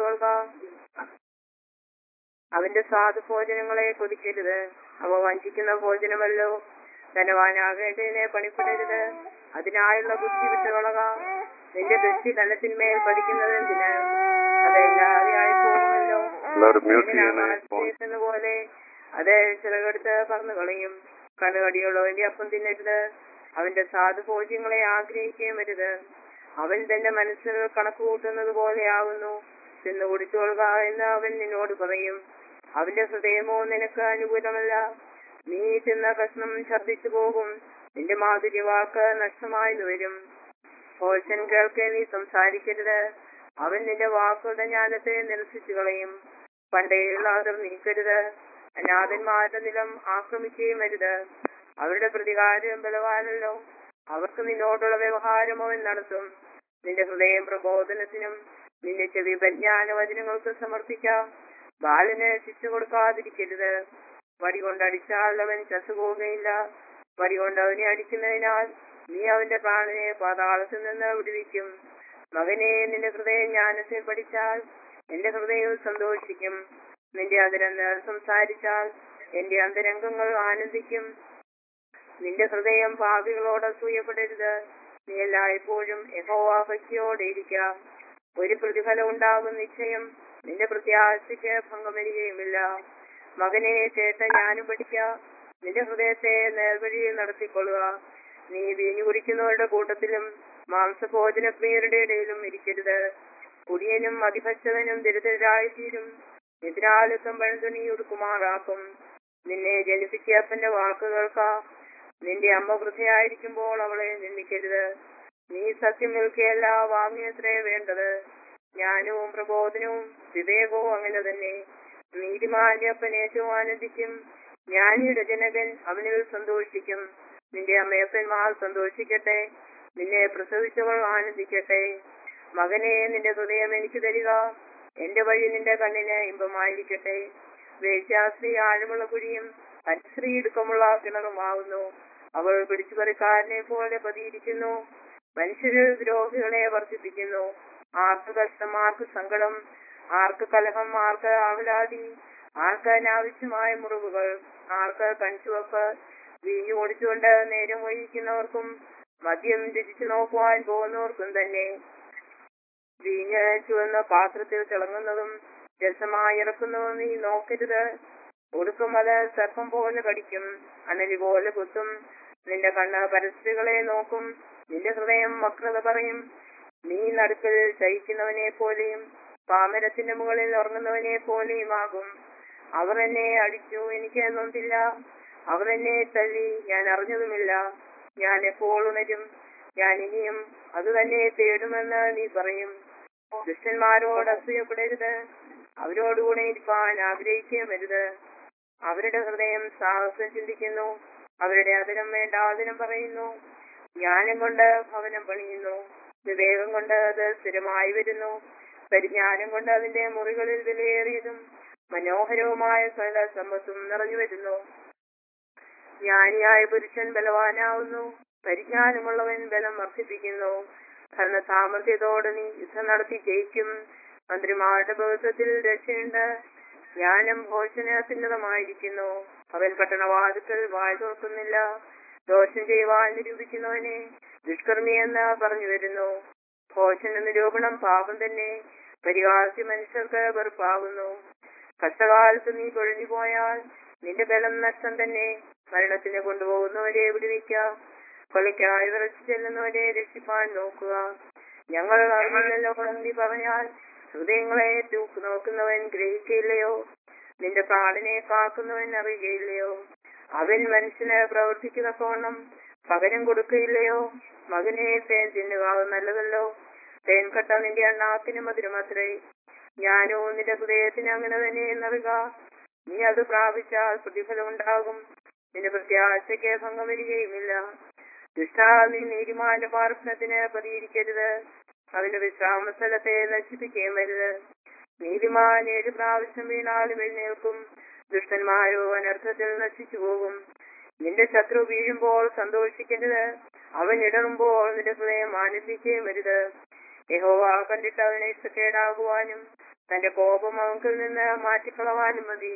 കൊള്ളുക അവന്റെ സ്വാദ് ഭോജനങ്ങളെ കൊതിക്കരുത് അവ വഞ്ചിക്കുന്ന ഭോജനമല്ലോ ധനവാനാകേണ്ടതിനെ പണിപ്പെടരുത് അതിനായുള്ള ബുദ്ധി വിട്ടുകളക നിന്റെ ദൃഷ്ടി കലത്തിന്മേൽ പഠിക്കുന്നത് എന്തിന് അതല്ലാതെ ആയിപ്പോകുമല്ലോ എല്ലാവരും മ്യൂട്ട് ചെയ്യണേ ഫോൺ എന്ന പോലെ അത് ചിറകെടുത്ത് പറന്നു കളയും കണ്ണുകടിയുള്ളവന്റെ അപ്പം തിന്നരുത് അവന്റെ സാധു ഭോജ്യങ്ങളെ ആഗ്രഹിക്കുകയും വരുത് അവൻ തന്റെ മനസ്സിൽ കണക്ക് കൂട്ടുന്നത് പോലെയാകുന്നു തിന്നു കുടിച്ചുകൊള്ളുക എന്ന് അവൻ നിന്നോട് പറയും അവന്റെ ഹൃദയമോ നിനക്ക് അനുകൂലമല്ല നീ തിന്ന കഷ്ണം ഛർദ്ദിച്ചു പോകും നിന്റെ മാധുര്യ വാക്ക് നഷ്ടമായി വരും ഭോജൻ കേൾക്കെ നീ സംസാരിക്കരുത് അവൻ നിന്റെ വാക്കുകളുടെ ജ്ഞാനത്തെ നിരസിച്ചു കളയും പണ്ടേയുള്ള അതിർ നീക്കരുത് അനാഥന്മാരുടെ നിലം ആക്രമിക്കുകയും വരുത് അവരുടെ പ്രതികാരം ബലവാനല്ലോ അവർക്ക് നിന്നോടുള്ള വ്യവഹാരം അവൻ നടത്തും നിന്റെ ഹൃദയം പ്രബോധനത്തിനും നിന്റെ ചെവി പരിജ്ഞാന വചനങ്ങൾക്ക് സമർപ്പിക്കാം ബാലന് ശിക്ഷ കൊടുക്കാതിരിക്കരുത് വടി കൊണ്ടടിച്ചാൽ അവൻ ചത്തുപോകുകയില്ല വടി കൊണ്ട് അവനെ അടിക്കുന്നതിനാൽ നീ അവന്റെ പ്രാണനെ പാതാളത്തിൽ നിന്ന് വിടുവിക്കും മകനെ നിന്റെ ഹൃദയം ജ്ഞാനത്തെ പഠിച്ചാൽ എന്റെ ഹൃദയം സന്തോഷിക്കും നിന്റെ അതിരന്ന് സംസാരിച്ചാൽ എന്റെ അന്തരംഗങ്ങൾ ആനന്ദിക്കും നിന്റെ ഹൃദയം പാപികളോട് അസൂയപ്പെടരുത് നീ എല്ലായ്പ്പോഴും യഹോവാഭക്തിയോടെ ഇരിക്കാം ഒരു പ്രതിഫലം ഉണ്ടാകും നിശ്ചയം നിന്റെ പ്രത്യാശയ്ക്ക് ഭംഗം വരികയുമില്ല മകനെ കേട്ട ഞാനും പഠിക്കാം നിന്റെ ഹൃദയത്തെ നേർവഴിയിൽ നടത്തിക്കൊള്ളുക നീ വീഞ്ഞു കുടിക്കുന്നവരുടെ കൂട്ടത്തിലും മാംസഭോജന പ്രിയരുടെ ഇടയിലും ഇരിക്കരുത് കുടിയനും അതിഭക്ഷകനും ദരിദ്രരായിത്തീരും എതിരാളിത്തം പഴന്തുണി ഉടുക്കുമാറാക്കും നിന്നെ ജനിപ്പിച്ച അപ്പന്റെ വാക്കുകൾക്കാ നിന്റെ അമ്മ വൃദ്ധയായിരിക്കുമ്പോൾ അവളെ നിന്ദിക്കരുത് നീ സത്യം നിൽക്കുകയല്ല വാങ്ങിയത്രേ വേണ്ടത് ജ്ഞാനവും പ്രബോധനവും വിവേകവും അങ്ങനെ തന്നെ നീതിമാന്റെ അപ്പൻ ഏറ്റവും ആനന്ദിക്കും ജ്ഞാനിയുടെ ജനകൻ അവനിൽ സന്തോഷിക്കും നിന്റെ അമ്മയപ്പന്മാർ സന്തോഷിക്കട്ടെ നിന്നെ പ്രസവിച്ചവൾ ആനന്ദിക്കട്ടെ മകനെ നിന്റെ ഹൃദയം എനിക്ക് തരിക എന്റെ വഴി നിന്റെ കണ്ണിന് ഇമ്പമായിരിക്കട്ടെ വേശ്യാസ്ത്രീ ആഴമുള്ള കുഴിയും പരിശ്രീ ഇടുക്കമുള്ള കിണറുമാവുന്നു അവൾ പിടിച്ചുപറിക്കാരനെ പോലെ പതിയിരിക്കുന്നു മനുഷ്യര് ദ്രോഹികളെ വർദ്ധിപ്പിക്കുന്നു ആർക്ക് കഷ്ടം ആർക്ക് സങ്കടം ആർക്ക് കലഹം ആർക്ക് ആവലാതി ആർക്ക് അനാവശ്യമായ മുറിവുകൾ ആർക്ക് കൺചുവപ്പ് വീഞ്ഞു ഓടിച്ചുകൊണ്ട് നേരം ഒഴിക്കുന്നവർക്കും മദ്യം രുചിച്ചു നോക്കുവാൻ പോകുന്നവർക്കും തന്നെ വീഞ്ഞ് ചുവന്ന പാത്രത്തിൽ തിളങ്ങുന്നതും രസമായി ഇറക്കുന്നതും നീ നോക്കരുത് ഒടുക്കം അത് സർപ്പം പോലെ കടിക്കും അണലി പോലെ കുത്തും നിന്റെ കണ്ണ് പരസ്ത്രീകളെ നോക്കും നിന്റെ ഹൃദയം വക്രത പറയും നീ നടുക്കിൽ ശയിക്കുന്നവനെ പോലെയും പാമരത്തിന്റെ മുകളിൽ ഉറങ്ങുന്നവനെ പോലെയുമാകും അവർ എന്നെ അടിച്ചു എനിക്ക് നൊന്തില്ല അവർ എന്നെ തല്ലി ഞാൻ അറിഞ്ഞതുമില്ല ഞാൻ എപ്പോൾ ഉണരും ഞാൻ ഇനിയും അത് തന്നെ തേടുമെന്ന് നീ പറയും ദുഷ്ടന്മാരോട് അസൂയപ്പെടരുത് അവരോടുകൂടെ ഇരിപ്പാൻ ആഗ്രഹിക്കുകയും വരുത് അവരുടെ ഹൃദയം സാഹസം ചിന്തിക്കുന്നു അവരുടെ അതിരം വേണ്ട അതിരം പറയുന്നു ജ്ഞാനം കൊണ്ട് ഭവനം പണിയുന്നു വിവേകം കൊണ്ട് അത് സ്ഥിരമായി വരുന്നു പരിജ്ഞാനം കൊണ്ട് അതിന്റെ മുറികളിൽ വിലയേറിയതും മനോഹരവുമായ സകല സമ്പത്തും നിറഞ്ഞു വരുന്നു ജ്ഞാനിയായ പുരുഷൻ ബലവാനാവുന്നു പരിജ്ഞാനമുള്ളവൻ ബലം വർദ്ധിപ്പിക്കുന്നു ഭരണ സാമർഥ്യത്തോടെ നീ യുദ്ധം നടത്തി ജയിക്കും മന്ത്രിമാരുടെ ഭവിത്വത്തിൽ രക്ഷയുണ്ട് ജ്ഞാനം ഭോജനസിന്നതമായിരിക്കുന്നു അവൻ പട്ടണവാതിക്കൽ വായ തുറക്കുന്നില്ല ദോഷം ചെയ്യുവാൻ നിരൂപിക്കുന്നവനെ ദുഷ്കർമ്മി എന്ന് പറഞ്ഞു വരുന്നു ഭോജന നിരൂപണം പാപം തന്നെ പരിഹാസ്യ മനുഷ്യർക്ക് വെറുപ്പാകുന്നു കഷ്ടകാലത്ത് നീ കൊഴിഞ്ഞു പോയാൽ നിന്റെ ബലം നഷ്ടം തന്നെ മരണത്തിന് കൊണ്ടുപോകുന്നവരെ വിടുവിക്കാം കൊലയ്ക്കായി വിറച്ചു ചെല്ലുന്നവരെ രക്ഷിപ്പാൻ നോക്കുക ഞങ്ങൾ അറിഞ്ഞില്ലല്ലോ നീ പറഞ്ഞാൽ ഹൃദയങ്ങളെ തൂക്ക് നോക്കുന്നവൻ ഗ്രഹിച്ചില്ലയോ നിന്റെ പ്രാണനെ കാക്കുന്നവൻ അറിയുകയില്ലയോ അവൻ മനുഷ്യന് പ്രവർത്തിക്കുന്ന കോണം പകരം കൊടുക്കുകയില്ലയോ മകനെ തേൻ തിന്നുക നല്ലതല്ലോ തേൻ കട്ട നിന്റെ അണ്ണാത്തിന് മധുരമത്രേ ഞാനോ നിന്റെ ഹൃദയത്തിന് അങ്ങനെ തന്നെ എന്നറിയുക നീ അത് പ്രാപിച്ചാൽ പ്രതിഫലം ഉണ്ടാകും നിന്റെ പ്രത്യാശയ്ക്ക് ഭംഗം വരികയുമില്ല ദുഷ്ടാ നീ നീതിമാന്റെ പാർപ്പണത്തിന് പതിയിരിക്കരുത് അവന്റെ വിശ്രാമ സ്ഥലത്തെ നശിപ്പിക്കുകയും വരുത് നീതിമാൻ ഏഴ് പ്രാവശ്യം വീണാലും എഴുന്നേൽക്കും ദുഷ്ടന്മാരോ അനർത്ഥത്തിൽ നശിച്ചു പോകും നിന്റെ ശത്രു വീഴുമ്പോൾ സന്തോഷിക്കരുത് അവൻ ഇടറുമ്പോൾ നിന്റെ ഹൃദയം ആനന്ദിക്കുകയും വരുത് യഹോവ കണ്ടിട്ട് അവനെ ഇഷ്ടക്കേടാകുവാനും തന്റെ കോപം അവങ്കിൽ നിന്ന് മാറ്റിക്കളവാനും മതി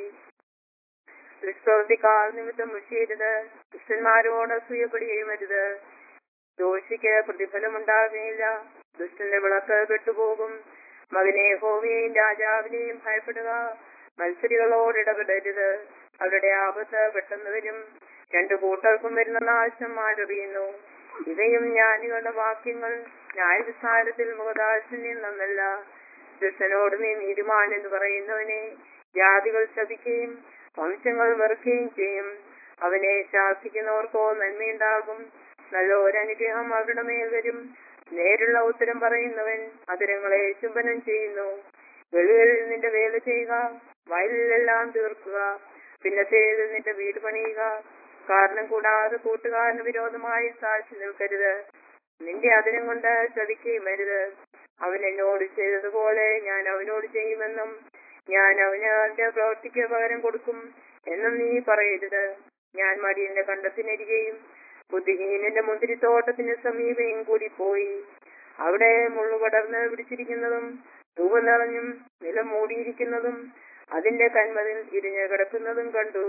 ദുഷ്പ്രവൃത്തിക്കാൽ നിമിത്തം മുഷിയരുത് ദുഷ്ടന്മാരോട് അസൂയപ്പെടുകയും അരുത് ദോഷിക്ക് പ്രതിഫലമുണ്ടാകുകയില്ല ദുഷ്ടന്റെ വിളക്ക് കെട്ടുപോകും മകനെ ഹോവിയെയും രാജാവിനെയും ഭയപ്പെടുക മത്സരികളോട് ഇടപെടരുത് അവരുടെ ആപത്ത് പെട്ടെന്ന് വരും രണ്ടു കൂട്ടർക്കും വരുന്ന നാശം ആഴറിയുന്നു ഇവയും ജ്ഞാനികളുടെ വാക്യങ്ങൾ ന്യായവിസ്താരത്തിൽ മുഖദാശന്യം നന്നല്ല ദുഷ്ടനോട് നീ നീതിമാൻ എന്ന് പറയുന്നവനെ ജാതികൾ ശപിക്കുകയും വംശങ്ങൾ വെറുക്കുകയും ചെയ്യും അവനെ ശാസിക്കുന്നവർക്കോ നന്മയുണ്ടാകും നല്ല ഒരനുഗ്രഹം അവരുടെ മേൽ വരും നേരുള്ള ഉത്തരം പറയുന്നവൻ അതിരങ്ങളെ ചുംബനം ചെയ്യുന്നു വെളികളിൽ നിന്റെ വേല ചെയ്യുക വയലിലെല്ലാം തീർക്കുക പിന്നത്തേത് നിന്റെ വീട് പണിയുക കാരണം കൂടാതെ കൂട്ടുകാരന് വിരോധമായി സാക്ഷി നിൽക്കരുത് നിന്റെ അതിരം കൊണ്ട് ചതിക്കുകയും അരുത് അവൻ എന്നോട് ചെയ്തതുപോലെ ഞാൻ അവനോട് ചെയ്യുമെന്നും ഞാൻ അവന് അവന്റെ പ്രവൃത്തിക്ക് പകരം കൊടുക്കും എന്നും നീ പറയരുത് ഞാൻ മടിയന്റെ കണ്ടത്തിനരികെയും ബുദ്ധിഹീനന്റെ മുന്തിരിത്തോട്ടത്തിന് സമീപയും കൂടി പോയി അവിടെ മുള്ളു പടർന്ന് പിടിച്ചിരിക്കുന്നതും തൂവ് നിറഞ്ഞും നിലം മൂടിയിരിക്കുന്നതും അതിന്റെ കന്മതിൽ ഇരിഞ്ഞു കിടക്കുന്നതും കണ്ടു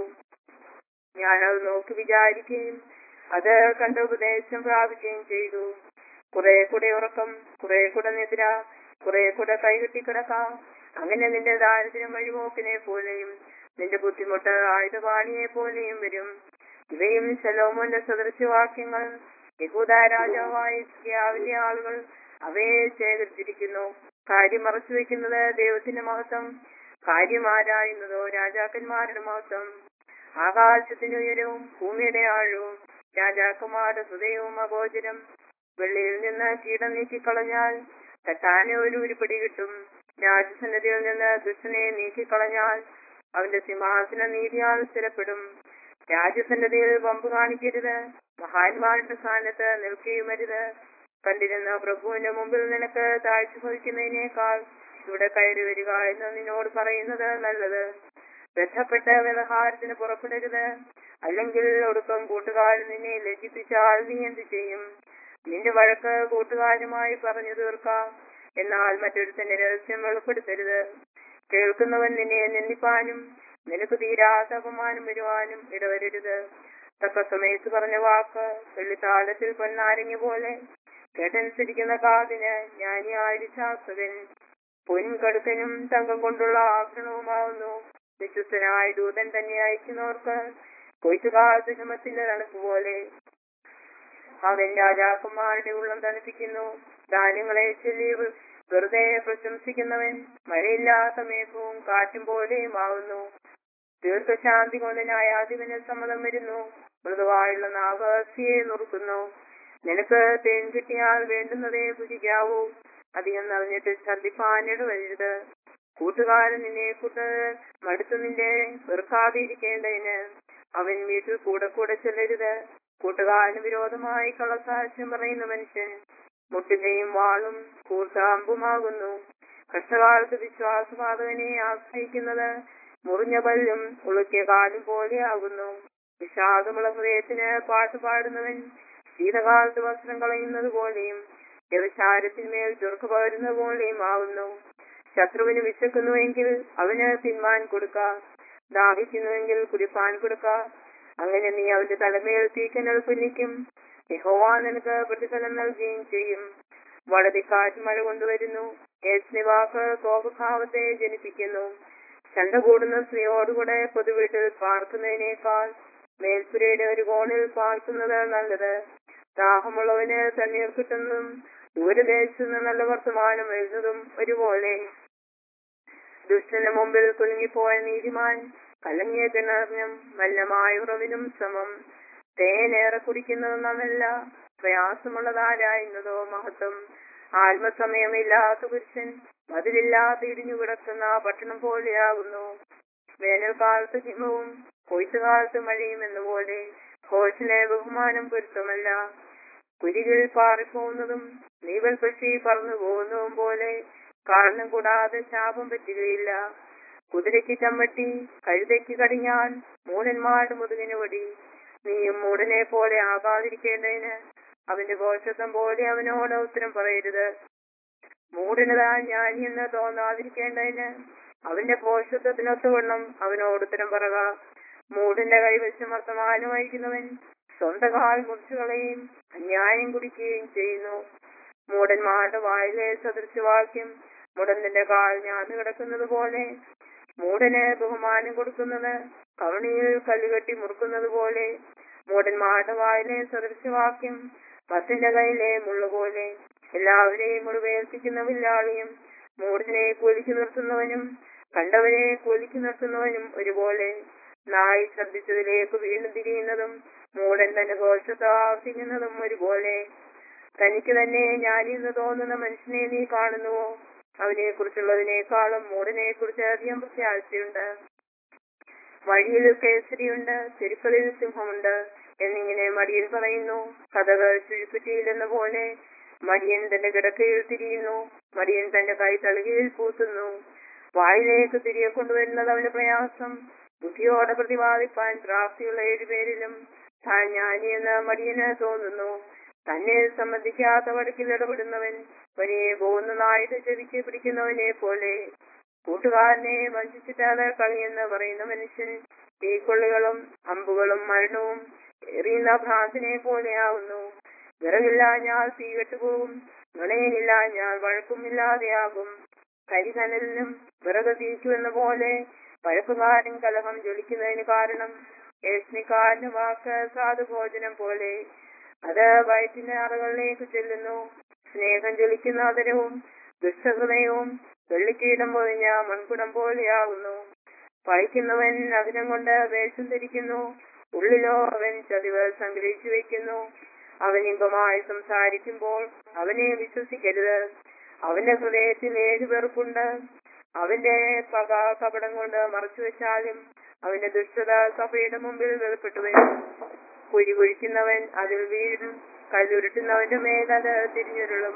ഞാൻ അത് നോക്കി വിചാരിക്കുകയും അത് കണ്ട ഉപദേശം പ്രാപിക്കുകയും ചെയ്തു കുറെ കൂടെ ഉറക്കം കുറെ കൂടെ നിദ്ര കുറെ കൂടെ കൈകെട്ടി കിടക്കാം അങ്ങനെ നിന്റെ ദാരിദ്ര്യം വഴിപോക്കിനെ പോലെയും നിന്റെ ബുദ്ധിമുട്ട് ആയുധപാണിയെ പോലെയും വരും ഇവയും ശലോമോന്റെ സദൃശവാക്യങ്ങൾ യഹൂദ രാജാവായ ഇസ്കിയാവിന്റെ ആളുകൾ അവയെ ശേഖരിച്ചിരിക്കുന്നു കാര്യം മറച്ചു വെക്കുന്നത് ദൈവത്തിന്റെ മഹത്വം കാര്യം ആരായുന്നതോ രാജാക്കന്മാരുടെ മഹത്വം ആകാശത്തിന്റെ ഉയരവും ഭൂമിയുടെ ആഴവും രാജാക്കന്മാരുടെ ഹൃദയവും അഗോചരം വെള്ളിയിൽ നിന്ന് കീടം നീക്കിക്കളഞ്ഞാൽ തട്ടാനെ ഒരു ഉരുപ്പടി കിട്ടും രാജസന്നതിയിൽ നിന്ന് ദുഷ്ടനെ നീക്കിക്കളഞ്ഞാൽ അവന്റെ സിംഹാസന നീതിയാൽ സ്ഥിരപ്പെടും രാജസന്നതിയിൽ വമ്പ് കാണിക്കരുത് മഹാന്മാരുടെ സ്ഥാനത്ത് നിൽക്കുകയുമരുത് കണ്ടിരുന്ന പ്രഭുവിന്റെ മുമ്പിൽ നിനക്ക് താഴ്ച ഭവിക്കുന്നതിനേക്കാൾ ഇവിടെ കയറി വരിക എന്ന് നിന്നോട് പറയുന്നത് നല്ലത് ബന്ധപ്പെട്ട വ്യവഹാരത്തിന് പുറപ്പെടരുത് അല്ലെങ്കിൽ ഒടുക്കം കൂട്ടുകാരൻ നിന്നെ ലജ്ജിപ്പിച്ചാൽ നീ എന്ത് ചെയ്യും നിന്റെ വഴക്ക് കൂട്ടുകാരുമായി പറഞ്ഞു തീർക്കാം എന്നാൽ മറ്റൊരുത്തന്റെ രഹസ്യം വെളിപ്പെടുത്തരുത് കേൾക്കുന്നവൻ നിന്നെ നിന്ദിപ്പാനും നിനക്ക് തീരാത്ത അപമാനം വരുവാനും ഇടവരരുത് തക്ക സമയത്ത് പറഞ്ഞ വാക്ക് വെള്ളിത്താളത്തിൽ പൊന്നാരങ്ങ പോലെ കേട്ടനുസരിക്കുന്ന കാതിന് ജ്ഞാനിയായ ശാസ്ത്രകൻ പൊൻകടുക്കനും തങ്കം കൊണ്ടുള്ള ആഭരണവുമാവുന്നു വിശ്വസ്തനായ ദൂതൻ തന്നെ അയക്കുന്നവർക്ക് കൊയ്ത്തുകാലത്ത് ഹിമത്തിന്റെ തണുപ്പ് പോലെ അവൻ രാജാക്കന്മാരുടെ ഉള്ളം തണുപ്പിക്കുന്നു ധാന്യങ്ങളെ ചൊല്ലി വെറുതെ പ്രശംസിക്കുന്നവൻ മഴയില്ലാത്ത മേഘവും കാറ്റും പോലെയും ആവുന്നു ദീർഘശാന്തി കൊണ്ട് ന്യായാധിപന് സമ്മതം വരുന്നു മൃദുവായുള്ള നാഗാസിയെ നുറുക്കുന്നു നിനക്ക് തേൻ കിട്ടിയാൽ വേണ്ടുന്നതേ ഭുജിക്കാവൂ അധികം നിറഞ്ഞിട്ട് ഛർദിപ്പാനിട വരരുത് കൂട്ടുകാരൻ നിന്നെ കൂട്ട് മടുത്തു നിന്റെ വെറുക്കാതിരിക്കേണ്ടതിന് അവൻ വീട്ടിൽ കൂടെ കൂടെ ചെല്ലരുത് കൂട്ടുകാരന് വിരോധമായി കള്ളസാക്ഷ്യം പറയുന്ന മനുഷ്യൻ മുട്ടിന്റെയും വാളും കൂർത്താമ്പുമാകുന്നു കഷ്ടകാലത്ത് വിശ്വാസപാതകനെ ആശ്രയിക്കുന്നത് മുറിഞ്ഞ പല്ലും ഉളുക്കിയ കാലും പോലെയാകുന്നു വിഷാദമുള്ള ഹൃദയത്തിന് പാട്ട് പാടുന്നവൻ ശീതകാലത്ത് വസ്ത്രം കളയുന്നത് പോലെയും വ്യവസാരത്തിന്മേൽ ചുറുക്ക് പകരുന്ന പോലെയും ആവുന്നു ശത്രുവിന് വിശക്കുന്നുവെങ്കിൽ അവന് തിന്മാൻ കൊടുക്ക ദാഹിക്കുന്നുവെങ്കിൽ കുടിപ്പാൻ കൊടുക്ക അങ്ങനെ നീ അവന്റെ തലമേൽ തീക്കനൽ പുന്നിക്കും യഹോവ നിനക്ക് പ്രതിഫലം നൽകുകയും ചെയ്യും വടതിക്കാറ്റ് മഴ കൊണ്ടുവരുന്നു ഏസ്നിവാക്ക് കോപഭാവത്തെ ജനിപ്പിക്കുന്നു ചണ്ട കൂടുന്ന സ്ത്രീയോടുകൂടെ പൊതുവീട്ടിൽ പാർക്കുന്നതിനേക്കാൾ മേൽപ്പുരയുടെ ഒരു കോണിൽ പാർക്കുന്നത് നല്ലത് ദാഹമുള്ളവന് തണ്ണീർ കിട്ടുന്നതും ദൂരദേശത്തു നിന്ന് നല്ല വർത്തമാനം എഴുതുന്നതും ഒരുപോലെ ദുഷ്ടന്റെ മുമ്പിൽ കുലുങ്ങിപ്പോയ നീതിമാൻ കലങ്ങിയ കിണറിനും മല്ലമായ ഉറവിനും സമം തേനേറെ കുടിക്കുന്നത് നന്നല്ല പ്രയാസമുള്ളതാരായിരുന്നതോ മഹത്വം ആത്മസമയമില്ലാത്ത പുരുഷൻ മതിലില്ലാതെ ഇടിഞ്ഞു കിടക്കുന്ന പട്ടണം പോലെയാകുന്നു വേനൽക്കാലത്ത് ഹിമവും കൊയ്ത്തുകാലത്ത് മഴയും എന്നുപോലെ ഘോഷിലെ ബഹുമാനം പൊരുത്തമല്ല കുരികിൽ പാറിപ്പോകുന്നതും നീവൽ പക്ഷി പറന്നു പോകുന്നതും പോലെ കാരണം കൂടാതെ ശാപം പറ്റുകയില്ല കുതിരയ്ക്ക് ചമ്മട്ടി കഴുതയ്ക്ക് കടിഞ്ഞാൽ മൂടന്മാരുടെ മുതുകിന് വടി നീയും മൂടനെ പോലെ ആകാതിരിക്കേണ്ടതിന് അവന്റെ ഘോഷത്വം പോലെ അവനോട് ഉത്തരം പറയരുത് മൂടനതാ ഞാൻ എന്ന് തോന്നാതിരിക്കേണ്ടതിന് അവന്റെ പോഷത്വത്തിനൊത്തവണ്ണം അവനോട് ഉത്തരം പറക മൂടന്റെ കൈവശം വർത്തമാനം വഹിക്കുന്നവൻ സ്വന്തം കാൽ മുറിച്ചുകളയും അന്യായം കുടിക്കുകയും ചെയ്യുന്നു മൂടന്മാരുടെ വായിലെ സദൃശവാക്യം മുടന്തിന്റെ കാൽ ഞാന്ന് കിടക്കുന്നത് പോലെ മൂടന് ബഹുമാനം കൊടുക്കുന്നത് കവണിയിൽ കല്ലുകെട്ടി മുറുക്കുന്നത് പോലെ മൂടന്മാരുടെ വായിലെ സദൃശവാക്യം പത്തിന്റെ കയ്യിലെ മുള്ളുപോലെ എല്ലാവരെയും മുറിവേൽപ്പിക്കുന്ന വില്ലാളിയും മൂടനെ കൊലിച്ചു നിർത്തുന്നവനും കണ്ടവരെ കൊലിച്ചു നിർത്തുന്നവനും ഒരുപോലെ നായി ശ്രദ്ധിച്ചതിലേക്ക് വീണ്ടും തിരിയുന്നതും മൂടൻ തന്റെ ഘോഷത്താവർത്തിക്കുന്നതും ഒരുപോലെ തനിക്ക് തന്നെ ഞാനിന്ന് തോന്നുന്ന മനുഷ്യനെ നീ കാണുന്നുവോ അവനെ കുറിച്ചുള്ളതിനേക്കാളും മൂടനെ കുറിച്ച് അധികം പ്രത്യാശയുണ്ട് വഴിയിൽ കേസരിയുണ്ട് ചെരുക്കളിൽ സിംഹമുണ്ട് എന്നിങ്ങനെ മടിയൻ പറയുന്നു കഥകൾ ചുഴിപ്പറ്റിയില്ലെന്ന പോലെ മടിയൻ തന്റെ കിടക്കയിൽ തിരിയുന്നു മടിയൻ തന്റെ കൈ തളികയിൽ പൂത്തുന്നു വായിലേക്ക് തിരികെ കൊണ്ടുവരുന്നത് അവന്റെ പ്രയാസം ബുദ്ധിയോടെ പ്രതിപാദിപ്പാൻ പ്രാപ്തിയുള്ള ഏഴുപേരിലും താൻ ജ്ഞാനിയെന്ന് മടിയന് തോന്നുന്നു തന്നെ സംബന്ധിക്കാത്ത വഴക്കിൽ ഇടപെടുന്നവൻ വലിയ പോകുന്ന നായുടെ ചെവിക്ക് പിടിക്കുന്നവനെ പോലെ കൂട്ടുകാരനെ വഞ്ചിച്ചിട്ടാണ് കളിയെന്ന് പറയുന്ന മനുഷ്യൻ തീക്കൊള്ളികളും അമ്പുകളും മരണവും എറിയുന്ന ഭ്രാന്തിനെ പോലെയാവുന്നു വിറകില്ല ഞാൻ തീ കെട്ടുപോകും നുണയനില്ല ഞാൻ വഴക്കുമില്ലാതെയാകും കരികനലിനും വിറക് തീക്കുമെന്ന പോലെ വഴക്കുകാരൻ കലഹം ജ്വലിക്കുന്നതിന് കാരണം ഏഷ്ണിക്കാരന് വാക്ക് സാധുഭോജനം പോലെ അത് വയറ്റിന്റെ അറകളിലേക്ക് ചെല്ലുന്നു സ്നേഹം ജ്വലിക്കുന്ന അതരവും ദുഷ്ടഹൃദയവും വെള്ളിക്കീടം പൊതിഞ്ഞ മൺകുടം പോലെയാകുന്നു പഴിക്കുന്നവൻ അതിനം കൊണ്ട് വേഷം ധരിക്കുന്നു ഉള്ളിലോ അവൻ ചതിവ് സംഗ്രഹിച്ചു വെക്കുന്നു അവൻ ഇമ്പമായി സംസാരിക്കുമ്പോൾ അവനെ വിശ്വസിക്കരുത് അവന്റെ ഹൃദയത്തിൽ ഏഴ് പേർക്കുണ്ട് അവന്റെ പക കപടം കൊണ്ട് മറച്ചു വെച്ചാലും അവന്റെ ദുഷ്ടത സഭയുടെ മുമ്പിൽ വെളിപ്പെട്ടു വരും കുഴി കുഴിക്കുന്നവൻ അതിൽ വീഴും കല്ലുരുട്ടുന്നവന്റെ മേൽ അത് തിരിഞ്ഞുരുളും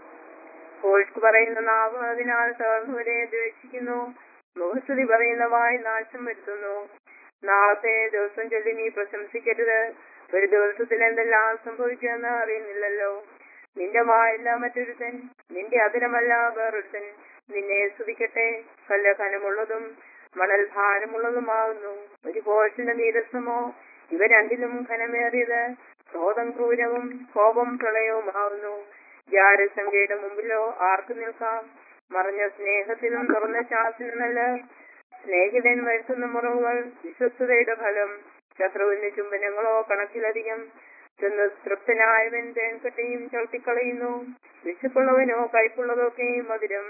കോഴ്ക്ക് പറയുന്ന നാവ് അതിനാൽ തകർന്നവരെ ദ്വേഷിക്കുന്നു മുഖസ്തുതി പറയുന്ന വായി നാശം വരുത്തുന്നു നാളത്തെ ദിവസം ചൊല്ലി നീ പ്രശംസിക്കരുത് ഒരു ദിവസത്തിൽ എന്തെല്ലാം സംഭവിക്കുമെന്ന് അറിയുന്നില്ലല്ലോ നിന്റെ വായല്ല മറ്റൊരുത്തൻ നിന്റെ അതിരമല്ല വേറൊരുത്തൻ നിന്നെ സ്തുതിക്കട്ടെ കല്ല കനമുള്ളതും മണൽ ഭാരമുള്ളതുമാകുന്നു ഒരു കോശന്റെ നീരസമോ ഇവ രണ്ടിലും ഘനമേറിയത് ക്രോധം ക്രൂരവും കോപം പ്രളയവുമാകുന്നു ജാരസംഖ്യയുടെ മുമ്പിലോ ആർക്കു നിൽക്കാം മറഞ്ഞ സ്നേഹത്തിലും തുറന്ന ശാസനമല്ല സ്നേഹിതൻ വരുത്തുന്ന മുറിവുകൾ വിശ്വസ്തതയുടെ ഫലം ശത്രുവിന്റെ ചുംബനങ്ങളോ കണക്കിലധികം ചെന്ന് തൃപ്തനായവൻ തേൻകട്ടയും ചവിട്ടിക്കളയുന്നു വിശപ്പുള്ളവനോ കയ്പുള്ളതൊക്കെയും മധുരം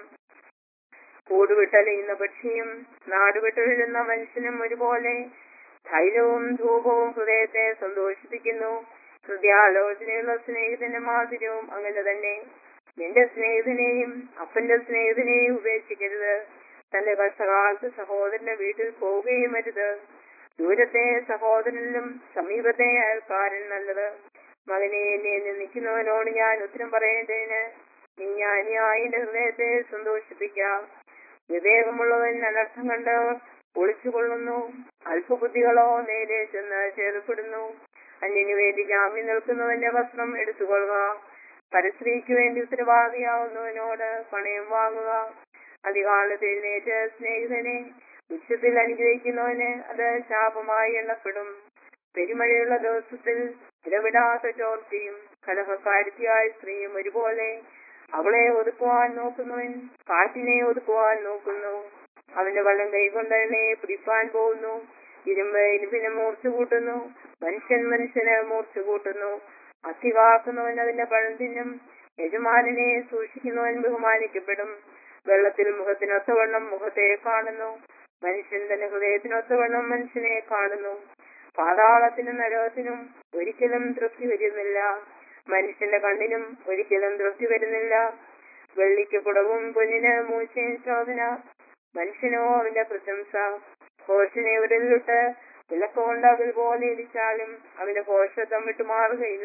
കൂടുവിട്ടലയുന്ന പക്ഷിയും നാടുവിട്ടൊഴുന്ന മനുഷ്യനും ഒരുപോലെ ധൈര്യവും ധൂപവും ഹൃദയത്തെ സന്തോഷിപ്പിക്കുന്നു ഹൃദയാലോചനയുള്ള സ്നേഹിതന്റെ മാധുര്യവും അങ്ങനെ തന്നെ നിന്റെ സ്നേഹിതനെയും അപ്പന്റെ സ്നേഹിതനെയും ഉപേക്ഷിക്കരുത് തന്റെ കഷ്ടകാലത്ത് സഹോദരന്റെ വീട്ടിൽ പോവുകയും അരുത് ദൂരത്തെ സഹോദരനിലും സമീപത്തെ അയൽക്കാരൻ നല്ലത് മകനെ എന്നെ നിൽക്കുന്നവനോട് ഞാൻ ഉത്തരം പറയേണ്ടതിന് നീ ജ്ഞാനിയായി എന്റെ ഹൃദയത്തെ സന്തോഷിപ്പിക്കാം വിവേകമുള്ളവൻ അനർത്ഥം കണ്ട് ഒളിച്ചുകൊള്ളുന്നു അല്പബുദ്ധികളോ നേരെ ചെന്ന് ചേർപ്പെടുന്നു അന്യനു വേണ്ടി ജാമ്യം നിൽക്കുന്നവന്റെ വസ്ത്രം എടുത്തുകൊള്ളുക പരസ്ത്രീക്ക് വേണ്ടി ഉത്തരവാദിയാവുന്നവനോട് പണയം വാങ്ങുക അധികാലത്ത് എഴുന്നേറ്റ് സ്നേഹിതനെ ഉച്ചത്തിൽ അനുഗ്രഹിക്കുന്നവന് അത് ശാപമായി എണ്ണപ്പെടും പെരുമഴയുള്ള ദിവസത്തിൽ ഇടവിടാത്ത ചോർച്ചയും കലഹക്കാരുത്തിയായ സ്ത്രീയും ഒരുപോലെ അവളെ ഒതുക്കുവാൻ നോക്കുന്നവൻ കാറ്റിനെ ഒതുക്കുവാൻ നോക്കുന്നു അവന്റെ വള്ളം കൈകൊണ്ട് അതിനെ പിടിപ്പാൻ പോകുന്നു ഇരുമ്പ് ഇരുമ്പിനെ മൂർച്ച കൂട്ടുന്നു മനുഷ്യൻ മനുഷ്യന് മൂർച്ച കൂട്ടുന്നു അത്തി കാക്കുന്നവൻ അതിന്റെ പഴം തിന്നും യജമാനനെ സൂക്ഷിക്കുന്നവൻ ബഹുമാനിക്കപ്പെടും വെള്ളത്തിൽ മുഖത്തിനൊത്തവണ്ണം മുഖത്തെ കാണുന്നു മനുഷ്യൻ തന്റെ ഹൃദയത്തിനൊത്തവണ്ണം മനുഷ്യനെ കാണുന്നു പാതാളത്തിനും നരകത്തിനും ഒരിക്കലും തൃപ്തി വരുന്നില്ല മനുഷ്യന്റെ കണ്ണിനും ഒരിക്കലും തൃപ്തി വരുന്നില്ല വെള്ളിക്ക് കുടവും പൊന്നിന് മൂച്ചയും ശോധന മനുഷ്യനോ അവന്റെ പ്രശംസ ഘോഷനെ ഉടലിട്ട് വിളക്കുകൊണ്ട് അതിൽ പോലെ ഇടിച്ചാലും അവന്റെ ഘോഷത്വം വിട്ടുമാറുകയില്ല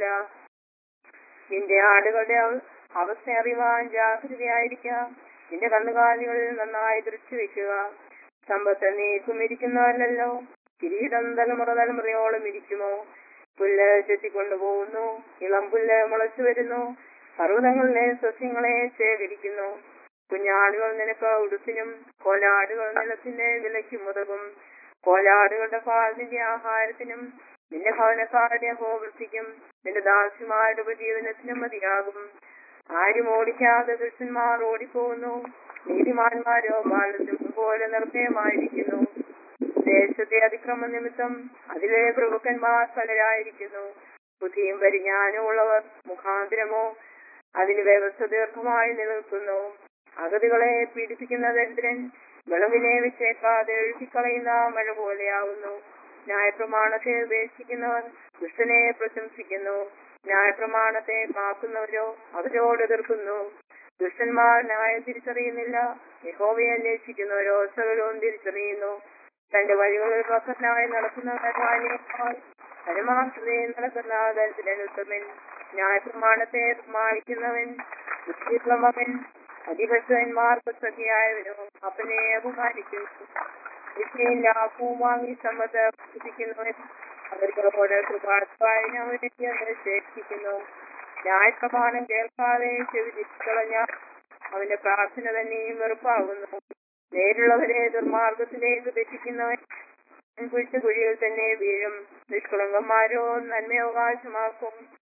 നിന്റെ ആടുകളുടെ അവ- അവസ്ഥ അറിവാൻ ജാഗ്രതയായിരിക്കാം നിന്റെ കന്നുകാലികളിൽ നന്നായി ദൃഷ്ടി വെക്കുക സമ്പത്ത് നീക്കും ഇരിക്കുന്നവരല്ലോ കിരീടം തലമുറ തലമുറയോളം ഇരിക്കുമോ പുല്ല് ചെത്തിക്കൊണ്ടുപോകുന്നു ഇളം പുല്ല് മുളച്ചു വരുന്നു പർവ്വതങ്ങളിലെ സസ്യങ്ങളെ ശേഖരിക്കുന്നു കുഞ്ഞാടുകൾ നിനക്ക് ഉടുപ്പിനും കോലാടുകൾ നിലത്തിന്റെ വിലയ്ക്കും ഉതകും കോലാടുകളുടെ പാൽ നിന്റെ ആഹാരത്തിനും നിന്റെ ഭവനക്കാരുടെ ഹോവൃത്തിക്കും നിന്റെ ദാസിമാരുടെ ഉപജീവനത്തിനും മതിയാകും ആരും ഓടിക്കാതെ ദുഷ്ടന്മാർ ഓടിപ്പോകുന്നു നീതിമാന്മാരോ ബാലസിംഹം പോലെ നിർഭയമായിരിക്കുന്നു ദേശത്തെ അതിക്രമ നിമിത്തം അതിലെ പ്രഭുക്കന്മാർ പലരായിരിക്കുന്നു ബുദ്ധിയും പരിജ്ഞാനവും ഉള്ളവർ മുഖാന്തരമോ അതിന് വ്യവസ്ഥ ദീർഘമായി നിലനിൽക്കുന്നു അഗതികളെ പീഡിപ്പിക്കുന്ന ദരിദ്രൻ വിളവിനെ വെച്ചേക്കാതെ എഴുതിക്കളയുന്ന മഴ പോലെയാവുന്നു ന്യായപ്രമാണത്തെ ഉപേക്ഷിക്കുന്നവർ ദുഷ്ടനെ പ്രശംസിക്കുന്നു ന്യായപ്രമാണത്തെ കാക്കുന്നവരോ അവരോട് എതിർക്കുന്നു ദുഷ്ടന്മാർ ന്യായം തിരിച്ചറിയുന്നില്ല യഹോവയെ അന്വേഷിക്കുന്നവരോ സകലവും തിരിച്ചറിയുന്നു തന്റെ വഴികളിൽ വക്കനായി നടക്കുന്നവരേക്കാൾ പരമാർത്ഥതയെ നടക്കുന്ന ദരിദ്രൻ ഉത്തമൻ ന്യായപ്രമാണത്തെ മാനിക്കുന്നവൻ ബുദ്ധിയുള്ളവൻ അധിപത്യന്മാർക്ക് സഖിയായവനോ അപ്പനെ അപമാനിക്കുന്നു വിഷയം ലാഭവും വാങ്ങി സമ്മത പ്രവർത്തിക്കുന്നവൻ അവരോട് കൃപാത്വായന അവനെ ശേഷിക്കുന്നു ന്യായപ്രമാണം കേൾക്കാതെ ചെവി തിരിച്ചളഞ്ഞാൽ അവന്റെ പ്രാർത്ഥന തന്നെയും വെറുപ്പാകുന്നു നേരുള്ളവരെ ദുർമാർഗത്തിലേക്ക് തെറ്റിക്കുന്നവൻ കുഴിച്ച കുഴിയിൽ തന്നെ വീഴും നിഷ്കളങ്കന്മാരോ നന്മയവകാശമാക്കും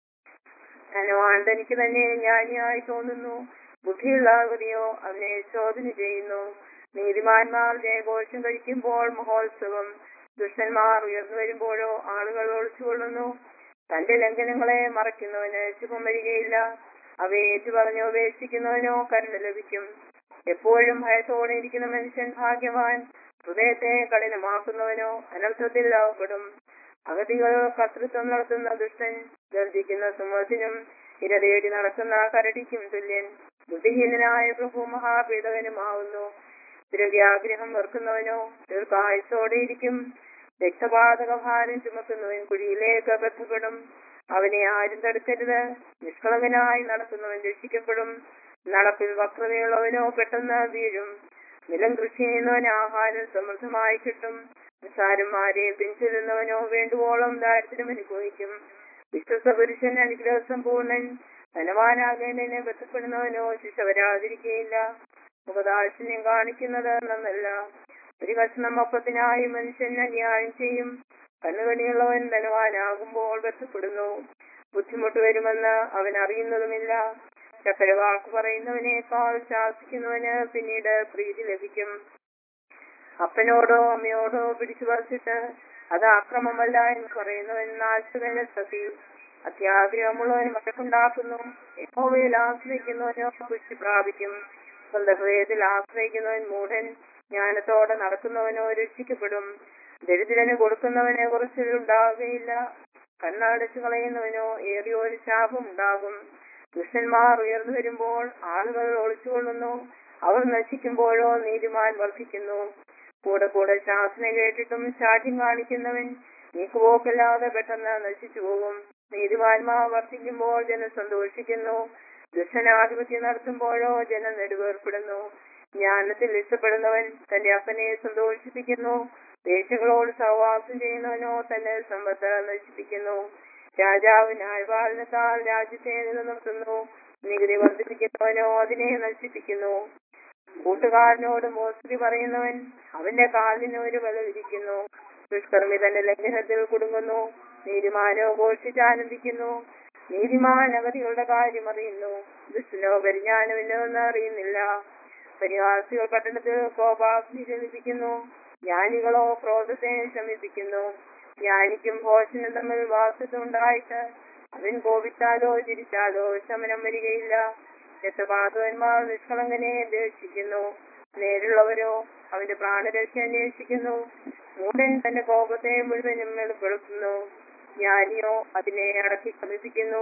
ധനവാൻ തനിക്ക് തന്നെ ജ്ഞാനിയായി തോന്നുന്നു ബുദ്ധിയുള്ള ആകൃതിയോ അവനെ ചോദന ചെയ്യുന്നു നീതിമാന്മാർ ജയഘോഷം കഴിക്കുമ്പോൾ മഹോത്സവം ദുഷ്ടന്മാർ ഉയർന്നു വരുമ്പോഴോ ആളുകൾ ഒളിച്ചുകൊള്ളുന്നു തന്റെ ലംഘനങ്ങളെ മറയ്ക്കുന്നവന് ശുഭം വരികയില്ല അവയെ ഏറ്റു പറഞ്ഞു ഉപേക്ഷിക്കുന്നവനോ കരുണ ലഭിക്കും എപ്പോഴും ഭയത്തോടെ ഇരിക്കുന്ന മനുഷ്യൻ ഭാഗ്യവാൻ ഹൃദയത്തെ കഠിനമാക്കുന്നവനോ അനർത്ഥത്തിൽ അകപ്പെടും അഗതികൾ കർത്തൃത്വം നടത്തുന്ന ദുഷ്ടൻ ഗർജിക്കുന്ന സിംഹത്തിനും ഇര തേടി നടക്കുന്ന കരടിക്കും തുല്യൻ ബുദ്ധിഹീനനായ പ്രഭു മഹാപീഡകനുമാവുന്നു ദ്രവ്യാഗ്രഹം വെറുക്കുന്നവനോ ദീർഘായുസോടെ ഇരിക്കും രക്തപാതക ഭാരം ചുമക്കുന്നവൻ കുഴിയിലേക്ക് ബന്ധപ്പെടും അവനെ ആരും തടുക്കരുത് നിഷ്കളങ്കനായി നടത്തുന്നവൻ രക്ഷിക്കപ്പെടും നടപ്പിൽ വക്രതയുള്ളവനോ പെട്ടെന്ന് വീഴും നിലം കൃഷി ചെയ്യുന്നവൻ ആഹാരം സമൃദ്ധമായി കിട്ടും നിസ്സാരന്മാരെ പിൻചെല്ലുന്നവനോ വേണ്ടുവോളം ദാരിദ്ര്യം അനുഭവിക്കും വിശ്വസ പുരുഷൻ അനുഗ്രഹ സമ്പൂർണൻ ധനവാനാകേണ്ടതിനെ ബന്ധപ്പെടുന്നവനോ ശിക്ഷ വരാതിരിക്കുകയില്ല മുഖദാക്ഷിണ്യം കാണിക്കുന്നത് നന്നല്ല ഒരു കഷ്ണം അപ്പത്തിനായി മനുഷ്യൻ അന്യായം ചെയ്യും കണ്ണുകണിയുള്ളവൻ ധനവാനാകുമ്പോൾ ബന്ധപ്പെടുന്നു ബുദ്ധിമുട്ട് വരുമെന്ന് അവൻ അറിയുന്നതുമില്ല ചക്കര വാക്ക് പറയുന്നവനേക്കാൾ ശാസിക്കുന്നവന് പിന്നീട് പ്രീതി ലഭിക്കും അപ്പനോടോ അമ്മയോടോ പിടിച്ചു പറിച്ചിട്ട് അത് അക്രമമല്ല എന്ന് പറയുന്നവൻ നാശകന്റെ സതി അത്യാഗ്രഹമുള്ളവൻ വഴക്കുണ്ടാക്കുന്നു യഹോവയിൽ ആശ്രയിക്കുന്നവനോ പുഷ്ടി പ്രാപിക്കും സ്വന്തം ഹൃദയത്തിൽ ആശ്രയിക്കുന്നവൻ മൂഢൻ ജ്ഞാനത്തോടെ നടക്കുന്നവനോ രക്ഷിക്കപ്പെടും ദരിദ്രന് കൊടുക്കുന്നവനെ കുറച്ചിലുണ്ടാവുകയില്ല കണ്ണടച്ചു കളയുന്നവനോ ഏറിയ ഒരു ശാപം ഉണ്ടാകും ദുഷ്ടന്മാർ ഉയർന്നു വരുമ്പോൾ ആളുകൾ ഒളിച്ചുകൊള്ളുന്നു അവർ നശിക്കുമ്പോഴോ നീതിമാൻ വർദ്ധിക്കുന്നു കൂടെ കൂടെ ശാസന കേട്ടിട്ടും ശാഠ്യം കാണിക്കുന്നവൻ നീക്കുപോക്കല്ലാതെ പെട്ടെന്ന് നശിച്ചു പോകും നീതിമാന്മാർ വർദ്ധിക്കുമ്പോൾ ജനം സന്തോഷിക്കുന്നു ദുഷ്ടനാധിപത്യം നടത്തുമ്പോഴോ ജനം നെടുവേർപ്പെടുന്നു ജ്ഞാനത്തിൽ ഇഷ്ടപ്പെടുന്നവൻ തന്റെ അപ്പനെ സന്തോഷിപ്പിക്കുന്നു ദേശങ്ങളോട് സഹവാസം ചെയ്യുന്നവനോ തന്റെ സമ്പത്ത് നശിപ്പിക്കുന്നു രാജാവ് ന്യായപാലനത്താൽ രാജ്യത്തെ നിലനിർത്തുന്നു നികുതി വർദ്ധിപ്പിക്കുന്നവനോ അതിനെ നശിപ്പിക്കുന്നു കൂട്ടുകാരനോട് മോസ്തി പറയുന്നവൻ അവന്റെ കാലിന് ഒരു വില വിരിക്കുന്നു ദുഷ്കർമ്മി തന്റെ ലംഘനത്തിൽ കുടുങ്ങുന്നു നീതിമാനോ ഘോഷിച്ചാനന്ദിക്കുന്നു നീതിമാൻ അഗതികളുടെ കാര്യം അറിയുന്നു ദുഷ്ടനോ പരിജ്ഞാനമില്ലോ എന്ന് അറിയുന്നില്ല പരിഹാസികൾ പട്ടണത്തിൽ കോപാഗ്നി ജനിപ്പിക്കുന്നു ജ്ഞാനികളോ ക്രോധത്തെ ശമിപ്പിക്കുന്നു ജ്ഞാനിക്കും ഭോഷനും തമ്മിൽ വാസത്തുണ്ടായിട്ട് അവൻ കോപിച്ചാലോ ചിരിച്ചാലോ ശമനം വരികയില്ല രക്തപാതകന്മാർ നിഷ്കളങ്കനെ ദ്വേഷിക്കുന്നു നേരുള്ളവരോ അവന്റെ പ്രാണരക്ഷ അന്വേഷിക്കുന്നു മൂടൻ തന്റെ കോപത്തെ മുഴുവനും വെളിപ്പെടുത്തുന്നു ജ്ഞാനിയോ അതിനെ അടക്കി ശമിപ്പിക്കുന്നു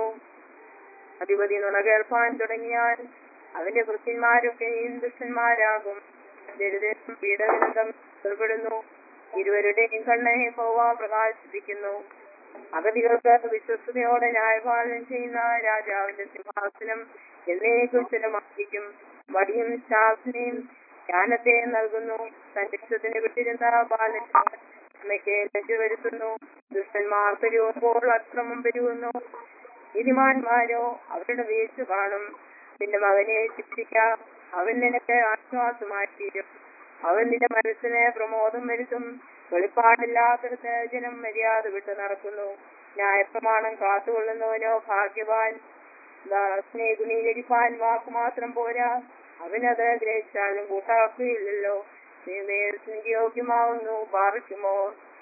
അധിപതി നുണ കേൾപ്പാൻ തുടങ്ങിയാൽ അവന്റെ ഭൃത്യന്മാരൊക്കെയും ദുഷ്ടന്മാരാകും ദരിദ്രം പീഡനം തമ്മിൽ ഇരുവരുടെയും കണ്ണെ ഹോവ പ്രകാശിപ്പിക്കുന്നു അഗതികൾക്ക് വിശ്വസ്തയോടെ ന്യായപാലനം ചെയ്യുന്ന രാജാവിന്റെ സിംഹാസനം എന്നേക്കും സ്ഥിരമായിരിക്കും വടിയും ശാസനയും ജ്ഞാനത്തെ നൽകുന്നു തന്റെ ഇഷ്ടത്തിന് വിട്ടിരുന്ന ബാലൻ അമ്മയ്ക്ക് ലജ്ജ വരുത്തുന്നു ദുഷ്ടന്മാർ പെരുകുമ്പോൾ അക്രമം പെരുകുന്നു നീതിമാന്മാരോ അവരുടെ വീഴ്ച കാണും നിന്റെ മകനെ ശിക്ഷിക്കാം അവൻ നിനക്ക് ആശ്വാസമായി തീരും അവൻ നിന്റെ മനസ്സിന് പ്രമോദം വരുത്തും വെളിപ്പാടില്ലാത്തടത്ത് ജനം മര്യാദ വിട്ടു നടക്കുന്നു ന്യായപ്രമാണം കാത്തുകൊള്ളുന്നവനോ ഭാഗ്യവാൻ ദാസനെ ഗുണീകരിപ്പാൻ വാക്ക് മാത്രം പോരാ അവനത് ഗ്രഹിച്ചാലും കൂട്ടാക്കുകയില്ലല്ലോ നീ നേരത്തിന് യോഗ്യമാവുന്നു പാറിക്കുമോ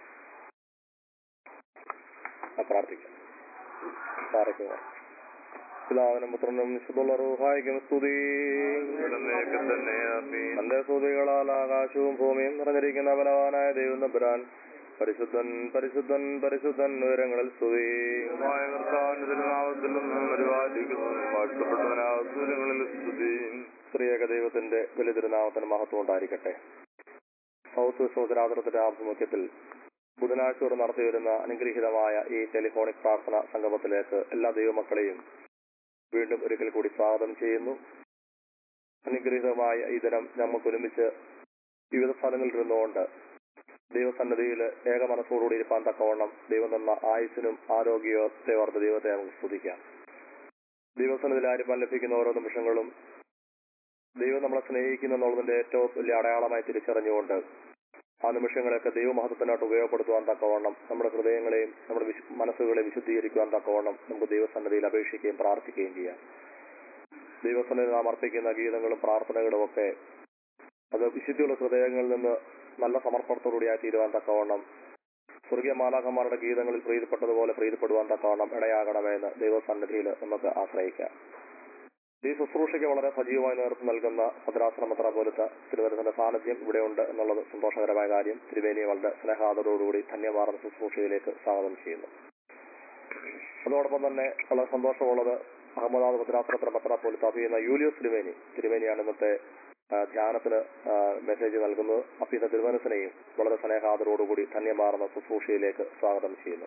ആ, പ്രാർത്ഥിക്കാം പാറയ്ക്കുക പിതാവിനും പുത്രനും വിശുദ്ധുള്ള റൂഹായിക്കും സ്തുതി എന്നേക്ക് തന്നെ ആമീൻ. തന്റെ സ്തുതികളാൽ ആകാശവും ഭൂമിയും നിറഞ്ഞിരിക്കുന്ന ബലവാനായ ദൈവം നമ്പുരാൻ പരിശുദ്ധൻ പരിശുദ്ധൻ പരിശുദ്ധൻ ഉയരങ്ങളിൽ സ്തുതി മായ കർത്താവിന്റെ തിരുനാമത്തിൽ നിന്നും പരിപാലിക്കുന്നു വാഴ്ത്തപ്പെട്ടവനാവസരങ്ങളിൽ സ്തുതി സ്ത്രീയക ദൈവത്തിന്റെ വലിയ തിരുനാമത്തിന് മഹത്വം ഉണ്ടായിരിക്കട്ടെ സൗത്ത് വിശ്വസരാത്രത്തിന്റെ ആഭിമുഖ്യത്തിൽ ബുധനാഴ്ച വരെ നടത്തിവരുന്ന അനുഗ്രഹീതമായ ഈ ടെലിഫോണിക് പ്രാർത്ഥന സംഗമത്തിലേക്ക് എല്ലാ ദൈവമക്കളെയും വീണ്ടും ഒരിക്കൽ കൂടി സ്വാഗതം ചെയ്യുന്നു അനുഗ്രഹീതമായ ഈ ദിനം നമുക്ക് ഒരുമിച്ച് വിവിധ സ്ഥലങ്ങളിൽ ഇരുന്നുകൊണ്ട് ദൈവസന്നദ്ധിയിൽ ഏക മനസ്സോടുകൂടി ഇരിപ്പാൻ തക്കവണ്ണം ദൈവം തന്ന ആയുസിനും ആരോഗ്യത്തെ ഓർത്ത് ദൈവത്തെ നമുക്ക് സ്തുതിക്കാം ദൈവസന്നിധിയിൽ ആരിപ്പാൻ ലഭിക്കുന്ന ഓരോ നിമിഷങ്ങളും ദൈവം നമ്മളെ സ്നേഹിക്കുന്നു എന്നുള്ളതിന്റെ ഏറ്റവും വലിയ അടയാളമായി തിരിച്ചറിഞ്ഞുകൊണ്ട് ആ നിമിഷങ്ങളെയൊക്കെ ദൈവമഹത്വത്തിനായിട്ട് ഉപയോഗപ്പെടുത്തുവാൻ തക്കവണ്ണം നമ്മുടെ ഹൃദയങ്ങളെയും നമ്മുടെ വിശു- മനസ്സുകളെ വിശുദ്ധീകരിക്കുവാൻ തക്കവണ്ണം നമുക്ക് ദൈവസന്നദ്ധിയിൽ അപേക്ഷിക്കുകയും പ്രാർത്ഥിക്കുകയും ചെയ്യാം ദൈവസന്നിധി നാം അർപ്പിക്കുന്ന ഗീതങ്ങളും പ്രാർത്ഥനകളും ഒക്കെ അത് വിശുദ്ധിയുള്ള ഹൃദയങ്ങളിൽ നിന്ന് നല്ല സമർപ്പണത്തോടുകൂടിയായി തീരുവാൻ തക്കവണ്ണം സ്വർഗീയ മാലാഖന്മാരുടെ ഗീതങ്ങളിൽ പ്രീതിപ്പെട്ടതുപോലെ പ്രീതിപ്പെടുവാൻ തക്കവണ്ണം ഇടയാകണമെന്ന് ദൈവസന്നിധിയിൽ നമുക്ക് ആശ്രയിക്കാം ഈ ശുശ്രൂഷയ്ക്ക് വളരെ സജീവമായി നേതൃത്വം നൽകുന്ന ഭദ്രാശ്രമത്ര പോലത്തെ തിരുവനന്തപുരത്തിന്റെ സാന്നിധ്യം ഇവിടെയുണ്ട് എന്നുള്ളത് സന്തോഷകരമായ കാര്യം തിരുവേനിയെ വളരെ സ്നേഹാദരോടുകൂടി ധന്യമാർന്ന ശുശ്രൂഷയിലേക്ക് സ്വാഗതം ചെയ്യുന്നു അതോടൊപ്പം തന്നെ വളരെ സന്തോഷമുള്ളത് അഹമ്മദാബാദ് ഭദ്രാശ്രമത്ര പത്ര പോലത്തെ അഭിയുന്ന യൂലിയോസ് തിരുവേനി തിരുവേനിയാണ് ഇന്നത്തെ ആ, ധ്യാനത്തിന് ആ, മെസ്സേജ് നൽകുന്നത് അഭിയുന്ന തിരുവനന്തനെയും വളരെ സ്നേഹാദരോടുകൂടി ധന്യമാർന്ന ശുശ്രൂഷയിലേക്ക് സ്വാഗതം ചെയ്യുന്നു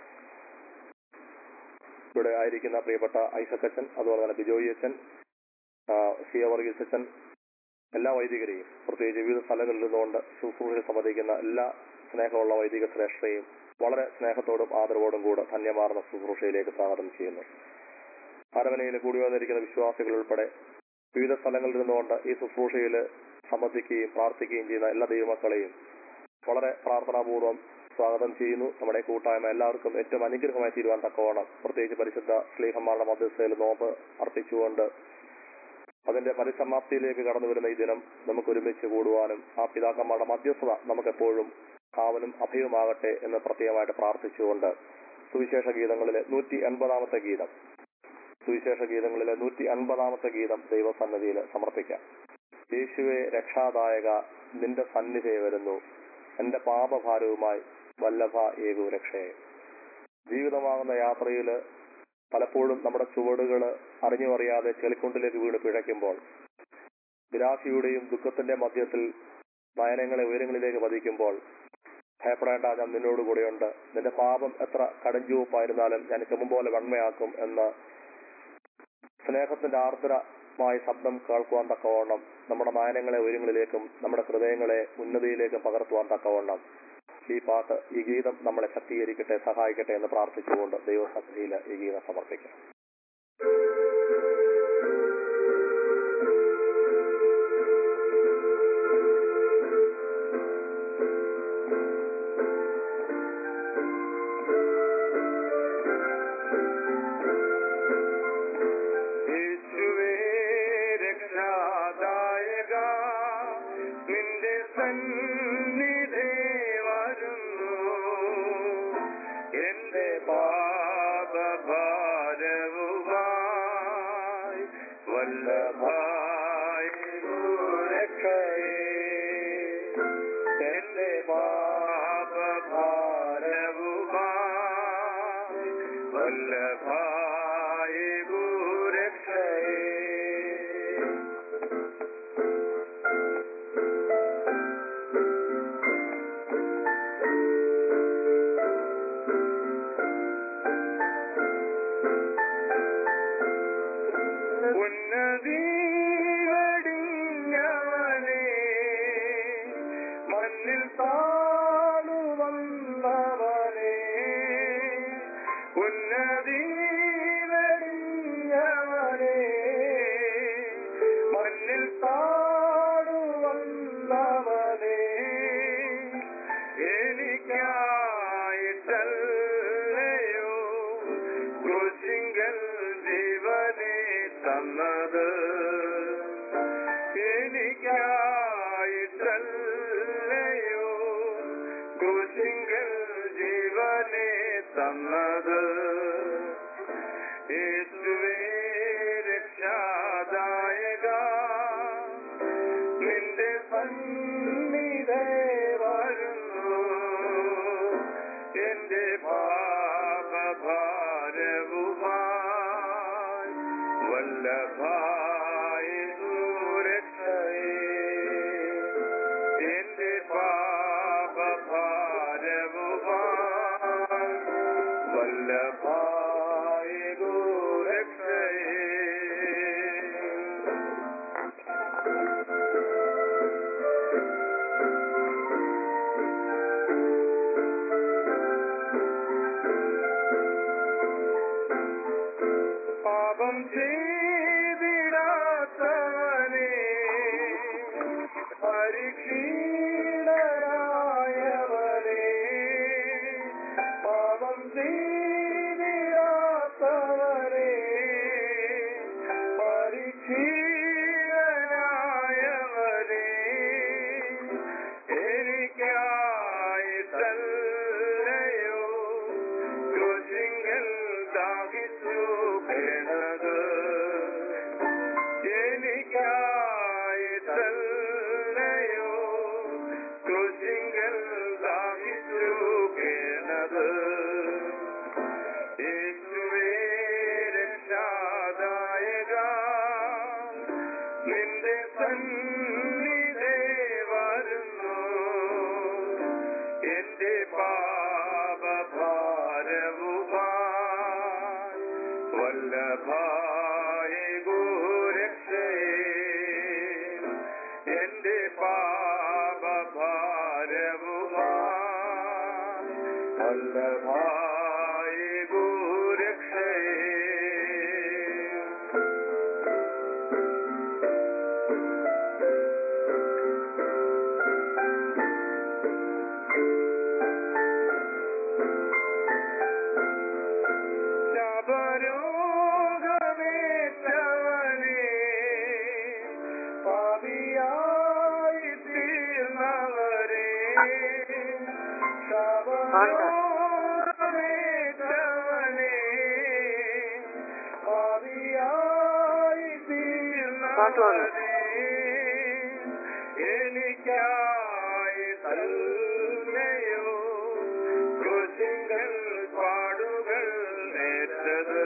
ഇവിടെ ആയിരിക്കുന്ന പ്രിയപ്പെട്ട ഐസക് അച്ഛൻ അതുപോലെ തന്നെ ബിജോയി അച്ഛൻ ആ, സിയ വർഗീസ് അച്ഛൻ എല്ലാ വൈദികരെയും പ്രത്യേകിച്ച് വിവിധ സ്ഥലങ്ങളിൽ നിന്നുകൊണ്ട് ശുശ്രൂഷയിൽ സംബന്ധിക്കുന്ന എല്ലാ സ്നേഹമുള്ള വൈദിക ശ്രേഷ്ഠയും വളരെ സ്നേഹത്തോടും ആദരവോടും കൂടെ ധന്യമാർന്ന ശുശ്രൂഷയിലേക്ക് സ്വാഗതം ചെയ്യുന്നു അരമനയിൽ കൂടി വന്നിരിക്കുന്ന വിശ്വാസികൾ ഉൾപ്പെടെ വിവിധ സ്ഥലങ്ങളിൽ നിന്നുകൊണ്ട് ഈ ശുശ്രൂഷയിൽ സംബന്ധിക്കുകയും പ്രാർത്ഥിക്കുകയും ചെയ്യുന്ന എല്ലാ ദൈവമക്കളെയും വളരെ പ്രാർത്ഥനാപൂർവ്വം സ്വാഗതം ചെയ്യുന്നു നമ്മുടെ ഈ കൂട്ടായ്മ എല്ലാവർക്കും ഏറ്റവും അനുഗ്രഹമായി തീരുവാൻ തക്കവണ്ണം പ്രത്യേകിച്ച് പരിശുദ്ധ സ്ലീഹന്മാരുടെ മധ്യസ്ഥയിൽ നോമ്പ് അർപ്പിച്ചുകൊണ്ട് അതിന്റെ പരിസമാപ്തിയിലേക്ക് കടന്നു വരുന്ന ഈ ദിനം നമുക്ക് ഒരുമിച്ച് കൂടുവാനും ആ പിതാക്കന്മാരുടെ മധ്യസ്ഥത നമുക്കെപ്പോഴും കാവലും അഭയവുമാകട്ടെ എന്ന് പ്രത്യേകമായിട്ട് പ്രാർത്ഥിച്ചുകൊണ്ട് സുവിശേഷ ഗീതങ്ങളിലെ നൂറ്റി എൺപതാമത്തെ ഗീതം സുവിശേഷ ഗീതങ്ങളിലെ നൂറ്റി അൻപതാമത്തെ ഗീതം ദൈവസന്നിധിയിൽ സമർപ്പിക്കാം യേശുവെ രക്ഷാദായക നിന്റെ സന്നിധി വരുന്നു എന്റെ പാപഭാരവുമായി വല്ലഭ ഏകു രക്ഷയെ ജീവിതമാകുന്ന യാത്രയിൽ പലപ്പോഴും നമ്മുടെ ചുവടുകൾ അറിഞ്ഞു അറിയാതെ ചെളിക്കുണ്ടിലേക്ക് വീണ് പിഴയ്ക്കുമ്പോൾ നിരാശയുടെയും ദുഃഖത്തിന്റെ മധ്യത്തിൽ നയനങ്ങളെ ഉയരങ്ങളിലേക്ക് പതിക്കുമ്പോൾ ഭയപ്പെടേണ്ട ഞാൻ നിന്നോട് കൂടെയുണ്ട് നിന്റെ പാപം എത്ര കടഞ്ചുവപ്പായിരുന്നാലും ഞാൻ ഹിമം പോലെ വെണ്മയാക്കും എന്ന് സ്നേഹത്തിന്റെ ആർദ്രമായ ശബ്ദം കേൾക്കുവാൻ തക്കവണ്ണം നമ്മുടെ നയനങ്ങളെ ഉയരങ്ങളിലേക്കും നമ്മുടെ ഹൃദയങ്ങളെ ഉന്നതിയിലേക്കും പകർത്തുവാൻ തക്കവണ്ണം ഈ പാട്ട് ഈ ഗീതം നമ്മളെ ശക്തീകരിക്കട്ടെ സഹായിക്കട്ടെ എന്ന് പ്രാർത്ഥിച്ചുകൊണ്ട് ദൈവസന്നിധിയിൽ ഈ ഗീതം സമർപ്പിക്കാം യേശുവേ രക്ഷാദായക നിന്റെ സന്നിധി വരുന്നു എന്റെ പാപഭാരവുമായി വല്ലഭായി രക്ഷയേ എന്റെ പാപഭാരവുമായി വല്ലഭായി രക്ഷയേ ക്രൂശിങ്കൽ ജീവനെ തന്നത് യേശുവേ രക്ഷാദായക നിന്റെ സന്നിധേ വരുന്നു എന്റെ പാപഭാരവുമായി വല്ലഭായ ദൂരക്ഷയേ എന്റെ പാപഭാരവുമായി വല്ലഭായ ദൂരക്ഷയേ പാപം ചെയ്തിടാത്തവനെ പരീക്ഷീണരായവനെ പാപം ചെയ്തിടാത്തവനെ പരീക്ഷീണരായവനെ എനിക്കായി തല്ലയോ ക്രൂശിങ്കൽ ദാഹിച്ചു കിണത് എനിക്കായി തല്ലയോ ക്രൂശിങ്കൽ ദാഹിച്ചു കിണത് യേശുവേ രക്ഷാദായക നിന്റെ സന്നിധേ വരുന്നു എന്റെ പാപഭാരവുമായി വല്ലഭായ ഗോരക്ഷയേ എന്റെ പാപഭാരവുമായി വല്ലഭായ ഗോരക്ഷയേ ശബരോഗമേറ്റവനെ പാപിയായി തീർന്നവരെ ശബരോഗമേറ്റവനെ പാപിയായി തീർന്നവരെ എനിക്കായി തല്ലയോ ക്രൂശിങ്കൽ പാടുകൾ നേറ്റത്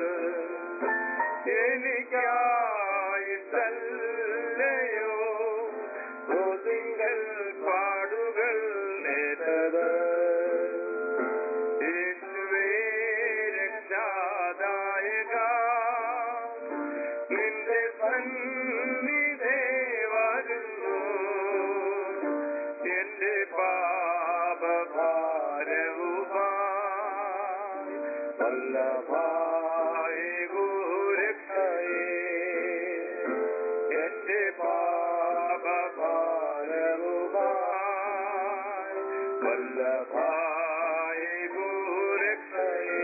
എനിക്കായി തല്ലയോ ക്രൂശിങ്കൽ പാടുകൾ നേറ്റത് യേശുവേ രക്ഷാദായക നിന്റെ സന്നിധേ വരുന്നു എന്റെ പാപഭാരവുമായി വല്ലഭായ ഗോരക്ഷയേ എന്റെ പാപഭാരവുമായി വല്ലഭായ ഗോരക്ഷയേ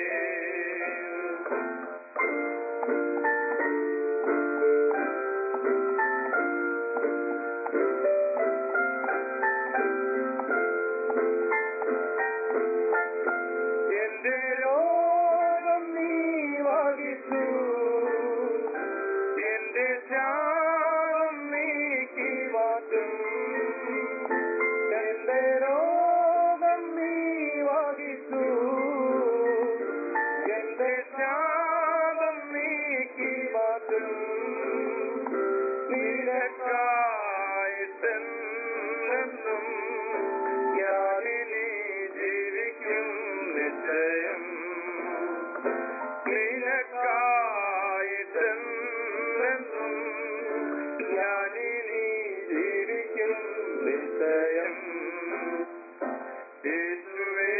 എന്റെ രോഗം നീ വഹിച്ചു എന്റെ ശാപം നീക്കി മാറ്റും എന്റെ രോഗം നീ വഹിച്ചു എന്റെ ശാപം നീക്കി മാറ്റും നിനക്കായിട്ടെന്നും ഞാനിനി ജീവിക്കും നിശ്ചയം നിനക്കായിട്ടെന്നും ഞാനിനി ജീവിക്കും നിശ്ചയം യേശുവേ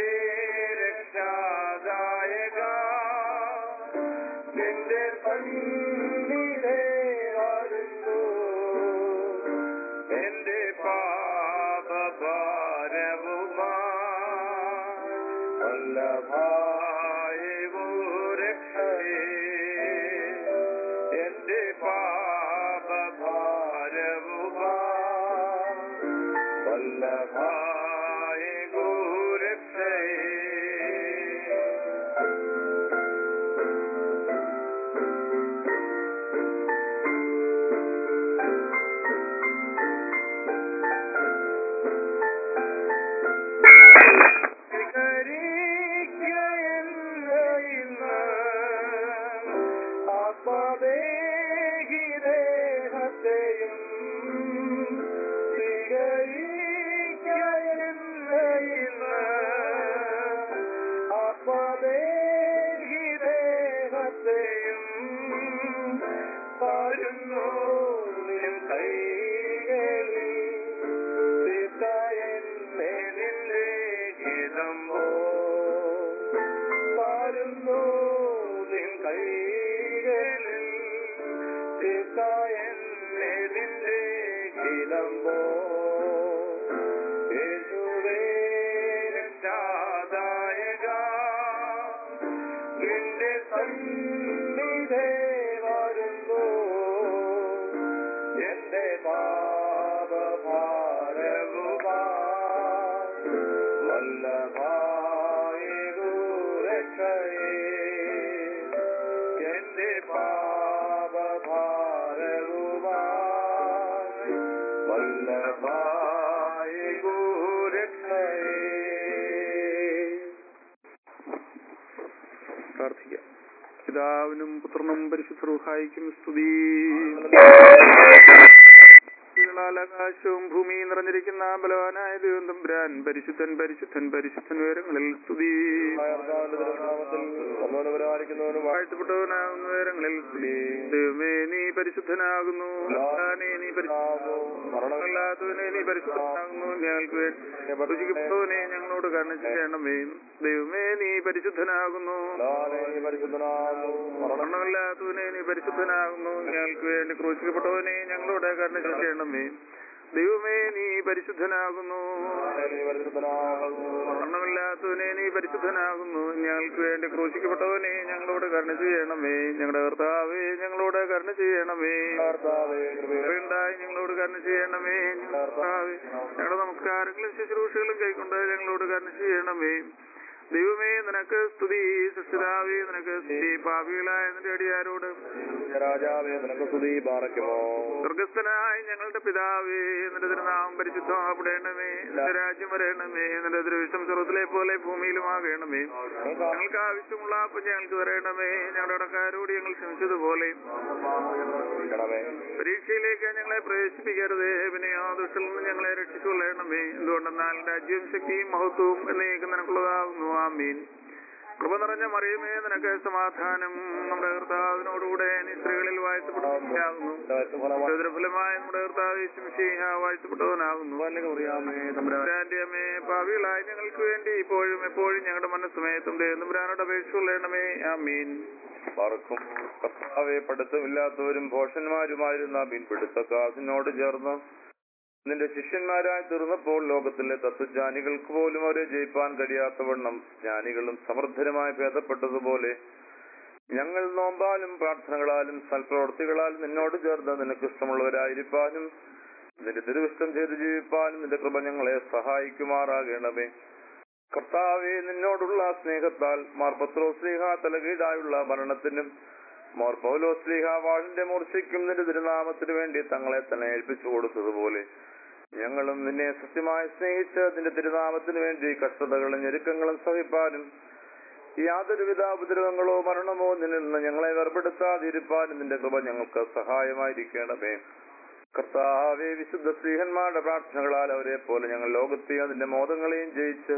രക്ഷാദായക നിന്റെ സന്നിധേ വരുന്നു എന്റെ പാപഭാരവുമായി വല്ലഭായ രക്ഷയേ എന്റെ പാപഭാരവുമായി വല്ലഭായ പ്രാർത്ഥിക്കാം പിതാവിനും പുത്രനും പരിശുദ്ധ റുഹായിക്കും സ്തുതി ാൽ ആകാശവും ഭൂമിയും നിറഞ്ഞിരിക്കുന്ന ബലവാനായ ദൈവം തമ്പുരാൻ പരിശുദ്ധൻ പരിശുദ്ധൻ പരിശുദ്ധൻ ഉയരങ്ങളിൽ സ്തുതി വാഴ്ത്തപ്പെട്ടവനാകുന്ന ഉയരങ്ങളിൽ സ്തുതി ദൈവമേ നീ പരിശുദ്ധനാകുന്നു ഭഗവാനേ, നീ പരിശുദ്ധനാകുന്നല്ലാത്തവനെ നീ പരിശുദ്ധനാകുന്നു ഞങ്ങൾക്ക് വേണ്ടി രുചിക്കപ്പെട്ടവനെ ഞങ്ങളോട് കരുണ ചെയ്യണമേ ദൈവമേ നീ പരിശുദ്ധനാകുന്നു മരണമില്ലാത്തവനെ നീ പരിശുദ്ധനാകുന്നു ഞങ്ങൾക്ക് വേണ്ടി ക്രൂശിക്കപ്പെട്ടവനെ ഞങ്ങളോട് കരുണ ചെയ്യണമേ ദൈവമേ നീ പരിശുദ്ധനാകുന്നു മരണമില്ലാത്തവനെ നീ പരിശുദ്ധനാകുന്നു ഞങ്ങൾക്ക് വേണ്ടി ക്രൂശിക്കപ്പെട്ടവനെ ഞങ്ങളോട് കരുണ ചെയ്യണമേ ഞങ്ങളുടെ കർത്താവേ ഞങ്ങളോട് കരുണ ചെയ്യണമേ ഉണ്ടായി ഞങ്ങളോട് കരുണ ചെയ്യണമേ ഞങ്ങളുടെ കർത്താവേ ഞങ്ങളുടെ നമസ്കാരങ്ങളും ശുശ്രൂഷകളും കൈക്കൊണ്ട് ഞങ്ങളോട് കരുണ ചെയ്യണമേ ദൈവമേ നിനക്ക് സ്തുതി സൃഷ്ടിതാവേ നിനക്ക് സ്തുതി പാപികളായ നിന്റെ അടിയാരോട് രാജാവേ നിനക്ക് സ്തുതി പാറയ്ക്കുമോ സ്വർഗസ്ഥനായ ഞങ്ങളുടെ പിതാവേ നിന്റെ തിരുനാമം പരിശുദ്ധമാപ്പെടേണമേ നിന്റെ രാജ്യം വരേണമേ നിന്റെ തിരുവിഷം സ്വർഗത്തിലെ പോലെ ഭൂമിയിലുമാകണമേ ഞങ്ങൾക്ക് ആവശ്യമുള്ള അപ്പം ഞങ്ങൾക്ക് തരേണമേ ഞങ്ങളുടെ ഇടക്കാരോട് ഞങ്ങൾ ക്ഷമിച്ചതുപോലെ പരീക്ഷയിലേക്ക് ഞങ്ങളെ പ്രവേശിപ്പിക്കരുതേ വിനയോ ദുഷ്ടൽ നിന്ന് ഞങ്ങളെ രക്ഷിച്ചുകൊള്ളണമേ എന്തുകൊണ്ടെന്നാൽ രാജ്യവും ശക്തിയും മഹത്വവും എന്നേക്കും നിനക്കുള്ളതാകുന്നു ആമീൻ കൃപ നിറഞ്ഞ മറിയമേ നിനക്ക് സമാധാനം നമ്മുടെ കർത്താവിനോടുകൂടെ നീ സ്ത്രീകളിൽ വാഴ്ത്തപ്പെട്ടവനാകുന്നു ഫലമായ നമ്മുടെ കർത്താവ് ശിംഷീഹ വാഴ്ത്തപ്പെട്ടവനാകുന്നു തമ്പുരാന്റെ അമ്മേ ഭാവികളായ ഞങ്ങൾക്ക് വേണ്ടി ഇപ്പോഴും എപ്പോഴും ഞങ്ങളുടെ മനസ്സമയത്തും തമ്പുരാനോട് അപേക്ഷ കൊള്ളണമേ ആമീൻ പാർക്കും കർത്താവെ പഠിത്തമില്ലാത്തവരും ഭോഷന്മാരുമായിരുന്ന മീൻപിടുത്തക്കാരനോട് ചേർന്ന് നിന്റെ ശിഷ്യന്മാരായി തീർന്നപ്പോൾ ലോകത്തിലെ തത്വജ്ഞാനികൾക്ക് പോലും അവരെ ജയിപ്പാൻ കഴിയാത്തവണ്ണം ജ്ഞാനികളും സമർത്ഥരുമായി ഭേദപ്പെട്ടതുപോലെ ഞങ്ങൾ നോമ്പാലും പ്രാർത്ഥനകളാലും സൽപ്രവർത്തികളാലും നിന്നോട് ചേർന്ന് നിനക്ക് ഇഷ്ടമുള്ളവരായിരിക്കാനും നിന്റെ തിരുവിഷ്ടം ചെയ്ത് ജീവിപ്പാനും നിന്റെ കൃപ ഞങ്ങളെ സഹായിക്കുമാറാകണമേ കർത്താവെ നിന്നോടുള്ള സ്നേഹത്താൽ മാർ പത്രോസ്ലീഹ തലകീഴായുള്ള മരണത്തിനും മോർ പൗലോസ്ലീഹ വാളിന്റെ മൂർച്ചയ്ക്കും നിന്റെ തിരുനാമത്തിനു വേണ്ടി തങ്ങളെ തന്നെ ഏൽപ്പിച്ചു കൊടുത്തതുപോലെ ഞങ്ങളും നിന്നെ സത്യമായി സ്നേഹിച്ച് നിന്റെ തിരുനാമത്തിനു വേണ്ടി കഷ്ടതകളും ഞെരുക്കങ്ങളും സഹിപ്പാനും യാതൊരുവിധ ഉപദ്രവങ്ങളോ മരണമോ നിന്നിൽ നിന്ന് ഞങ്ങളെ വേർപെടുത്താതിരിപ്പാനും നിന്റെ കൃപ ഞങ്ങൾക്ക് സഹായമായിരിക്കണമേ കർത്താവെ വിശുദ്ധ സ്ത്രീഹന്മാരുടെ പ്രാർത്ഥനകളാൽ അവരെ പോലെ ഞങ്ങൾ ലോകത്തെയും അതിന്റെ മോദങ്ങളെയും ജയിച്ച്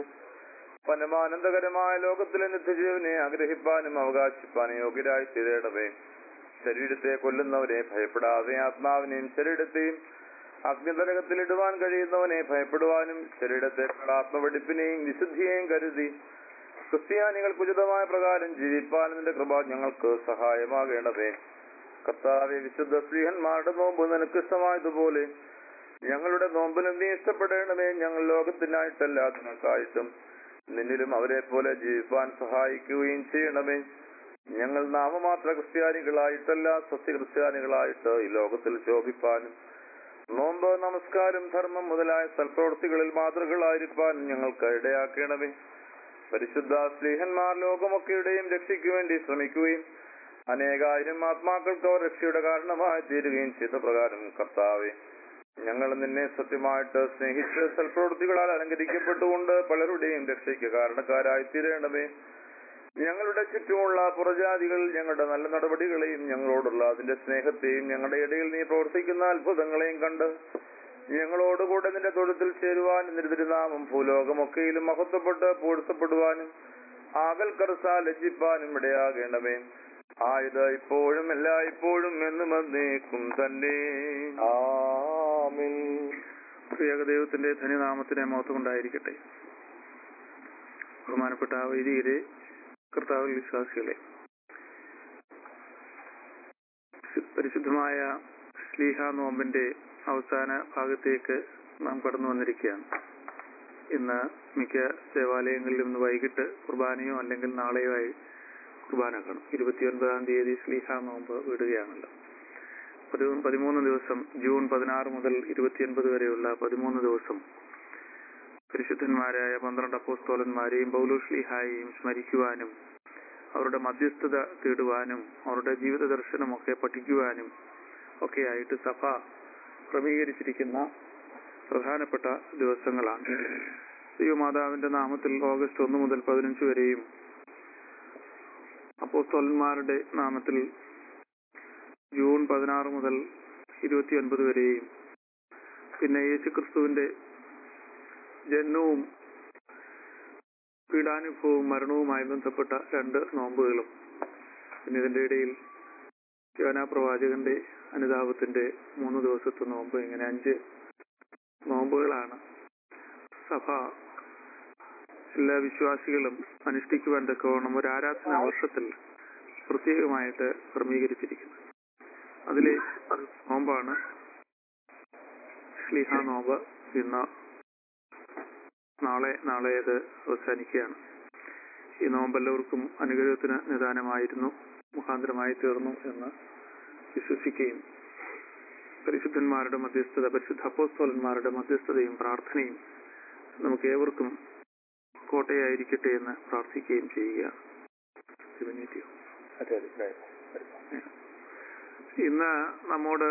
പരമാനന്ദകരമായ ലോകത്തിലെ നിത്യജീവനെ ആഗ്രഹിപ്പാനും അവകാശിപ്പാനും യോഗ്യരായി തീരേണ്ടവേ ശരീരത്തെ കൊല്ലുന്നവരെ ഭയപ്പെടാതെ ആത്മാവിനെയും ശരീരത്തെയും അഗ്നിതരകത്തിലിടുവാൻ കഴിയുന്നവനെ ഭയപ്പെടുവാനും ശരീരത്തെക്കാൾ ആത്മവെടിപ്പിനെയും വിശുദ്ധിയെയും കരുതി ക്രിസ്ത്യാനികൾക്ക് ഉചിതമായ പ്രകാരം ജീവിപ്പാനും നിന്റെ കൃപ ഞങ്ങൾക്ക് സഹായമാകേണ്ടതേ കർത്താവെ വിശുദ്ധ സ്ത്രീഹന്മാരുടെ നോമ്പ് നിനക്ക് ഇഷ്ടമായതുപോലെ ഞങ്ങളുടെ നോമ്പിലും നീ ഇഷ്ടപ്പെടേണ്ടമേ ഞങ്ങൾ ലോകത്തിനായിട്ടല്ല നിനക്കായിട്ടും നിന്നിലും അവരെ പോലെ ജീവിപ്പാൻ സഹായിക്കുകയും ചെയ്യണമേ ഞങ്ങൾ നാമമാത്ര ക്രിസ്ത്യാനികളായിട്ടല്ല സത്യക്രിസ്ത്യാനികളായിട്ട് ഈ ലോകത്തിൽ ശോഭിപ്പാനും നോമ്പ് നമസ്കാരം ധർമ്മം മുതലായ സൽപ്രവൃത്തികളിൽ മാതൃകളായിരിക്കാൻ ഞങ്ങൾക്ക് ഇടയാക്കണമേ പരിശുദ്ധ സ്ലീഹന്മാർ ലോകമൊക്കെയുടെയും രക്ഷയ്ക്കു വേണ്ടി ശ്രമിക്കുകയും അനേകായിരം ആത്മാക്കൾക്ക് അവർ രക്ഷയുടെ കാരണമായി തീരുകയും ചെയ്ത പ്രകാരം കർത്താവെ ഞങ്ങൾ നിന്നെ സത്യമായിട്ട് സ്നേഹിച്ച് സൽപ്രവൃത്തികളാൽ അലങ്കരിക്കപ്പെട്ടുകൊണ്ട് പലരുടെയും രക്ഷയ്ക്ക് കാരണക്കാരായി തീരേണ്ടമേ ഞങ്ങളുടെ ചുറ്റുമുള്ള പുറജാതികൾ ഞങ്ങളുടെ നല്ല നടപടികളെയും ഞങ്ങളോടുള്ള അതിന്റെ സ്നേഹത്തെയും ഞങ്ങളുടെ ഇടയിൽ നീ പ്രവർത്തിക്കുന്ന അത്ഭുതങ്ങളെയും കണ്ട് ഞങ്ങളോടുകൂടെ നിന്റെ തൊഴുത്തിൽ ചേരുവാനും നിന്റെ തിരുനാമം ഭൂലോകമൊക്കെയിലും മഹത്വപ്പെട്ട് പൂഴ്ത്തപ്പെടുവാനും ആകൽ കറുസ ലജ്ജിപ്പാനും ഇടയാകേണ്ടമേ ആയത് ഇപ്പോഴും എല്ലായ്പ്പോഴും എന്നും എന്നേക്കും തന്നെ ആമീൻ പ്രിയക ദൈവത്തിന്റെ ധന്യനാമത്തിന് മഹത്വം ഉണ്ടായിരിക്കട്ടെ ബഹുമാനപ്പെട്ട വൈദികരെ കർത്താവിൽ വിശ്വാസികളെ പരിശുദ്ധമായ സ്ലീഹ നോമ്പിന്റെ അവസാന ഭാഗത്തേക്ക് നാം കടന്നു വന്നിരിക്കുകയാണ് ഇന്ന് മിക്ക ദേവാലയങ്ങളിലും ഇന്ന് വൈകിട്ട് കുർബാനയോ അല്ലെങ്കിൽ നാളെയോ ആയി കുർബാന കാണും ഇരുപത്തിയൊൻപതാം തീയതി സ്ലീഹ നോമ്പ് വിടുകയാണല്ലോ പതി- പതിമൂന്ന് ദിവസം ജൂൺ പതിനാറ് മുതൽ ഇരുപത്തിയൊൻപത് വരെയുള്ള പതിമൂന്ന് ദിവസം പരിശുദ്ധന്മാരായ പന്ത്രണ്ട് അപ്പോസ്തോലന്മാരെയും പൗലോഷ്ലിഹായെയും സ്മരിക്കുവാനും അവരുടെ മധ്യസ്ഥത തേടുവാനും അവരുടെ ജീവിത ദർശനമൊക്കെ പഠിക്കുവാനും ഒക്കെയായിട്ട് സഭ ക്രമീകരിച്ചിരിക്കുന്ന പ്രധാനപ്പെട്ട ദിവസങ്ങളാണ് ദൈവമാതാവിന്റെ നാമത്തിൽ ഓഗസ്റ്റ് ഒന്ന് മുതൽ പതിനഞ്ച് വരെയും അപ്പോസ്തോലന്മാരുടെ നാമത്തിൽ ജൂൺ പതിനാറ് മുതൽ ഇരുപത്തിയൊൻപത് വരെയും പിന്നെ യേശുക്രിസ്തുവിന്റെ ജനനവും പീഡാനുഭവവും മരണവുമായി ബന്ധപ്പെട്ട രണ്ട് നോമ്പുകളും പിന്നെ ഇതിന്റെ ഇടയിൽ യോനാ പ്രവാചകന്റെ അനുതാപത്തിന്റെ മൂന്ന് ദിവസത്തെ നോമ്പ് ഇങ്ങനെ അഞ്ച് നോമ്പുകളാണ് സഭ എല്ലാ വിശ്വാസികളും അനുഷ്ഠിക്കുവാൻ തക്കവണ്ണം ഒരു ആരാധനാ വർഷത്തിൽ പ്രത്യേകമായിട്ട് ക്രമീകരിച്ചിരിക്കുന്നത് അതിലെ ഒരു നോമ്പാണ് ശ്ലീഹ നോമ്പ് ഇന്ന് നാളെ നാളെ അത് അവസാനിക്കുകയാണ് ഈ നോമ്പ് എല്ലാവർക്കും അനുഗ്രഹത്തിന് നിദാനമായിരുന്നു മുഖാന്തരമായി തീർന്നു എന്ന് വിശ്വസിക്കുകയും പരിശുദ്ധന്മാരുടെ മധ്യസ്ഥത പരിശുദ്ധ അപ്പോസ്തോലന്മാരുടെ മധ്യസ്ഥതയും പ്രാർത്ഥനയും നമുക്ക് ഏവർക്കും കോട്ടയായിരിക്കട്ടെ എന്ന് പ്രാർത്ഥിക്കുകയും ചെയ്യുകയാണ് ശിവനീതിയോ അതെ അതെ ഇന്ന് നമ്മോട്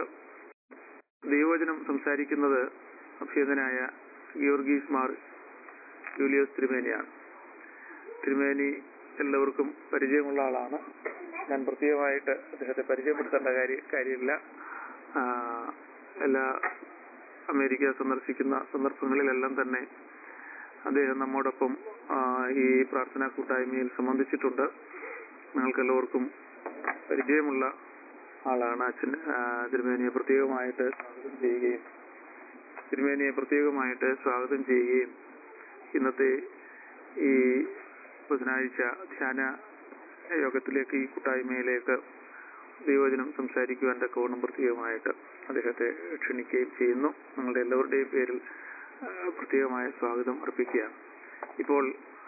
ദൈവവചനം സംസാരിക്കുന്നത് അഭ്യതനായ ഗിയോർഗീസ് മാർ ജൂലിയോസ് തിരുമേനിയാണ് തിരുമേനി എല്ലാവർക്കും പരിചയമുള്ള ആളാണ് ഞാൻ പ്രത്യേകമായിട്ട് അദ്ദേഹത്തെ പരിചയപ്പെടുത്തേണ്ട കാര്യ കാര്യമില്ല ആ, എല്ലാ അമേരിക്ക സന്ദർശിക്കുന്ന സന്ദർഭങ്ങളിലെല്ലാം തന്നെ അദ്ദേഹം നമ്മോടൊപ്പം ആ, ഈ പ്രാർത്ഥനാ കൂട്ടായ്മയിൽ സംബന്ധിച്ചിട്ടുണ്ട് നിങ്ങൾക്കെല്ലാവർക്കും പരിചയമുള്ള ആളാണ് അച്ഛൻ ആ, തിരുമേനിയെ പ്രത്യേകമായിട്ട് സ്വാഗതം ചെയ്യുകയും തിരുമേനിയെ പ്രത്യേകമായിട്ട് സ്വാഗതം ചെയ്യുകയും ഇന്നത്തെ ഈ ബുധനാഴ്ച ധ്യാന യോഗത്തിലേക്ക് ഈ കൂട്ടായ്മയിലേക്ക് ദൈവവചനം സംസാരിക്കുവാൻ തക്കവണ്ണം പ്രത്യേകമായിട്ട് അദ്ദേഹത്തെ ക്ഷണിക്കുകയും ചെയ്യുന്നു നിങ്ങളുടെ എല്ലാവരുടെയും പേരിൽ ആ, പ്രത്യേകമായ സ്വാഗതം അർപ്പിക്കുകയാണ് ഇപ്പോൾ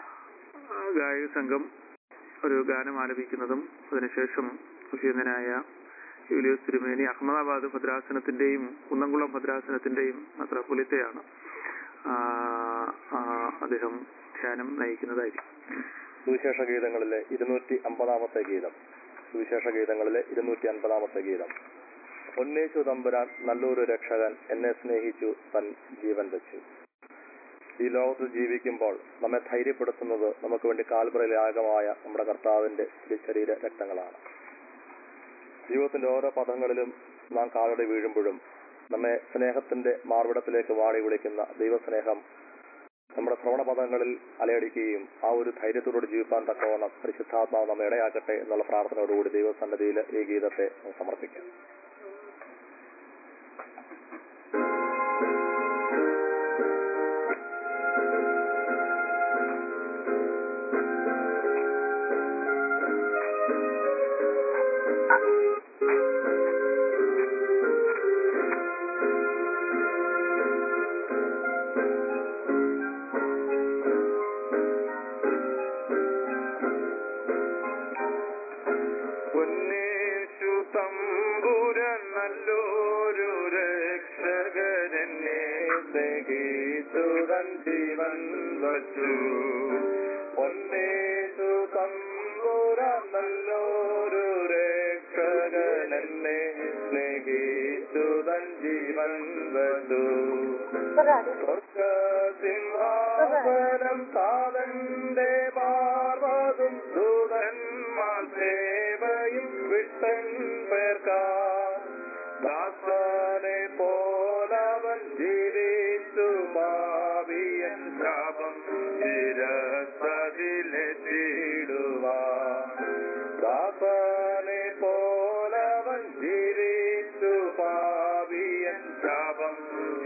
ആ, ഗായക സംഘം ഒരു ഗാനം ആലപിക്കുന്നതും അതിനുശേഷം സുശീലനായ യൂലിയോസ് തിരുമേനി അഹമ്മദാബാദ് ഭദ്രാസനത്തിന്റെയും കുന്നംകുളം ഭദ്രാസനത്തിന്റെയും മെത്രാപ്പൊലിത്തയാണ് ആ, ആ, അദ്ദേഹം ധ്യാനം നയിക്കുന്നതായിരിക്കും സുവിശേഷ ഗീതങ്ങളിലെ ഇരുന്നൂറ്റി അമ്പതാമത്തെ ഗീതം സുവിശേഷ ഗീതങ്ങളിലെ ഇരുന്നൂറ്റി അൻപതാമത്തെ ഗീതം ഉന്നയിച്ചു തമ്പുരാൻ നല്ലൊരു രക്ഷകൻ എന്നെ സ്നേഹിച്ചു തൻ ജീവൻ വെച്ചു ഈ ലോകത്ത് ജീവിക്കുമ്പോൾ നമ്മെ ധൈര്യപ്പെടുത്തുന്നത് നമുക്ക് വേണ്ടി കാൽപറയിലാകമായ നമ്മുടെ കർത്താവിന്റെ തിരുശരീര രക്തങ്ങളാണ് ജീവിതത്തിന്റെ ഓരോ പദങ്ങളിലും നാം കാലടി വീഴുമ്പോഴും നമ്മെ സ്നേഹത്തിന്റെ മാർവിടത്തിലേക്ക് വാടി വിളിക്കുന്ന ദൈവസ്നേഹം നമ്മുടെ ശ്രവണപദങ്ങളിൽ അലയടിക്കുകയും ആ ഒരു ധൈര്യത്തോടുകൂടി ജീവിക്കാൻ തക്കവണ്ണം പരിശുദ്ധാത്മാവ് നമ്മെ ഇടയാക്കട്ടെ എന്നുള്ള പ്രാർത്ഥനയോടുകൂടി ദൈവസന്നിധിയിൽ ഈ ഗീതത്തെ നമുക്ക് സമർപ്പിക്കാം പൊന്നേശു തമ്പുരാൻ സ്നേഹിച്ചുതൻ ജീവൻ വച്ചു പൊന്നേശു തമ്പുരാൻ നല്ലൊരു രക്ഷകൻ എന്നെ സ്നേഹിച്ചുതൻ ജീവൻ വച്ചു സ്വർഗസിംഹാസനം താതന്റെ പാർവതും ദൂതന്മാർ സേവയും വിട്ടൻ പേർക്കാൻ ദാസനെ പോലവൻ ജീവിച്ചു ഭാവിയൻ ശാപം ചിരസതിലെത്തിടുവാൻ ദാസനെ പോലവൻ ജീവിച്ചു ഭാവിയൻ ശാപം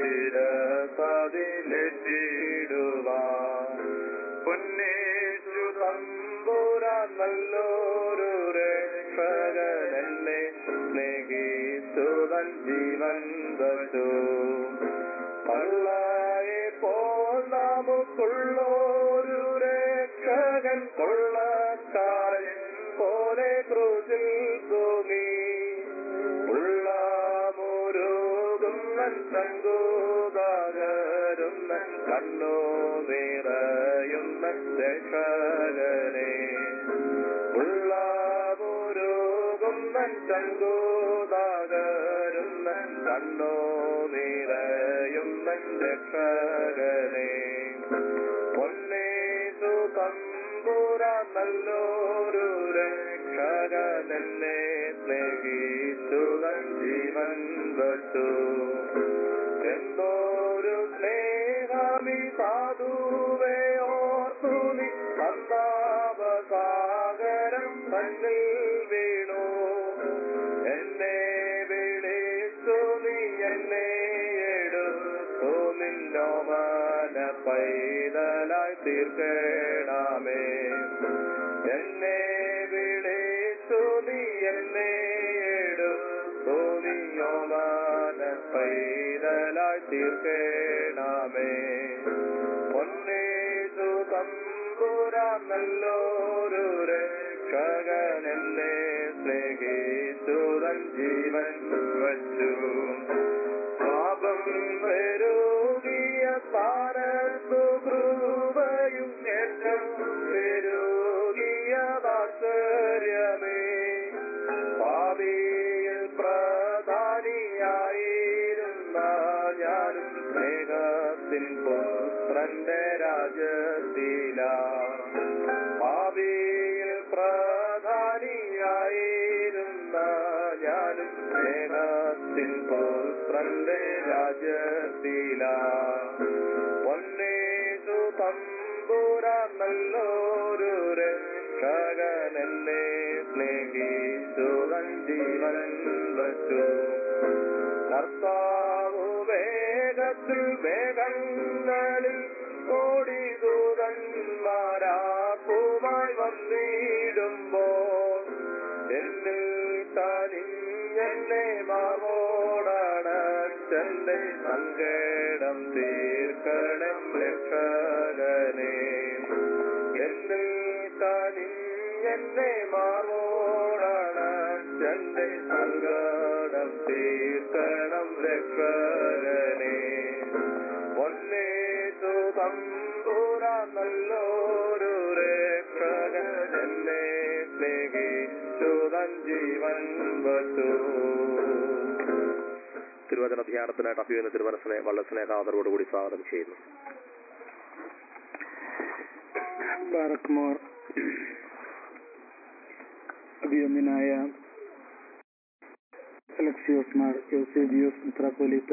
ചിരസതിലെത്തിടുവാൻ പൊന്നേശു തമ്പുരാൻ നല്ലൊരു രക്ഷകൻ എന്നെ സ്നേഹിച്ചുതൻ ജീവൻ വച്ചു പള്ളയെ പോൽ നമുക്കുള്ളൊരു രക്ഷകൻ കൊള്ളക്കാരൻ പോലെ ക്രൂസിൽ തൂങ്ങി ഉള്ള മുരുകുന്നൻ തങ്കൂതാകരുന്നൻ കണ്ണു നിറയുന്നൻ രക്ഷകനെ ഉള്ള മുരുകുന്നൻ തങ്കൂതാകരുന്നൻ കണ്ണു നിറയുന്നൻ രക്ഷകനെ പൊന്നേതു തമ്പുര നല്ലൊരു രക്ഷകനെന്നെ സ്നേഹിച്ചുതൻ ജീവൻ വച്ചു എന്തോരു സ്നേഹമി സാധുവേ ഓർത്തു നീ സന്താപസാഗരം തന്നിൽ വീണു എന്നെ വിളിച്ചു നീ എന്നെ എടുത്തു നിന്നോമന പൈതലായി തീർക്കണമേ എന്നെ വിളിച്ചു നീ എന്നെ എടുത്തു നീയോമന പൈതലായി തീർക്കണമേ പൊന്നേതു തമ്പുര നല്ലൊരു രക്ഷകനെന്നെ സ്നേഹിച്ചുതൻ ജീവൻ വച്ചു പാപം പെരുകിയ താരത്തു കൃപയും ഏറ്റവും പെരുകിയ താത്പര്യമേ ഭാവിയിൽ പ്രധാനിയായിരുന്ന ഞാനും സ്നേഹത്തിൻ പുത്രന്റെ രാജ്യത്തില ഭാവിയിൽ പ്രധാനിയായിരുന്ന ഞാനും സ്നേഹത്തിൻ പുത്രന്റെ രാജ്യത്തില പൊന്നേതു തമ്പുര നല്ലൊരു രക്ഷകനെന്നെ സ്നേഹിച്ചുവൻ ജീവൻ വച്ചു കർത്താവു വേഗത്തിൽ വേഗങ്ങളിൽ കോടി ദൂതന്മാരാക്കുമായി വന്നിടുമ്പോൾ എന്നിൽ തനിഞ്ഞെന്നെ മാവോടണച്ചെന്റെ സങ്കടം തീർക്കണം രക്ഷകനെ എന്നിൽ തനിഞ്ഞെന്നെ മാവോടണച്ചെന്റെ സങ്കടം തീർക്കണം രക്ഷകനെ പൊന്നേതു തമ്പുര നല്ലൊരു രക്ഷകൻ എന്നെ സ്നേഹിച്ചുതൻ ജീവൻ വച്ചു തിരുവചന ധ്യാനത്തിനായിട്ട് അഭിയുന്ന തിരുമനസിനെ വളരെ സ്നേഹാദരോടുകൂടി സ്വാഗതം ചെയ്യുന്നു ബാറക്മോർ അഭിയന്യനായ അലക്സിയോസ് മാർ യോസേബിയോസ് മിത്രാപ്പോലിത്ത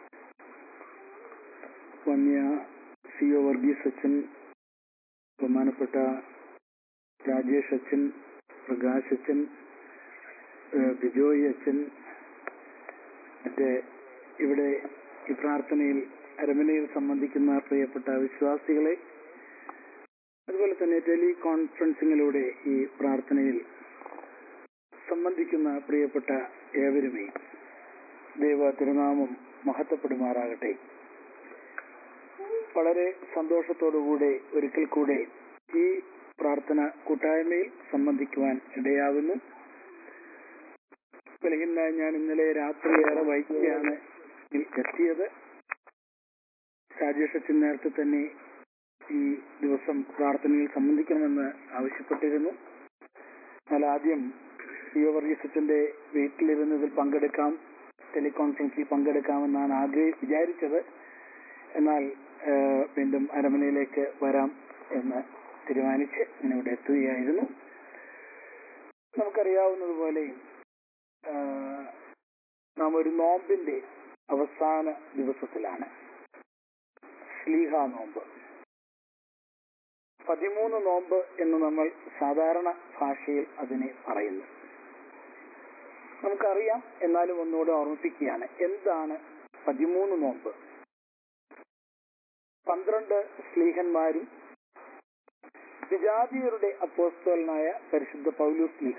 വന്യ സി ഒ വർഗീസ് അച്ഛൻ ബഹുമാനപ്പെട്ട രാജേഷ് അച്ഛൻ പ്രകാശ് അച്ഛൻ ഏഹ് ബിജോയ് അച്ഛൻ മറ്റേ ഇവിടെ ഈ പ്രാർത്ഥനയിൽ അരമനയിൽ സംബന്ധിക്കുന്ന പ്രിയപ്പെട്ട വിശ്വാസികളെ അതുപോലെ തന്നെ ടെലി കോൺഫറൻസിങ്ങിലൂടെ ഈ പ്രാർത്ഥനയിൽ സംബന്ധിക്കുന്ന പ്രിയപ്പെട്ട ഏവരുമേ ദൈവ തിരുനാമം മഹത്വപ്പെടുമാറാകട്ടെ വളരെ സന്തോഷത്തോടുകൂടെ ഒരിക്കൽ കൂടെ ഈ പ്രാർത്ഥന കൂട്ടായ്മയിൽ സംബന്ധിക്കുവാൻ ഇടയാകുന്നു ബലഹീനായ ഞാൻ ഇന്നലെ രാത്രി ഏറെ വൈകിയാണ് ഇതിൽ എത്തിയത് രാജേഷ് അച്ഛൻ നേരത്തെ തന്നെ ഈ ദിവസം പ്രാർത്ഥനയിൽ സംബന്ധിക്കണമെന്ന് ആവശ്യപ്പെട്ടിരുന്നു എന്നാൽ ആദ്യം ലിയോ വർഗീസ് അച്ഛന്റെ വീട്ടിലിരുന്ന് ഇതിൽ പങ്കെടുക്കാം ടെലികോൺഫറൻസിൽ പങ്കെടുക്കാമെന്നാണ് ആഗ്രഹി വിചാരിച്ചത് എന്നാൽ ഏഹ്, വീണ്ടും അരമനയിലേക്ക് വരാം എന്ന് തീരുമാനിച്ച് ഞാൻ ഇവിടെ എത്തുകയായിരുന്നു നമുക്കറിയാവുന്നതുപോലെ ആഹ്, നാം ഒരു നോമ്പിന്റെ അവസാന ദിവസത്തിലാണ് ശ്ലീഹ നോമ്പ് പതിമൂന്ന് നോമ്പ് എന്ന് നമ്മൾ സാധാരണ ഭാഷയിൽ അതിനെ പറയുന്നു നമുക്കറിയാം എന്നാലും ഒന്നുകൂടെ ഓർമ്മിപ്പിക്കുകയാണ് എന്താണ് പതിമൂന്ന് നോമ്പ് പന്ത്രണ്ട് സ്ലീഹന്മാരും വിജാതിയരുടെ അപ്പോസ്തോലനായ പരിശുദ്ധ പൗലൂസ് സ്ലീഹ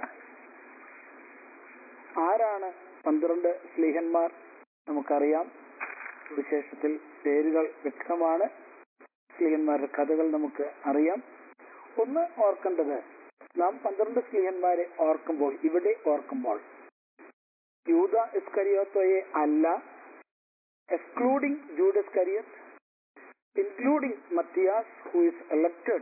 ആരാണ് പന്ത്രണ്ട് സ്ലീഹന്മാർ നമുക്കറിയാം വിശേഷത്തിൽ പേരുകൾ വ്യക്തമാണ് സ്ലീഹന്മാരുടെ കഥകൾ നമുക്ക് അറിയാം ഒന്ന് ഓർക്കേണ്ടത് നാം പന്ത്രണ്ട് സ്ലീഹന്മാരെ ഓർക്കുമ്പോൾ ഇവിടെ ഓർക്കുമ്പോൾ യൂത ഇസ്കരിയോത്തോയെ അല്ല excluding Jude Iscariot including Matthias, who is elected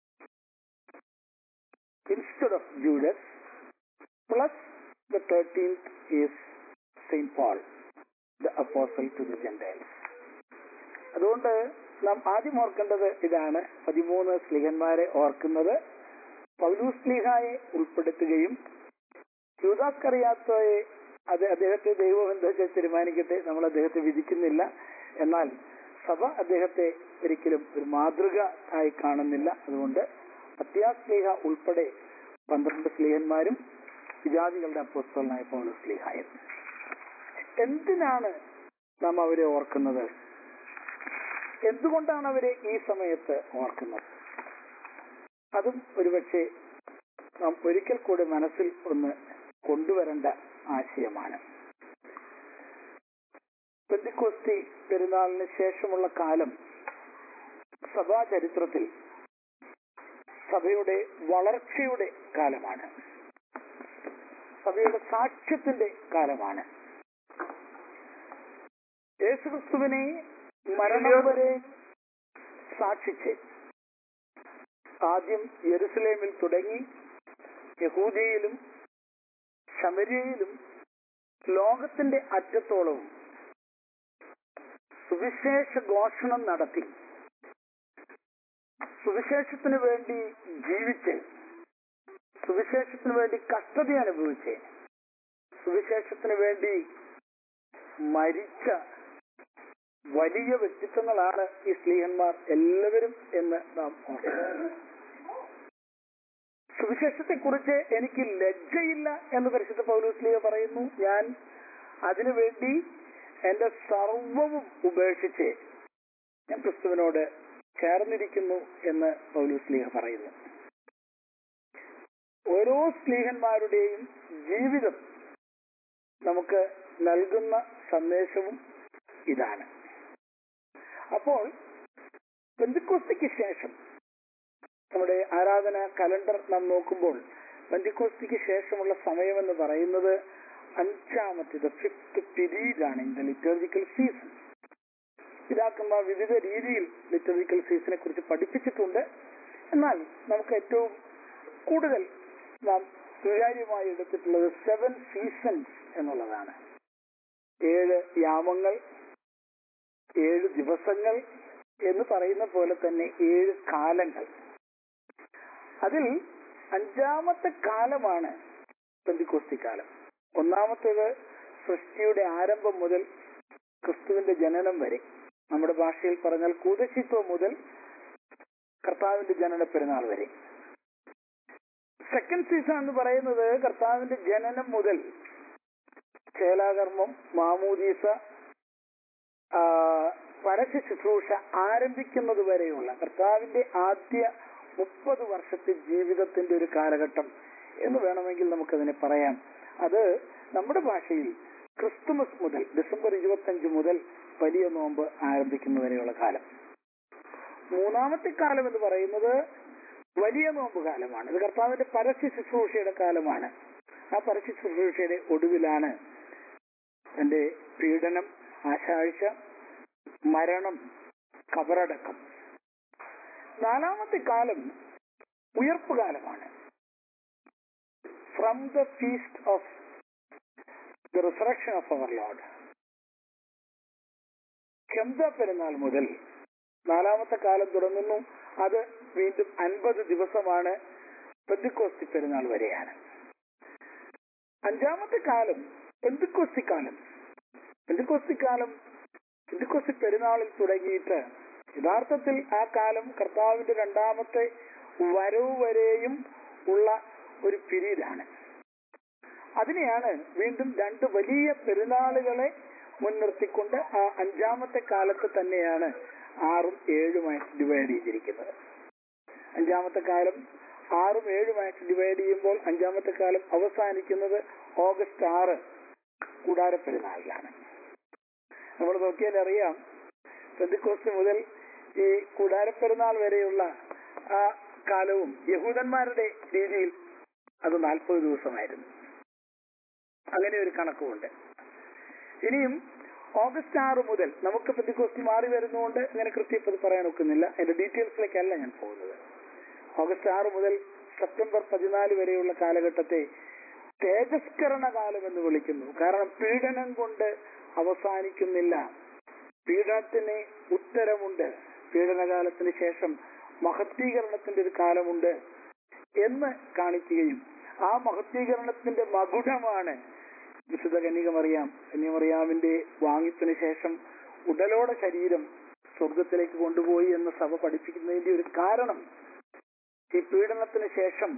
instead of Judas, plus the 13th is Saint Paul, the apostle to the Gentiles. അതുകൊണ്ട് നാം ആദ്യം ഓർക്കേണ്ടത് ഇതാണ് പതിമൂന്ന് സ്ലിഹന്മാരെ ഓർക്കുന്നത് പൗലൂസ് സ്ലിഹായെ ഉൾപ്പെടുത്തുകയും യൂദാസ്കറിയാത്തോയെ അത് അദ്ദേഹത്തെ ദൈവം എന്തൊക്കെ തീരുമാനിക്കട്ടെ നമ്മൾ അദ്ദേഹത്തെ വിധിക്കുന്നില്ല എന്നാൽ സഭ അദ്ദേഹത്തെ ഒരിക്കലും ഒരു മാതൃക ആയി കാണുന്നില്ല അതുകൊണ്ട് അത്യാസ്ലീഹ ഉൾപ്പെടെ പന്ത്രണ്ട് സ്ലീഹന്മാരും വിജാതികളുടെ അപ്പോസ്തലനായ പൗലോസ് സ്ലീഹായും എന്തിനാണ് നാം അവരെ ഓർക്കുന്നത് എന്തുകൊണ്ടാണ് അവരെ ഈ സമയത്ത് ഓർക്കുന്നത് അതും ഒരുപക്ഷെ നാം ഒരിക്കൽ കൂടി മനസ്സിൽ ഒന്ന് കൊണ്ടുവരേണ്ട ആശയമാണ് പെന്തിക്കോസ്തി പെരുന്നാളിന് ശേഷമുള്ള കാലം സഭാ ചരിത്രത്തിൽ സഭയുടെ വളർച്ചയുടെ കാലമാണ് സഭയുടെ സാക്ഷ്യത്തിന്റെ കാലമാണ് യേശുക്രിസ്തുവിനെ മരണം വരെ സാക്ഷിച്ച് ആദ്യം യെരുസലേമിൽ തുടങ്ങി യഹൂദയിലും ശമരിയയിലും ലോകത്തിന്റെ അറ്റത്തോളവും സുവിശേഷ ഘോഷണം നടത്തി സുവിശേഷത്തിന് വേണ്ടി ജീവിച്ച് സുവിശേഷത്തിന് വേണ്ടി കഷ്ടത അനുഭവിച്ച് സുവിശേഷത്തിന് വേണ്ടി മരിച്ച വലിയ വ്യക്തിത്വങ്ങളാണ് ഈ സ്ത്രീഹന്മാർ എല്ലാവരും എന്ന് നാം ഓർക്കണം സുവിശേഷത്തെ കുറിച്ച് എനിക്ക് ലജ്ജയില്ല എന്ന് പരിശുദ്ധ പൗലോസ്ലിയ പറയുന്നു ഞാൻ അതിനുവേണ്ടി എന്റെ സർവവും ഉപേക്ഷിച്ച് ഞാൻ ക്രിസ്തുവിനോട് ചേർന്നിരിക്കുന്നു എന്ന് പൗലോസ്ലിഹ പറയുന്നു ഓരോ സ്ലീഹന്മാരുടെയും ജീവിതം നമുക്ക് നൽകുന്ന സന്ദേശവും ഇതാണ് അപ്പോൾ പെന്തിക്കോസ്തിക്ക് ശേഷം നമ്മുടെ ആരാധന കലണ്ടർ നാം നോക്കുമ്പോൾ പെന്തിക്കോസ്തിക്ക് ശേഷമുള്ള സമയമെന്ന് പറയുന്നത് അഞ്ചാമത്തെ ദ ഫിഫ്ത് പീരീഡ് ആണ് ഇൻ ദ ലിറ്റർജിക്കൽ സീസൺ പിതാക്കന്മാർ വിവിധ രീതിയിൽ ലിറ്റർജിക്കൽ സീസണെ കുറിച്ച് പഠിപ്പിച്ചിട്ടുണ്ട് എന്നാൽ നമുക്ക് ഏറ്റവും കൂടുതൽ നാം സ്വീകാര്യമായി എടുത്തിട്ടുള്ളത് സെവൻ സീസൺസ് എന്നുള്ളതാണ് ഏഴ് യാമങ്ങൾ ഏഴ് ദിവസങ്ങൾ എന്ന് പറയുന്ന പോലെ തന്നെ ഏഴ് കാലങ്ങൾ അതിൽ അഞ്ചാമത്തെ കാലമാണ് പെന്തിക്കോസ്തി കാലം ഒന്നാമത്തേത് സൃഷ്ടിയുടെ ആരംഭം മുതൽ ക്രിസ്തുവിന്റെ ജനനം വരെ നമ്മുടെ ഭാഷയിൽ പറഞ്ഞാൽ കൂതശിത്വം മുതൽ കർത്താവിന്റെ ജനന പെരുന്നാൾ വരെ സെക്കൻഡ് സീസൺ എന്ന് പറയുന്നത് കർത്താവിന്റെ ജനനം മുതൽ ചേലാകർമ്മം മാമൂദീസ ആ, പരസ്യ ശുശ്രൂഷ ആരംഭിക്കുന്നത് വരെയുള്ള കർത്താവിന്റെ ആദ്യ മുപ്പത് വർഷത്തെ ജീവിതത്തിന്റെ ഒരു കാലഘട്ടം എന്ന് വേണമെങ്കിൽ നമുക്കതിനെ പറയാം അത് നമ്മുടെ ഭാഷയിൽ ക്രിസ്തുമസ് മുതൽ ഡിസംബർ ഇരുപത്തഞ്ച് മുതൽ വലിയ നോമ്പ് ആരംഭിക്കുന്നവരെയുള്ള കാലം മൂന്നാമത്തെ കാലം എന്ന് പറയുന്നത് വലിയ നോമ്പ് കാലമാണ് ഇത് കർത്താവിന്റെ പരസ്യ ശുശ്രൂഷയുടെ കാലമാണ് ആ പരസ്യ ശുശ്രൂഷയുടെ ഒടുവിലാണ് തന്റെ പീഡനം ആശാഴ്ച മരണം കബറടക്കം നാലാമത്തെ കാലം ഉയർപ്പ് കാലമാണ് from the feast of the resurrection of our lord കെംദ പെരുന്നാൾ മുതൽ നാലാമത്തെ കാലം തുടങ്ങുന്നു അത് വീണ്ടും അൻപത് ദിവസമാണ് പെന്തിക്കോസ്തി പെരുന്നാൾ വരെയാണ് അഞ്ചാമത്തെ കാലം പെന്തിക്കോസ്തി കാലം പെന്തിക്കോസ്തി കാലം പെന്തിക്കോസ്തി പെരുന്നാളിൽ തുടങ്ങിയിട്ട് യഥാർത്ഥത്തിൽ ആ കാലം കർത്താവിന്റെ രണ്ടാമത്തെ വരവ് വരെയും ഉള്ള ഒരു പീരീഡാണ് അതിനെയാണ് വീണ്ടും രണ്ട് വലിയ പെരുന്നാളുകളെ മുൻനിർത്തിക്കൊണ്ട് ആ അഞ്ചാമത്തെ കാലത്ത് തന്നെയാണ് ആറും ഏഴുമായിട്ട് ഡിവൈഡ് ചെയ്തിരിക്കുന്നത് അഞ്ചാമത്തെ കാലം ആറും ഏഴുമായിട്ട് ഡിവൈഡ് ചെയ്യുമ്പോൾ അഞ്ചാമത്തെ കാലം അവസാനിക്കുന്നത് ഓഗസ്റ്റ് ആറ് കൂടാര പെരുന്നാളിലാണ് നമ്മൾ നോക്കിയാൽ അറിയാം പെന്തിക്കോസ്റ്റ് മുതൽ ഈ കൂടാര പെരുന്നാൾ വരെയുള്ള ആ കാലവും യഹൂദന്മാരുടെ രീതിയിൽ അത് നാൽപ്പത് ദിവസമായിരുന്നു അങ്ങനെ ഒരു കണക്കുമുണ്ട് ഇനിയും ഓഗസ്റ്റ് ആറ് മുതൽ നമുക്ക് പെന്തിക്കോസ്തി മാറി വരുന്നതുകൊണ്ട് ഇങ്ങനെ കൃത്യപ്പത് പറയാൻ ഒക്കുന്നില്ല അതിന്റെ ഡീറ്റെയിൽസിലേക്കല്ല ഞാൻ പോകുന്നത് ഓഗസ്റ്റ് ആറ് മുതൽ സെപ്റ്റംബർ പതിനാല് വരെയുള്ള കാലഘട്ടത്തെ തേജസ്കരണ കാലം എന്ന് വിളിക്കുന്നു കാരണം പീഡനം കൊണ്ട് അവസാനിക്കുന്നില്ല പീഡനത്തിന് ഉത്തരമുണ്ട് പീഡനകാലത്തിന് ശേഷം മഹത്വീകരണത്തിന്റെ ഒരു കാലമുണ്ട് എന്ന് കാണിക്കുകയും ആ മഹത്വീകരണത്തിന്റെ മകുടമാണ് വിശുദ്ധ കന്യകമറിയാം കന്യമറിയാമിന്റെ വാങ്ങിപ്പിന് ശേഷം ഉടലോടെ ശരീരം സ്വർഗത്തിലേക്ക് കൊണ്ടുപോയി എന്ന് സഭ പഠിപ്പിക്കുന്നതിന്റെ ഒരു കാരണം ഈ പീഡനത്തിന് ശേഷം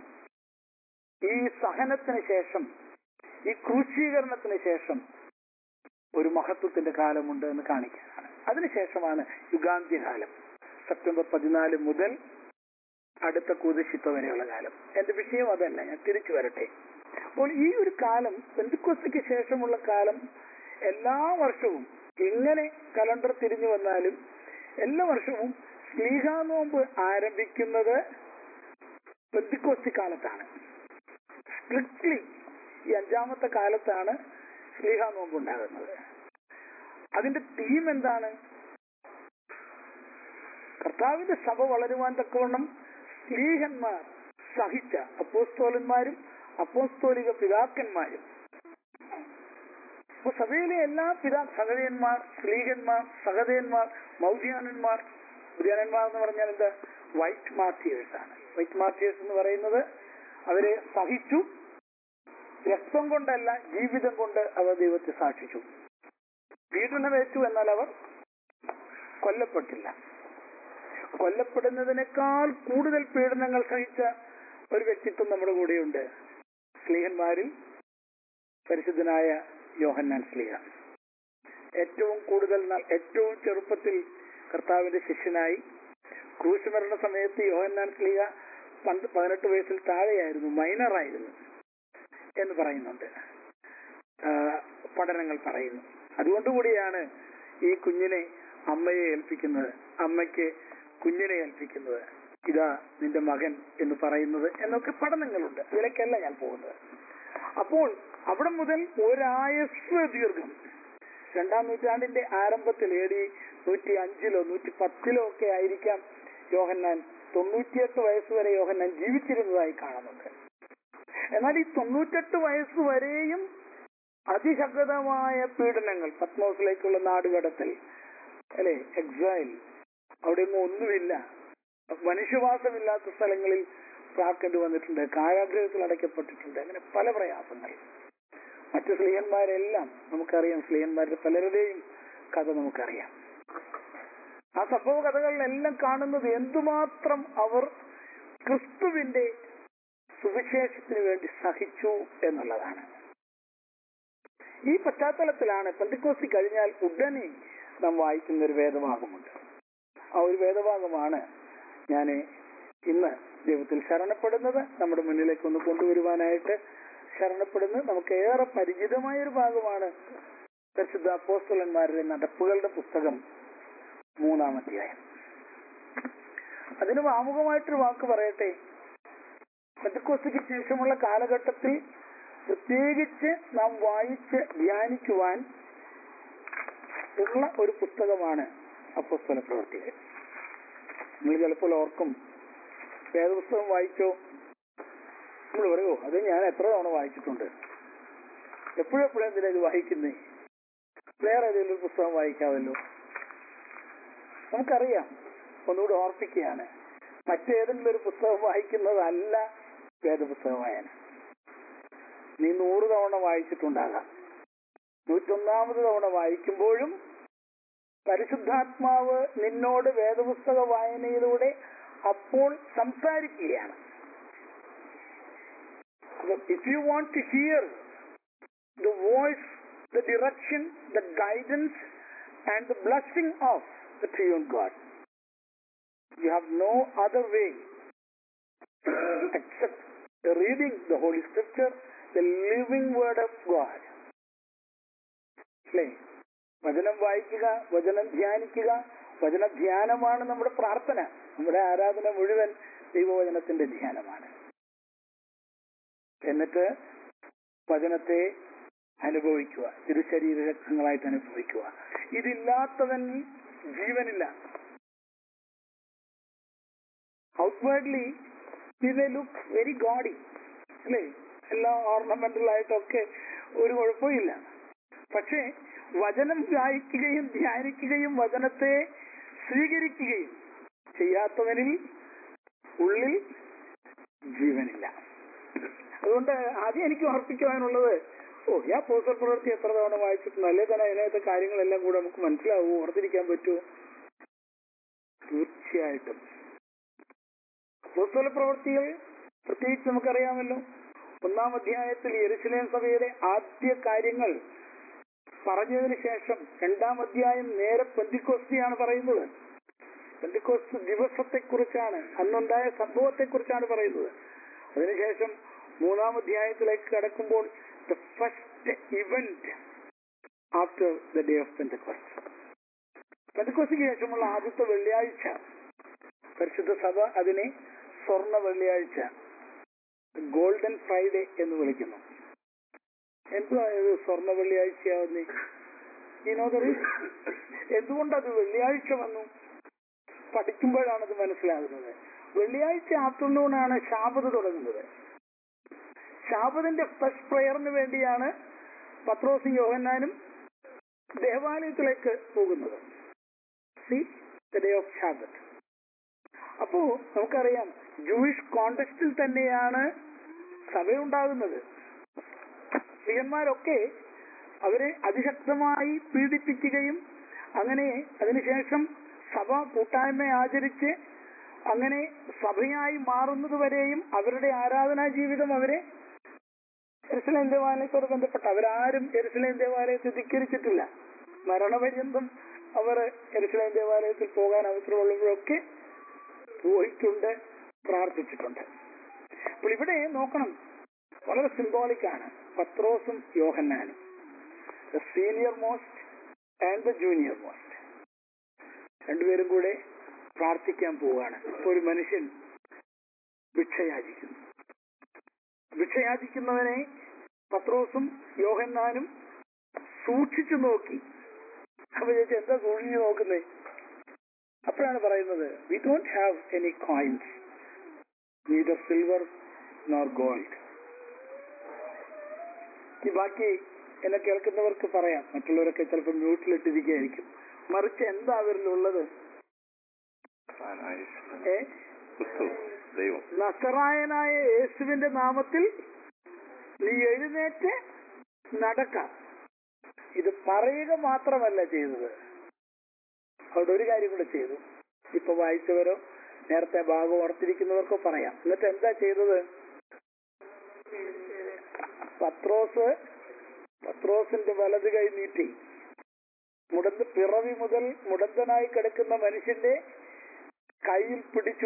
ഈ സഹനത്തിന് ശേഷം ഈ ക്രൂശീകരണത്തിന് ശേഷം ഒരു മഹത്വത്തിന്റെ കാലമുണ്ട് എന്ന് കാണിക്കാനാണ് അതിനുശേഷമാണ് യുഗാന്ത്യകാലം സെപ്റ്റംബർ പതിനാല് മുതൽ അടുത്ത കുതിശിപ്പ വരെയുള്ള കാലം എന്റെ വിഷയം അതല്ല ഞാൻ തിരിച്ചു വരട്ടെ അപ്പോൾ ഈ ഒരു കാലം പെന്തുക്കോസ്തിക്ക് ശേഷമുള്ള കാലം എല്ലാ വർഷവും എങ്ങനെ കലണ്ടർ തിരിഞ്ഞു വന്നാലും എല്ലാ വർഷവും സ്ലീഹാ നോമ്പ് ആരംഭിക്കുന്നത് പെന്തിക്കോസ്തി കാലത്താണ് സ്ട്രിക്ട്ലി ഈ അഞ്ചാമത്തെ കാലത്താണ് സ്ലീഹാ നോമ്പ് ഉണ്ടാകുന്നത് അതിന്റെ തീം എന്താണ് കർത്താവിന്റെ സഭ വളരുവാൻ തക്കവണ്ണം സ്ലീഹന്മാർ സഹിച്ച അപ്പോസ്തോലന്മാരും അപ്പോസ്തോലിക പിതാക്കന്മാരും അപ്പൊ സഭയിലെ എല്ലാ പിതാ സഹതയന്മാർ സ്ലീഹന്മാർ സഹതയന്മാർ മൗദ്യാനന്മാർ മൗദ്യാനന്മാർ എന്ന് പറഞ്ഞാൽ എന്താ വൈറ്റ് മാർട്ടിയേഴ്സ് ആണ് വൈറ്റ് മാർട്ടിയേഴ്സ് എന്ന് പറയുന്നത് അവരെ സഹിച്ചു രക്തം കൊണ്ടല്ല ജീവിതം കൊണ്ട് അവർ ദൈവത്തെ സാക്ഷിച്ചു പീഡനമേറ്റു എന്നാൽ അവർ കൊല്ലപ്പെട്ടില്ല കൊല്ലപ്പെടുന്നതിനേക്കാൾ കൂടുതൽ പീഡനങ്ങൾ സഹിച്ച ഒരു വ്യക്തിത്വം നമ്മുടെ കൂടെയുണ്ട് സ്ലീഹന്മാരിൽ പരിശുദ്ധനായ യോഹന്നാൻ സ്ലീഹ ഏറ്റവും കൂടുതൽ നാൾ- ഏറ്റവും ചെറുപ്പത്തിൽ കർത്താവിന്റെ ശിഷ്യനായി ക്രൂശ് മരണ സമയത്ത് യോഹന്നാൻ സ്ലീഹ പന്ത് പതിനെട്ട് വയസ്സിൽ താഴെയായിരുന്നു മൈനറായിരുന്നു എന്ന് പറയുന്നുണ്ട് ആ, പഠനങ്ങൾ പറയുന്നു അതുകൊണ്ടുകൂടിയാണ് ഈ കുഞ്ഞിനെ അമ്മയെ ഏൽപ്പിക്കുന്നത് അമ്മയ്ക്ക് കുഞ്ഞിനെ ഏൽപ്പിക്കുന്നത് ഇതാ നിന്റെ മകൻ എന്ന് പറയുന്നത് എന്നൊക്കെ പഠനങ്ങളുണ്ട് അതിലേക്കല്ല ഞാൻ പോകുന്നത് അപ്പോൾ അവിടെ മുതൽ ഒരായസ്വ ദീർഘം രണ്ടാം നൂറ്റാണ്ടിന്റെ ആരംഭത്തിൽ എ ഡി നൂറ്റി അഞ്ചിലോ നൂറ്റി പത്തിലോ ഒക്കെ ആയിരിക്കാം യോഹന്നാൻ തൊണ്ണൂറ്റിയെട്ട് വയസ്സ് വരെ യോഹന്നാൻ ജീവിച്ചിരുന്നതായി കാണുന്നുണ്ട് എന്നാൽ ഈ തൊണ്ണൂറ്റെട്ട് വയസ്സ് വരെയും അതിശക്തമായ പീഡനങ്ങൾ പത്മോസിലേക്കുള്ള നാടുകടത്തൽ അല്ലെ എക്സൈൽ അവിടെയൊന്നും ഒന്നുമില്ല മനുഷ്യവാസമില്ലാത്ത സ്ഥലങ്ങളിൽ പ്രാക്കേണ്ടി വന്നിട്ടുണ്ട് കാരാഗ്രഹത്തിൽ അടയ്ക്കപ്പെട്ടിട്ടുണ്ട് അങ്ങനെ പല പ്രയാസങ്ങൾ മറ്റു സ്ത്രീയന്മാരെല്ലാം നമുക്കറിയാം സ്ത്രീയന്മാരുടെ പലരുടെയും കഥ നമുക്കറിയാം ആ സംഭവ കഥകളിലെല്ലാം കാണുന്നത് എന്തുമാത്രം അവർ ക്രിസ്തുവിന്റെ സുവിശേഷത്തിന് വേണ്ടി സഹിച്ചു എന്നുള്ളതാണ് ഈ പശ്ചാത്തലത്തിലാണ് പെന്തിക്കോസ്തി കഴിഞ്ഞാൽ ഉടനെ നാം വായിക്കുന്ന ഒരു വേദഭാഗമുണ്ട് ആ ഒരു വേദഭാഗമാണ് ഞാൻ ഇന്ന് ദൈവത്തിൽ ശരണപ്പെടുന്നത് നമ്മുടെ മുന്നിലേക്ക് ഒന്ന് കൊണ്ടുവരുവാനായിട്ട് ശരണപ്പെടുന്നത് നമുക്ക് ഏറെ പരിചിതമായ ഒരു ഭാഗമാണ് പരിശുദ്ധ അപ്പോസ്തലന്മാരുടെ നടപ്പുകളുടെ പുസ്തകം മൂന്നാം അധ്യായം അതിന് ആമുഖമായിട്ടൊരു വാക്ക് പറയട്ടെ പെന്തക്കോസ്തിക്ക് ശേഷമുള്ള കാലഘട്ടത്തിൽ പ്രത്യേകിച്ച് നാം വായിച്ച് ധ്യാനിക്കുവാൻ ഉള്ള ഒരു പുസ്തകമാണ് അപ്പസ്തല പ്രവർത്തികൾ നിങ്ങൾ ചിലപ്പോൾ ഓർക്കും വേദപുസ്തകം വായിച്ചോ നമ്മൾ പറയുമോ അത് ഞാൻ എത്ര തവണ വായിച്ചിട്ടുണ്ട് എപ്പോഴെപ്പോഴും എന്തിനാ ഇത് വായിക്കുന്നേ വേറെ ഏതെങ്കിലും ഒരു പുസ്തകം വായിക്കാമല്ലോ നമുക്കറിയാം ഒന്നുകൂടി ഓർപ്പിക്കുകയാണ് മറ്റേതെങ്കിലും ഒരു പുസ്തകം വായിക്കുന്നതല്ല വേദപുസ്തക വായന നീ നൂറ് തവണ വായിച്ചിട്ടുണ്ടാകാം നൂറ്റൊന്നാമത് തവണ വായിക്കുമ്പോഴും പരിശുദ്ധാത്മാവ് നിന്നോട് വേദപുസ്തക വായനയിലൂടെ അപ്പോൾ സംസാരിക്കുകയാണ് if you want to hear the voice the direction the guidance and the blessing of the triune God you have no other way except reading the Holy Scripture, the living word of God. അല്ലേ വചനം വായിക്കുക വചനം ധ്യാനിക്കുക വചന ധ്യാനമാണ് നമ്മുടെ പ്രാർത്ഥന നമ്മുടെ ആരാധന മുഴുവൻ ദൈവവചനത്തിന്റെ ധ്യാനമാണ് എന്നിട്ട് വചനത്തെ അനുഭവിക്കുക തിരുശരീര രക്തങ്ങളായിട്ട് അനുഭവിക്കുക ഇതില്ലാത്തവൻ ജീവനില്ല outwardly we may look very godly അല്ലേ എല്ലാം ഓർണമെന്റൽ ആയിട്ടൊക്കെ ഒരു കുഴപ്പമില്ല പക്ഷേ വചനം വായിക്കുകയും ധ്യാനിക്കുകയും വചനത്തെ സ്വീകരിക്കുകയും ചെയ്യാത്തവനിൽ ഉള്ളിൽ ജീവനില്ല അതുകൊണ്ട് ആദ്യം എനിക്ക് ഓർപ്പിക്കുവാനുള്ളത് ഓ ഞാൻ പോസ്റ്റർ പ്രവൃത്തി എത്ര തവണ വായിച്ചിട്ടുണ്ട് അല്ലേ തന്നെ അതിനകത്തെ കാര്യങ്ങളെല്ലാം കൂടെ നമുക്ക് മനസ്സിലാവുമോ ഓർത്തിരിക്കാൻ പറ്റുമോ തീർച്ചയായിട്ടും അപ്പോസ്തല പ്രവൃത്തികൾ പ്രത്യേകിച്ച് നമുക്കറിയാമല്ലോ ഒന്നാം അധ്യായത്തിൽ യെരുസലേം സഭയുടെ ആദ്യ കാര്യങ്ങൾ പറഞ്ഞതിന് ശേഷം രണ്ടാം അധ്യായം നേരെ പെന്തിക്കോസ്തിയാണ് പറയുന്നത് പെന്തിക്കോസ്ത് ദിവസത്തെക്കുറിച്ചാണ് അന്നുണ്ടായ സംഭവത്തെക്കുറിച്ചാണ് പറയുന്നത് അതിനുശേഷം മൂന്നാം അധ്യായത്തിലേക്ക് കടക്കുമ്പോൾ the first event after the day of Pentecost പെന്തിക്കോസ്തിക്ക് ശേഷമുള്ള ആദ്യത്തെ വെള്ളിയാഴ്ച പരിശുദ്ധ സഭ അതിനെ സ്വർണ വെള്ളിയാഴ്ച ഗോൾഡൻ ഫ്രൈഡേ എന്ന് വിളിക്കുന്നു എന്തുവാ ഇത് സ്വർണ വെള്ളിയാഴ്ചയാവുന്നേ വിനോദറി എന്തുകൊണ്ടത് വെള്ളിയാഴ്ച വന്നു പഠിക്കുമ്പോഴാണ് അത് മനസ്സിലാകുന്നത് വെള്ളിയാഴ്ച ആഫ്റ്റർനൂണാണ് ശാബത് തുടങ്ങുന്നത് ശാബതിന്റെ ഫസ്റ്റ് പ്രയറിന് വേണ്ടിയാണ് പത്രോസും യോഹന്നാനും ദേവാലയത്തിലേക്ക് പോകുന്നത് see the day of Shabbat അപ്പോ നമുക്കറിയാം ജൂയിഷ് കോണ്ടക്സ്റ്റിൽ തന്നെയാണ് സഭയുണ്ടാകുന്നത് സ്ത്രീയന്മാരൊക്കെ അവരെ അതിശക്തമായി പീഡിപ്പിക്കുകയും അങ്ങനെ അതിനുശേഷം സഭ കൂട്ടായ്മ ആചരിച്ച് അങ്ങനെ സഭയായി മാറുന്നത് വരെയും അവരുടെ ആരാധനാ ജീവിതം അവരെ എരുസലേം ദേവാലയത്തോട് ബന്ധപ്പെട്ട അവരാരും എരുസലേം ദേവാലയത്തെ ധിക്കരിച്ചിട്ടില്ല മരണപര്യന്തം അവർ എരുസലേം ദേവാലയത്തിൽ പോകാൻ അവസരമുള്ളവരൊക്കെ പോയിട്ടുണ്ട് പ്രാർത്ഥിച്ചിട്ടുണ്ട് അപ്പോൾ ഇവിടെ നോക്കണം വളരെ സിംബോളിക് ആണ് പത്രോസും യോഹന്നാനും the senior most and the junior most രണ്ടുപേരും കൂടെ പ്രാർത്ഥിക്കാൻ പോവുകയാണ് ഇപ്പൊ ഒരു മനുഷ്യൻ ഭിക്ഷയാചിക്കുന്നു ഭിക്ഷയാചിക്കുന്നവനെ പത്രോസും യോഹന്നാനും സൂക്ഷിച്ചു നോക്കി അപ്പൊ ചേച്ചി എന്താ സൂക്ഷിച്ചു നോക്കുന്നേ അപ്പോഴാണ് പറയുന്നത് we don't have any coins neither silver nor gold ഈ ബാക്കി എന്നെ കേൾക്കുന്നവർക്ക് പറയാം മറ്റുള്ളവരൊക്കെ ചിലപ്പോൾ മ്യൂട്ടിലിട്ടിരിക്കുകയായിരിക്കും മറിച്ച് എന്താ അവരിലുള്ളത് ഏ ക്രിസ്തു ദൈവം നസറായനായ യേശുവിന്റെ നാമത്തിൽ നീ എഴുന്നേറ്റ് നടക്കാം ഇത് പറയുക മാത്രമല്ല ചെയ്തത് അവിടെ ഒരു കാര്യം കൂടെ ചെയ്തു ഇപ്പൊ വായിച്ചവരോ നേരത്തെ ഭാഗം ഓർത്തിരിക്കുന്നവർക്കോ പറയാം എന്നിട്ട് എന്താ ചെയ്തത് പത്രോസ് പത്രോസിന്റെ വലത് കൈ നീട്ടി മുടന്ത് പിറവി മുതൽ മുടന്തനായി കിടക്കുന്ന മനുഷ്യന്റെ കയ്യിൽ പിടിച്ചു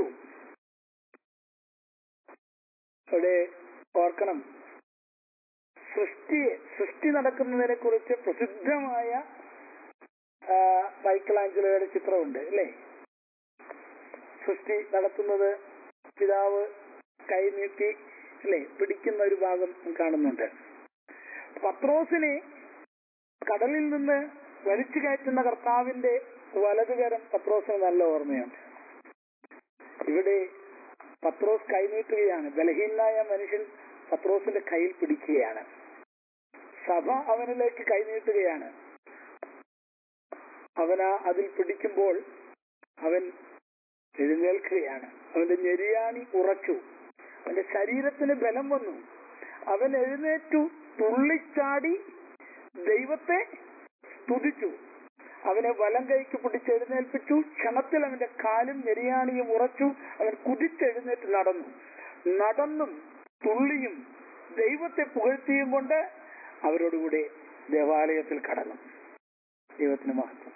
അവിടെ ഓർക്കണം സൃഷ്ടി സൃഷ്ടി നടക്കുന്നതിനെ കുറിച്ച് പ്രസിദ്ധമായ ആ, മൈക്കിൾ ആഞ്ചലോയുടെ ചിത്രമുണ്ട് അല്ലേ സൃഷ്ടി നടത്തുന്നത് പിതാവ് കൈ നീട്ടി അല്ലേ പിടിക്കുന്ന ഒരു ഭാഗം കാണുന്നുണ്ട് പത്രോസിനെ കടലിൽ നിന്ന് വലിച്ചു കയറ്റുന്ന കർത്താവിന്റെ വലതുകരം പത്രോസിന് നല്ല ഓർമ്മയുണ്ട് ഇവിടെ പത്രോസ് കൈനീട്ടുകയാണ് ബലഹീനായ മനുഷ്യൻ പത്രോസിന്റെ കയ്യിൽ പിടിക്കുകയാണ് സഭ അവനിലേക്ക് കൈനീട്ടുകയാണ് അവനാ അതിൽ പിടിക്കുമ്പോൾ അവൻ എഴുന്നേൽക്കുകയാണ് അവന്റെ ഞെരിയാണി ഉറച്ചു അവന്റെ ശരീരത്തിന് ബലം വന്നു അവൻ എഴുന്നേറ്റു തുള്ളിച്ചാടി ദൈവത്തെ സ്തുതിച്ചു അവനെ വലം കൈക്ക് പിടിച്ചെഴുന്നേൽപ്പിച്ചു ക്ഷണത്തിൽ അവന്റെ കാലും ഞെരിയാണിയും ഉറച്ചു അവൻ കുതിച്ചെഴുന്നേറ്റ് നടന്നു നടന്നും തുള്ളിയും ദൈവത്തെ പുകഴ്ത്തിയും കൊണ്ട് അവരോടുകൂടെ ദേവാലയത്തിൽ കടന്നു ദൈവത്തിന് മഹത്വം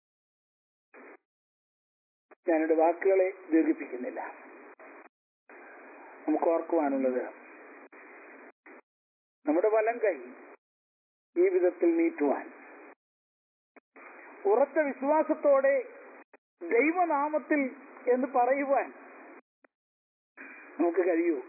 ഞാനെന്റെ വാക്കുകളെ ദീർഘിപ്പിക്കുന്നില്ല നമുക്ക് ഓർക്കുവാനുള്ളത് നമ്മുടെ വലം കൈ ഈ വിധത്തിൽ നീട്ടുവാൻ ഉറച്ച വിശ്വാസത്തോടെ ദൈവനാമത്തിൽ എന്ന് പറയുവാൻ നമുക്ക് കഴിയൂ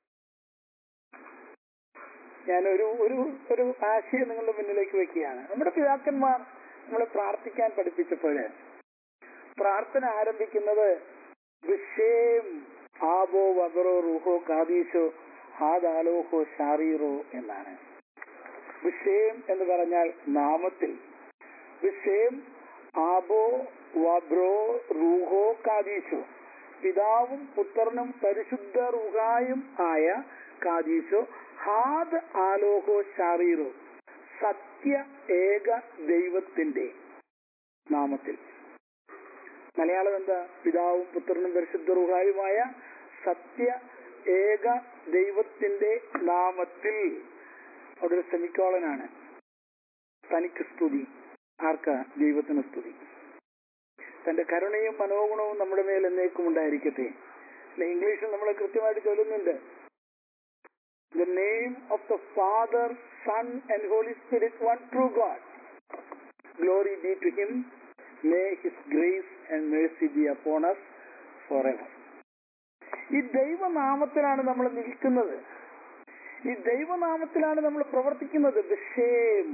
ഞാൻ ഒരു ഒരു ഒരു ആശയം നിങ്ങളുടെ മുന്നിലേക്ക് വെക്കുകയാണ് നമ്മുടെ പിതാക്കന്മാർ നമ്മളെ പ്രാർത്ഥിക്കാൻ പഠിപ്പിച്ചപ്പോഴ് പ്രാർത്ഥന ആരംഭിക്കുന്നത് വിഷയം ആബോ വബറോ റുഹോ കാദീശോ ഹാദാലോഹോ ഷാറീറോ എന്നാണ് വിഷയം എന്ന് പറഞ്ഞാൽ നാമത്തിൽ വിഷയം ആബോ വബ്രോ റൂഹോ കാദീശോ പിതാവും പുത്രനും പരിശുദ്ധ റുഹായും ആയ കാദീശോ ഹാദ് ആലോഹോ ഷാറീറോ സത്യ ഏക ദൈവത്തിന്റെ നാമത്തിൽ മലയാളം എന്താ പിതാവും പുത്രനും പരിശുദ്ധ റുഹായുമായ സത്യ ഏക ദൈവത്തിന്റെ നാമത്തിൽ അവിടെ ഒരു സെമിക്കോളനാണ് തനിക്ക് സ്തുതി ആർക്കാ ദൈവത്തിന് സ്തുതി തന്റെ കരുണയും മനോഗുണവും നമ്മുടെ മേൽ എന്നേക്കും ഉണ്ടായിരിക്കട്ടെ അല്ലെ ഇംഗ്ലീഷിൽ നമ്മൾ കൃത്യമായിട്ട് ചൊല്ലുന്നുണ്ട് the name of the father son and holy spirit one true God glory be to him may his grace and mercy be upon us for ever ഈ ദൈവനാമത്തിലാണ് നമ്മൾ നിൽക്കുന്നത് ഈ ദൈവനാമത്തിലാണ് നമ്മൾ പ്രവർത്തിക്കുന്നത് വിഷയം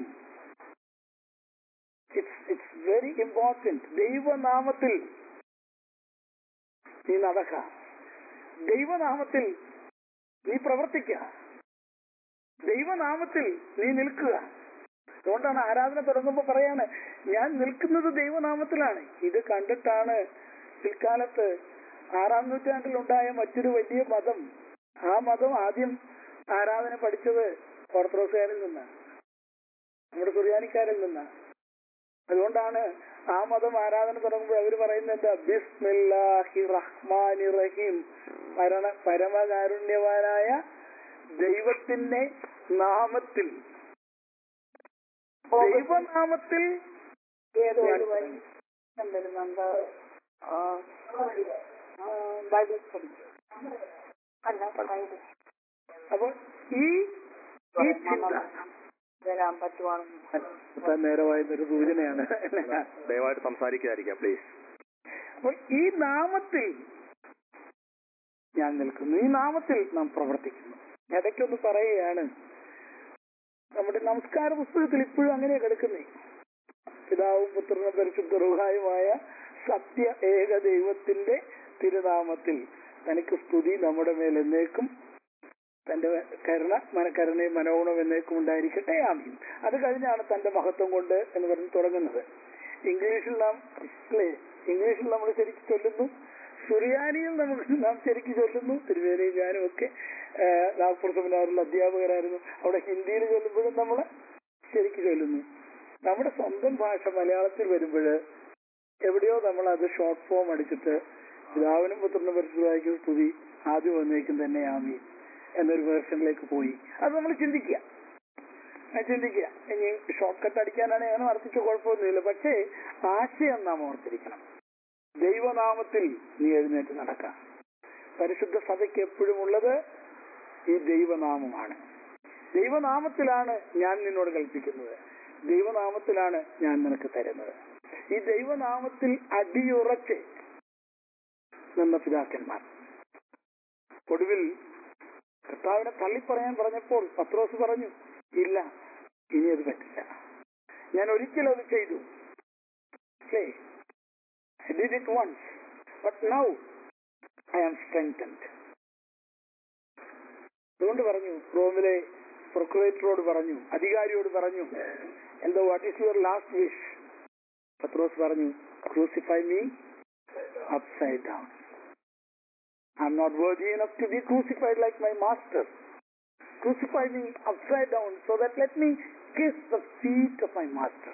ഇറ്റ്സ് ഇറ്റ്സ് വെരി ഇമ്പോർട്ടന്റ് ദൈവനാമത്തിൽ നീ നടക്ക ദൈവനാമത്തിൽ നീ പ്രവർത്തിക്ക ദൈവനാമത്തിൽ നീ നിൽക്കുക അതുകൊണ്ടാണ് ആരാധന തുടങ്ങുമ്പോൾ പറയാണ് ഞാൻ നിൽക്കുന്നത് ദൈവനാമത്തിലാണ് ഇത് കണ്ടിട്ടാണ് പിൽക്കാലത്ത് ആറാം നൂറ്റാണ്ടിലുണ്ടായ മറ്റൊരു വലിയ മതം ആ മതം ആദ്യം ആരാധന പഠിച്ചത് ഓർത്തഡോക്സുകാരിൽ നിന്നാണ് നമ്മുടെ സുറിയാനിക്കാരിൽ നിന്നാണ് അതുകൊണ്ടാണ് ആ മതം ആരാധന തുടങ്ങുമ്പോൾ അവർ പറയുന്നത് എന്താ ബിസ്മില്ലാഹി റഹ്മാനി റഹീം പരണ പരമകാരുണ്യവാനായ ദൈവത്തിന്റെ നാമത്തിൽ ദൈവനാമത്തിൽ ഏതോ ഞാൻ ഒരു വരി എന്തിരുന്നുണ്ട് ബൈബിൾ സ്റ്റഡി അല്ല ബൈബിൾ അപ്പൊ ഈ ഈ ചിന്ത വരാൻ പറ്റുവാണെന്ന് എത്താൻ നേരമായിരുന്നൊരു സൂചനയാണ് ദയവായിട്ട് സംസാരിക്കാതിരിക്കാം പ്ലീസ് അപ്പോൾ ഈ നാമത്തിൽ ഞാൻ നിൽക്കുന്നു ഈ നാമത്തിൽ നാം പ്രവർത്തിക്കുന്നു ഇടയ്ക്കൊന്ന് പറയുകയാണ് നമ്മുടെ നമസ്കാര പുസ്തകത്തിൽ ഇപ്പോഴും അങ്ങനെ കിടക്കുന്നേ പിതാവും പുത്രനും പരിശുദ്ധ റുഹായുമായ സത്യ ഏക ദൈവത്തിന്റെ തിരുനാമത്തിൽ തനിക്ക് സ്തുതി നമ്മുടെ മേൽ എന്നേക്കും തന്റെ കരുണ മനക്കരുണയും മനോഗുണം എന്നേക്കും ഉണ്ടായിരിക്കട്ടെ ആമീൻ അത് കഴിഞ്ഞാണ് തന്റെ മഹത്വം കൊണ്ട് എന്ന് പറഞ്ഞ് തുടങ്ങുന്നത് ഇംഗ്ലീഷിൽ നാം അല്ലേ ഇംഗ്ലീഷിൽ നമ്മൾ ശരിക്കും ചൊല്ലുന്നു സുറിയാനിയിൽ നമുക്ക് നാം ശരിക്കും ചൊല്ലുന്നു തിരുവേലയും ഞാനും ഒക്കെ നാഗ്പൂർ സെമിനാറിൽ അധ്യാപകരായിരുന്നു അവിടെ ഹിന്ദിയിൽ ചൊല്ലുമ്പോഴും നമ്മൾ ശരിക്കും ചൊല്ലുന്നു നമ്മുടെ സ്വന്തം ഭാഷ മലയാളത്തിൽ വരുമ്പോൾ എവിടെയോ നമ്മൾ അത് ഷോർട്ട് ഫോം അടിച്ചിട്ട് പിതാവിനും പുത്രനും പരിശുദ്ധമായിരിക്കും സ്തുതി ആദ്യം വന്നേക്കും തന്നെ ആമീൻ എന്നൊരു വേർഷനിലേക്ക് പോയി അത് നമ്മൾ ചിന്തിക്കുക അത് ചിന്തിക്കുക ഇനി ഷോർട്ട് കട്ട് അടിക്കാനാണ് അങ്ങനെ വർദ്ധിച്ച കുഴപ്പമൊന്നുമില്ല പക്ഷേ ആശയം നാം ഓർത്തിരിക്കണം ദൈവനാമത്തിൽ നീ എഴുന്നേറ്റ് നടക്കാം പരിശുദ്ധ സഭയ്ക്ക് എപ്പോഴും ഉള്ളത് ഈ ദൈവനാമമാണ് ദൈവനാമത്തിലാണ് ഞാൻ നിന്നോട് കൽപ്പിക്കുന്നത് ദൈവനാമത്തിലാണ് ഞാൻ നിനക്ക് തരുന്നത് ഈ ദൈവനാമത്തിൽ അടിയുറച്ച് നിന്ന പിതാക്കന്മാർ ഒടുവിൽ കർത്താവിനെ തള്ളിപ്പറയാൻ പറഞ്ഞപ്പോൾ പത്രോസ് പറഞ്ഞു ഇല്ല ഇനി അത് പറ്റില്ല ഞാൻ ഒരിക്കലും അത് ചെയ്തു അല്ലേ I did it once, but now I am strengthened. അതുകൊണ്ട് പറഞ്ഞു റോമിലെ പ്രൊക്കുറേറ്ററോട് പറഞ്ഞു അധികാരിയോട് പറഞ്ഞു എന്താ what is your last wish പത്രോസ് പറഞ്ഞു crucify me upside down I am not worthy enough to be crucified like my master. Crucify me upside down so that let me kiss the feet of my master.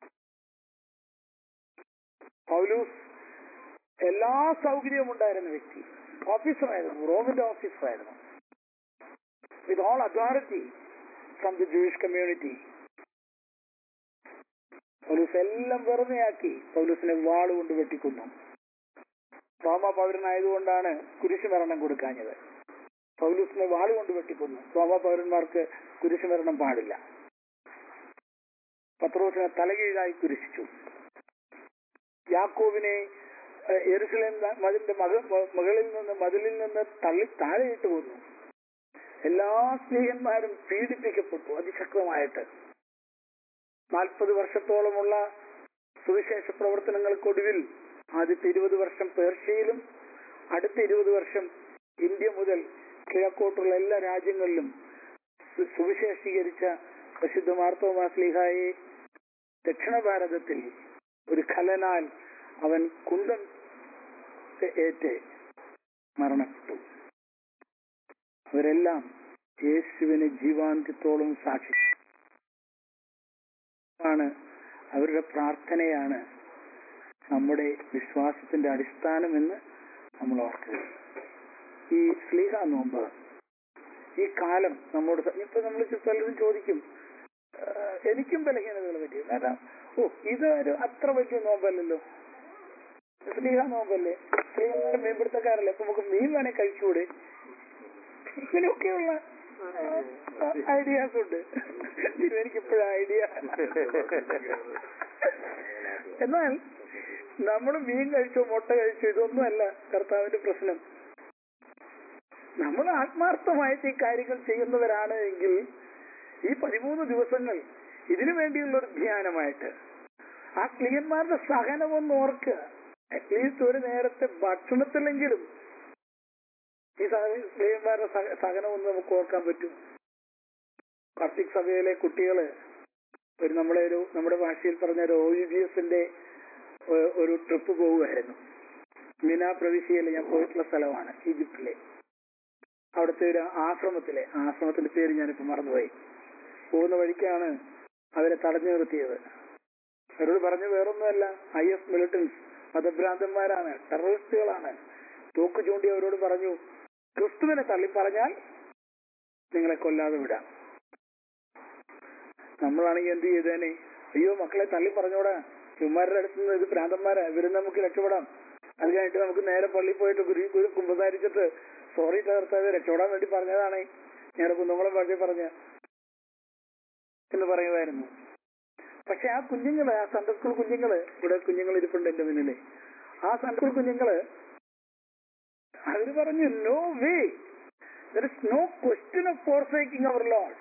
പൗലൂസ് എല്ലാ സൗകര്യവും ഉണ്ടായിരുന്ന വ്യക്തി ഓഫീസറായിരുന്നു റോമിന്റെ ഓഫീസറായിരുന്നു with all authority from the Jewish community പൗലൂസ് എല്ലാം വെറുതെയാക്കി പൗലൂസിനെ വാളുകൊണ്ട് വെട്ടിക്കുന്നു റോമ പൗരനായതുകൊണ്ടാണ് കുരിശുമരണം കൊടുക്കാഞ്ഞത് പൗലൂസിനെ വാളുകൊണ്ട് വെട്ടിക്കൊന്നു റോമ പൗരന്മാർക്ക് കുരിശുമരണം പാടില്ല പത്രോസിനെ തലകീഴായി കുരിശിച്ചു യാക്കോബിനെ ഏഹ്, യെരൂശലേം ന- മതിലിന്റെ മക മ- മുകളിൽ നിന്ന് മതിലിൽ നിന്ന് തള്ളി താഴെയിട്ട് കൊന്നു എല്ലാ സ്ത്രീയന്മാരും പീഡിപ്പിക്കപ്പെട്ടു അതിശക്തമായിട്ട് നാൽപ്പത് വർഷത്തോളമുള്ള സുവിശേഷ പ്രവർത്തനങ്ങൾക്കൊടുവിൽ ആദ്യത്തെ ഇരുപത് വർഷം പേർഷ്യയിലും അടുത്ത ഇരുപത് വർഷം ഇന്ത്യ മുതൽ കിഴക്കോട്ടുള്ള എല്ലാ രാജ്യങ്ങളിലും സു- സുവിശേഷീകരിച്ച പ്രസിദ്ധ മാർത്തോമാ സ്ലീഹായെ ദക്ഷിണ ഭാരതത്തിൽ ഒരു ഖലനാൽ അവൻ കുന്തം ഏറ്റ് മരണപ്പെട്ടു അവരെല്ലാം യേശുവിനെ ജീവാന്ത്യത്തോളം സാക്ഷി ആണ് അവരുടെ പ്രാർത്ഥനയാണ് നമ്മുടെ വിശ്വാസത്തിന്റെ അടിസ്ഥാനമെന്ന് നമ്മൾ ഓർക്കുക ഈ സ്ലീഹ നോമ്പ് ഈ കാലം നമ്മോട് സ- ഇപ്പൊ നമ്മൾ പലരും ചോദിക്കും "ആ, എനിക്കും ബലഹീനതകൾ പറ്റി കാരണം ഓ ഇത് ഒരു അത്ര വലിയ നോമ്പല്ലല്ലോ സ്ലീഹ നോമ്പല്ലേ സ്ലീഹന്മാരെ മീൻപിടുത്തക്കാരല്ലേ അപ്പൊ നമുക്ക് മീൻ വേണേ കഴിച്ചുകൂടെ ഇങ്ങനെയൊക്കെയുള്ള ഐഡിയാസ് ഉണ്ട് എനിക്ക് ഇപ്പോഴും ഐഡിയ എന്നാൽ നമ്മൾ മീൻ കഴിച്ചോ മുട്ട കഴിച്ചോ ഇതൊന്നുമല്ല കർത്താവിന്റെ പ്രശ്നം നമ്മൾ ആത്മാർത്ഥമായിട്ട് ഈ കാര്യങ്ങൾ ചെയ്യുന്നവരാണ് എങ്കിൽ ഈ പതിമൂന്ന് ദിവസങ്ങൾ ഇതിനു വേണ്ടിയുള്ള ഒരു ധ്യാനമായിട്ട് ആ ക്ലിയന്മാരുടെ സഹനമൊന്ന് ഓർക്കുക അറ്റ്ലീസ്റ്റ് ഒരു നേരത്തെ ഭക്ഷണത്തിലെങ്കിലും ഈ സ്ത്രീയന്മാരുടെ സഹനം ഒന്ന് നമുക്ക് ഓർക്കാൻ പറ്റും കാർത്തിക് സഭയിലെ കുട്ടികള് ഒരു നമ്മളെ ഒരു നമ്മുടെ ഭാഷയിൽ പറഞ്ഞ ഒരു ഒ യു ബി എസിന്റെ ഒരു ട്രിപ്പ് പോവുമായിരുന്നു മിന പ്രവിശ്യയിൽ ഞാൻ പോയിട്ടുള്ള സ്ഥലമാണ് ഈജിപ്തിലെ അവിടുത്തെ ഒരു ആശ്രമത്തിലെ ആശ്രമത്തിന്റെ പേര് ഞാനിപ്പോ മറന്നുപോയി പോകുന്ന വഴിക്കാണ് അവരെ തടഞ്ഞു നിർത്തിയത് അവരോട് പറഞ്ഞു വേറൊന്നുമല്ല ഐ എസ് മിലിറ്റൻസ് മതഭ്രാന്തന്മാരാണ് ടെററിസ്റ്റുകളാണ് തോക്ക് ചൂണ്ടി അവരോട് പറഞ്ഞു ക്രിസ്തുവിനെ തള്ളി പറഞ്ഞാൽ നിങ്ങളെ കൊല്ലാതെ വിടാം നമ്മളാണെങ്കിൽ എന്ത് ചെയ്തേനെ അയ്യോ മക്കളെ തള്ളി പറഞ്ഞോടാ ചുമ്മാരുടെ അടുത്ത് നിന്ന് ഇത് ഭ്രാന്തന്മാരാ ഇവരും നമുക്ക് രക്ഷപ്പെടാം അത് കഴിഞ്ഞിട്ട് നമുക്ക് നേരെ പള്ളിയിൽ പോയിട്ട് ഗുരു ഗുരു കുമ്പസാരിച്ചിട്ട് സോറി തകർത്താതെ രക്ഷപ്പെടാൻ വേണ്ടി പറഞ്ഞതാണേ ഞങ്ങളുടെ കുന്നുകുളം ഭാഷയിൽ പറഞ്ഞ എന്ന് പറയുമായിരുന്നു പക്ഷെ ആ കുഞ്ഞുങ്ങള് ആ സൺഡേ സ്കൂൾ കുഞ്ഞുങ്ങള് ഇവിടെ കുഞ്ഞുങ്ങൾ ഇരിപ്പുണ്ട് എന്റെ മുന്നില് ആ സൺഡേ സ്കൂൾ കുഞ്ഞുങ്ങള് അവര് പറഞ്ഞു no way there is no question of forsaking our lord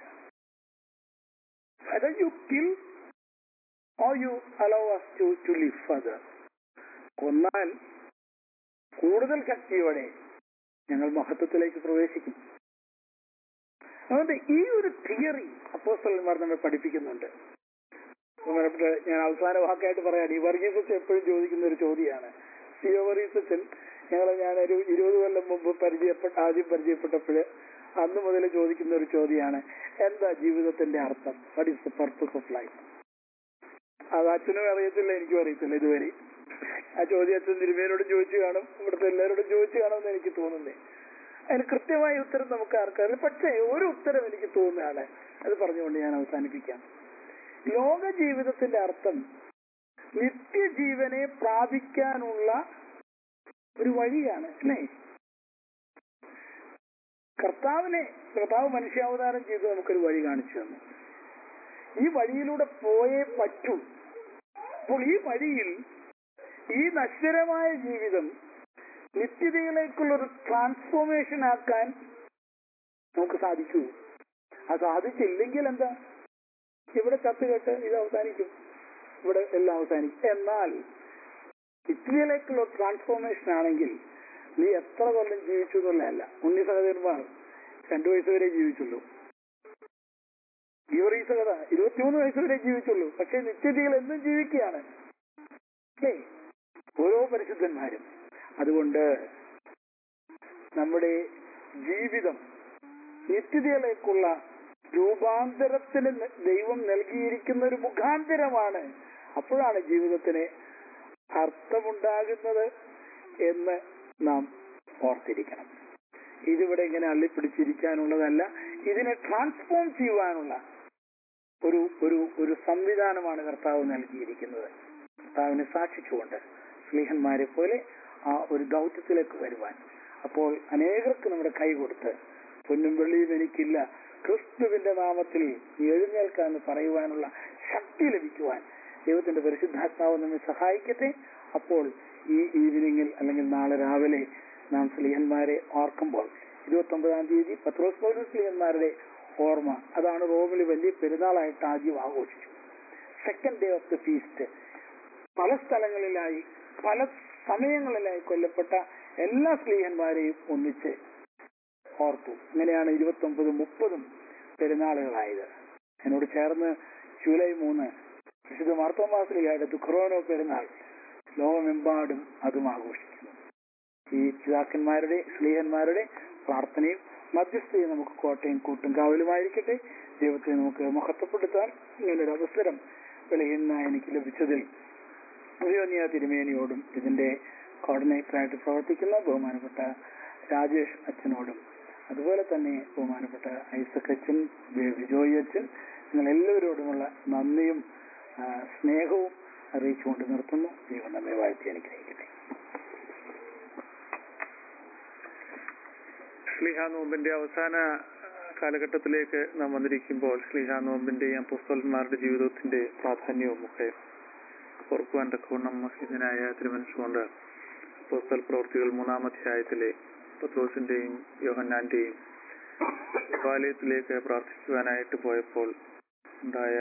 whether you kill or you allow us to, to live further. കൊന്നാൽ കൂടുതൽ ശക്തിയോടെ ഞങ്ങൾ മഹത്വത്തിലേക്ക് പ്രവേശിക്കും അതുകൊണ്ട് ഈ ഒരു തിയറി അപ്പോസ്റ്റലന്മാർ നമ്മെ പഠിപ്പിക്കുന്നുണ്ട് ബഹുമാനപ്പെട്ട ഞാൻ അവസാന വാക്കായിട്ട് പറയാൻ ഈ വർഗീസച്ച് എപ്പോഴും ചോദിക്കുന്ന ഒരു ചോദ്യമാണ് സിയോ വർഗീസച്ചൻ ഞങ്ങളെ ഞാനൊരു ഇരുപത് കൊല്ലം മുമ്പ് പരിചയപ്പെട്ട ആദ്യം പരിചയപ്പെട്ടപ്പോൾ അന്ന് മുതൽ ചോദിക്കുന്ന ഒരു ചോദ്യമാണ് എന്താ ജീവിതത്തിന്റെ അർത്ഥം what is the purpose of life അത് അച്ഛനും അറിയത്തില്ല എനിക്കും അറിയത്തില്ല ഇതുവരെ ആ ചോദ്യം അച്ഛൻ തിരുമേനോട് ചോദിച്ചു കാണും ഇവിടുത്തെ എല്ലാവരോടും ചോദിച്ചു കാണുമെന്ന് എനിക്ക് തോന്നുന്നേ അതിന് കൃത്യമായ ഉത്തരം നമുക്ക് ആർക്കറിയില്ല പക്ഷേ ഒരു ഉത്തരം എനിക്ക് തോന്നുകയാണ് അത് പറഞ്ഞുകൊണ്ട് ഞാൻ അവസാനിപ്പിക്കാം ലോക ജീവിതത്തിന്റെ അർത്ഥം നിത്യജീവനെ പ്രാപിക്കാനുള്ള ഒരു വഴിയാണ് അല്ലേ കർത്താവിനെ കർത്താവ് മനുഷ്യാവതാരം ചെയ്ത് നമുക്കൊരു വഴി കാണിച്ചു തന്നു ഈ വഴിയിലൂടെ പോയേ പറ്റൂ അപ്പോൾ ഈ വഴിയിൽ ഈ നശ്വരമായ ജീവിതം നിത്യതയിലേക്കുള്ള ഒരു ട്രാൻസ്ഫോർമേഷൻ ആക്കാൻ നമുക്ക് സാധിക്കൂ അത് സാധിച്ചില്ലെങ്കിൽ എന്താ ഇവിടെ ചത്തുകെട്ട് ഇത് അവസാനിക്കും ഇവിടെ എല്ലാം അവസാനിക്കും എന്നാൽ നിത്യതയിലേക്കുള്ള ട്രാൻസ്ഫോർമേഷൻ ആണെങ്കിൽ നീ എത്ര കൊല്ലം ജീവിച്ചു എന്നുള്ളതല്ല ഉണ്ണി സഹോദരന്മാർ രണ്ടു വയസ്സ് വരെ ജീവിച്ചുള്ളൂ ഗീവറീസ കഥ ഇരുപത്തിമൂന്ന് വയസ്സ് വരെ ജീവിച്ചുള്ളൂ പക്ഷെ നിത്യതയിൽ എന്നും ജീവിക്കുകയാണ് അല്ലേ ഓരോ പരിശുദ്ധന്മാരും അതുകൊണ്ട് നമ്മുടെ ജീവിതം നിത്യതയിലേക്കുള്ള രൂപാന്തരത്തിന് ന- ദൈവം നൽകിയിരിക്കുന്ന ഒരു മുഖാന്തരമാണ് അപ്പോഴാണ് ജീവിതത്തിന് അർത്ഥമുണ്ടാകുന്നത് എന്ന് നാം ഓർത്തിരിക്കണം ഇതിവിടെ ഇങ്ങനെ അള്ളിപ്പിടിച്ചിരിക്കാനുള്ളതല്ല ഇതിനെ ട്രാൻസ്ഫോം ചെയ്യുവാനുള്ള ഒരു ഒരു ഒരു സംവിധാനമാണ് കർത്താവ് നൽകിയിരിക്കുന്നത് കർത്താവിനെ സാക്ഷിച്ചുകൊണ്ട് സ്നേഹന്മാരെ പോലെ ആ ഒരു ദൗത്യത്തിലേക്ക് വരുവാൻ അപ്പോൾ അനേകർക്ക് നമ്മുടെ കൈ കൊടുത്ത് പൊന്നും വെള്ളിയും എനിക്കില്ല ക്രിസ്തുവിന്റെ നാമത്തിൽ നീ എഴുന്നേൽക്കാന്ന് പറയുവാനുള്ള ശക്തി ലഭിക്കുവാൻ ദൈവത്തിന്റെ പരിശുദ്ധാത്മാവ് നമ്മെ സഹായിക്കട്ടെ അപ്പോൾ ഈ ഈവനിങ്ങിൽ അല്ലെങ്കിൽ നാളെ രാവിലെ നാം സ്ലീഹന്മാരെ ഓർക്കുമ്പോൾ ഇരുപത്തി ഒമ്പതാം തീയതി പത്രോസ് പൗലോസ് സ്ലീഹന്മാരുടെ ഓർമ്മ അതാണ് റോമിൽ വലിയ പെരുന്നാളായിട്ട് ആദ്യം ആഘോഷിച്ചു second day of the feast പല സ്ഥലങ്ങളിലായി പല സമയങ്ങളിലായി കൊല്ലപ്പെട്ട എല്ലാ സ്ത്രീഹന്മാരെയും ഒന്നിച്ച് ഓർത്തു അങ്ങനെയാണ് ഇരുപത്തി ഒമ്പതും മുപ്പതും പെരുന്നാളുകളായത് എന്നോട് ചേർന്ന് ജൂലൈ മൂന്ന് വിശുദ്ധ മാർത്തോമാശ്രീയുടെ ദുഃഖറോനോ പെരുന്നാൾ ലോകമെമ്പാടും അതും ആഘോഷിക്കുന്നു ഈ പിതാക്കന്മാരുടെ സ്ത്രീഹന്മാരുടെ പ്രാർത്ഥനയും മധ്യസ്ഥയും നമുക്ക് കോട്ടയും കൂട്ടും കാവലുമായിരിക്കട്ടെ ദൈവത്തെ നമുക്ക് മഹത്വപ്പെടുത്താൻ ഇങ്ങനൊരു അവസരം വെളിയുന്ന എനിക്ക് ലഭിച്ചതിൽ ഉദയോനിയ തിരുമേനിയോടും ഇതിന്റെ കോർഡിനേറ്ററായിട്ട് പ്രവർത്തിക്കുന്ന ബഹുമാനപ്പെട്ട രാജേഷ് അച്ഛനോടും അതുപോലെ തന്നെ ബഹുമാനപ്പെട്ട ഐസക് അച്ഛൻ ബി- ബിജോയ് അച്ഛൻ നിങ്ങൾ എല്ലാവരോടുമുള്ള നന്ദിയും ആ, സ്നേഹവും അറിയിച്ചുകൊണ്ട് നിർത്തുന്നു ദൈവം നമ്മെ വാഴ്ത്തി അനുഗ്രഹിക്കട്ടെ ശ്ലീഹ നോമ്പിന്റെ അവസാന കാലഘട്ടത്തിലേക്ക് നാം വന്നിരിക്കുമ്പോൾ ശ്ലീഹ നോമ്പിന്റെയും അപ്പോസ്തലന്മാരുടെ ജീവിതത്തിന്റെ പ്രാധാന്യവും ഒക്കെ ഓർക്കുവാൻ തക്കവണ്ണം ഇതിനായ തിരുമനസ്സുകൊണ്ട് അപ്പോസ്തൽ പ്രവൃത്തികൾ മൂന്നാം അധ്യായത്തിലെ പത്രോസിന്റെയും യോഹന്നാന്റെയും ദേവാലയത്തിലേക്ക് പ്രാർത്ഥിക്കുവാനായിട്ട് പോയപ്പോൾ ഉണ്ടായ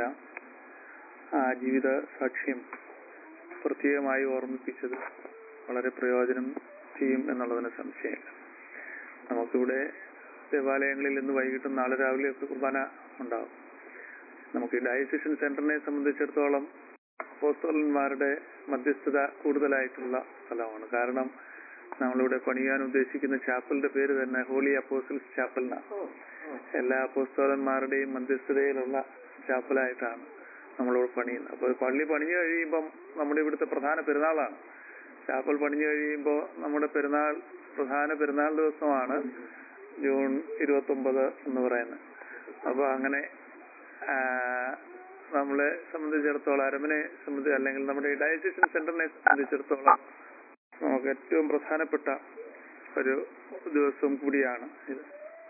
ആ ജീവിത സാക്ഷ്യം പ്രത്യേകമായി ഓർമ്മിപ്പിച്ചത് വളരെ പ്രയോജനം ചെയ്യും എന്നുള്ളതിന് സംശയമില്ല നമുക്കിവിടെ ദേവാലയങ്ങളിൽ ഇന്ന് വൈകിട്ടും നാളെ രാവിലെ ഒക്കെ കുർബാന ഉണ്ടാവും നമുക്ക് ഈ ഡയസിഷൻ സെന്ററിനെ സംബന്ധിച്ചിടത്തോളം അപ്പോസ്തലന്മാരുടെ മധ്യസ്ഥത കൂടുതലായിട്ടുള്ള സ്ഥലമാണ് കാരണം നമ്മളിവിടെ പണിയാൻ ഉദ്ദേശിക്കുന്ന ചാപ്പലിന്റെ പേര് തന്നെ ഹോളി അപ്പോസ്റ്റൽസ് ചാപ്പൽ എന്നാണ് എല്ലാ അപ്പോസ്തലന്മാരുടെയും മധ്യസ്ഥതയിലുള്ള ചാപ്പലായിട്ടാണ് നമ്മളിവിടെ പണിയുന്നത് അപ്പോൾ പള്ളി പണിഞ്ഞു കഴിയുമ്പം നമ്മുടെ ഇവിടുത്തെ പ്രധാന പെരുന്നാളാണ് ചാപ്പൽ പണിഞ്ഞു കഴിയുമ്പോൾ നമ്മുടെ പെരുന്നാൾ പ്രധാന പെരുന്നാൾ ദിവസമാണ് ജൂൺ ഇരുപത്തി ഒമ്പത് എന്ന് പറയുന്നത് അപ്പൊ അങ്ങനെ ആ, നമ്മളെ സംബന്ധിച്ചിടത്തോളം അരമനെ സംബന്ധിച്ച് അല്ലെങ്കിൽ നമ്മുടെ ഈ ഡയസിഷൻ സെന്ററിനെ സംബന്ധിച്ചിടത്തോളം നമുക്ക് ഏറ്റവും പ്രധാനപ്പെട്ട ഒരു ദിവസം കൂടിയാണ് ഇത്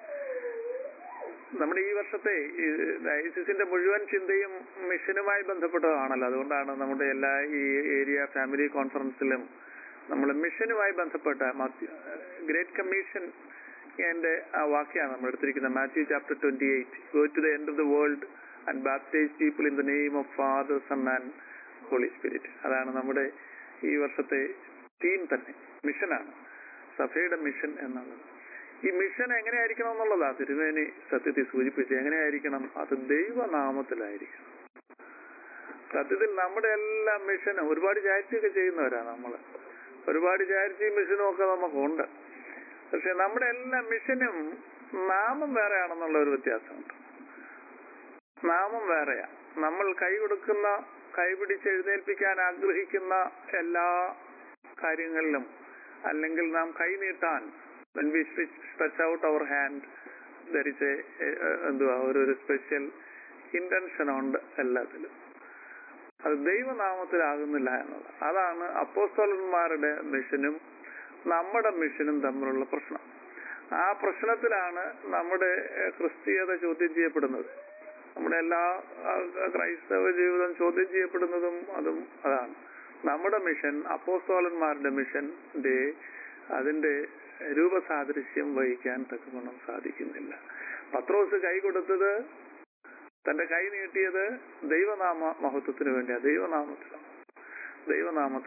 നമ്മുടെ ഈ വർഷത്തെ ഈ ഡയസിസിന്റെ മുഴുവൻ ചിന്തയും മിഷനുമായി ബന്ധപ്പെട്ടതാണല്ലോ അതുകൊണ്ടാണ് നമ്മുടെ എല്ലാ ഈ ഏരിയ ഫാമിലി കോൺഫറൻസിലും നമ്മൾ മിഷനുമായി ബന്ധപ്പെട്ട ഗ്രേറ്റ് കമ്മീഷൻ എന്റെ ആ വാക്യാണ് നമ്മൾ എടുത്തിരിക്കുന്നത് Mathew chapter twenty eight go to the end of the world and baptize people in the name of father son and holy spirit അതാണ് നമ്മുടെ ഈ വർഷത്തെ തീം തന്നെ മിഷനാണ് സഭയുടെ മിഷൻ എന്നുള്ളത് ഈ മിഷൻ എങ്ങനെയായിരിക്കണം എന്നുള്ളതാ തിരുവേനി സത്യത്തിൽ സൂചിപ്പിച്ച് എങ്ങനെയായിരിക്കണം അത് ദൈവനാമത്തിലായിരിക്കണം സത്യത്തിൽ നമ്മുടെ എല്ലാ മിഷനും ഒരുപാട് ചാരിറ്റിയൊക്കെ ചെയ്യുന്നവരാ നമ്മള് ഒരുപാട് ചാരിറ്റി മിഷനും ഒക്കെ നമുക്കുണ്ട് പക്ഷെ നമ്മുടെ എല്ലാ മിഷനും നാമം വേറെയാണെന്നുള്ള ഒരു വ്യത്യാസമുണ്ട് നാമം വേറെയാ നമ്മൾ കൈ കൊടുക്കുന്ന കൈ പിടിച്ച് എഴുന്നേൽപ്പിക്കാൻ ആഗ്രഹിക്കുന്ന എല്ലാ കാര്യങ്ങളിലും അല്ലെങ്കിൽ നാം കൈ നീട്ടാൻ when we stretch, stretch out our hand there is a, a- a- എന്തുവാ ഒരു ഒരു സ്പെഷ്യൽ ഇന്റൻഷൻ ഉണ്ട് എല്ലാത്തിലും അത് ദൈവനാമത്തിലാകുന്നില്ല എന്നത് അതാണ് അപ്പോസ്തലന്മാരുടെ മിഷനും നമ്മുടെ മിഷനും തമ്മിലുള്ള പ്രശ്നം ആ പ്രശ്നത്തിലാണ് നമ്മുടെ ഏഹ്, ക്രിസ്തീയത ചോദ്യം ചെയ്യപ്പെടുന്നത് നമ്മുടെ എല്ലാ ആ, ക്രൈസ്തവ ജീവിതം ചോദ്യം ചെയ്യപ്പെടുന്നതും അതും അതാണ് നമ്മുടെ മിഷൻ അപ്പോസ്തോലന്മാരുടെ മിഷന്റെ അതിന്റെ രൂപസാദൃശ്യം വഹിക്കാൻ തക്കവണ്ണം സാധിക്കുന്നില്ല പത്രോസ് കൈ കൊടുത്തത് തന്റെ കൈ നീട്ടിയത് ദൈവനാമ മഹത്വത്തിന് വേണ്ടിയാ ദൈവനാമത്തിലാണ് ദൈവനാമത്തിലാണ്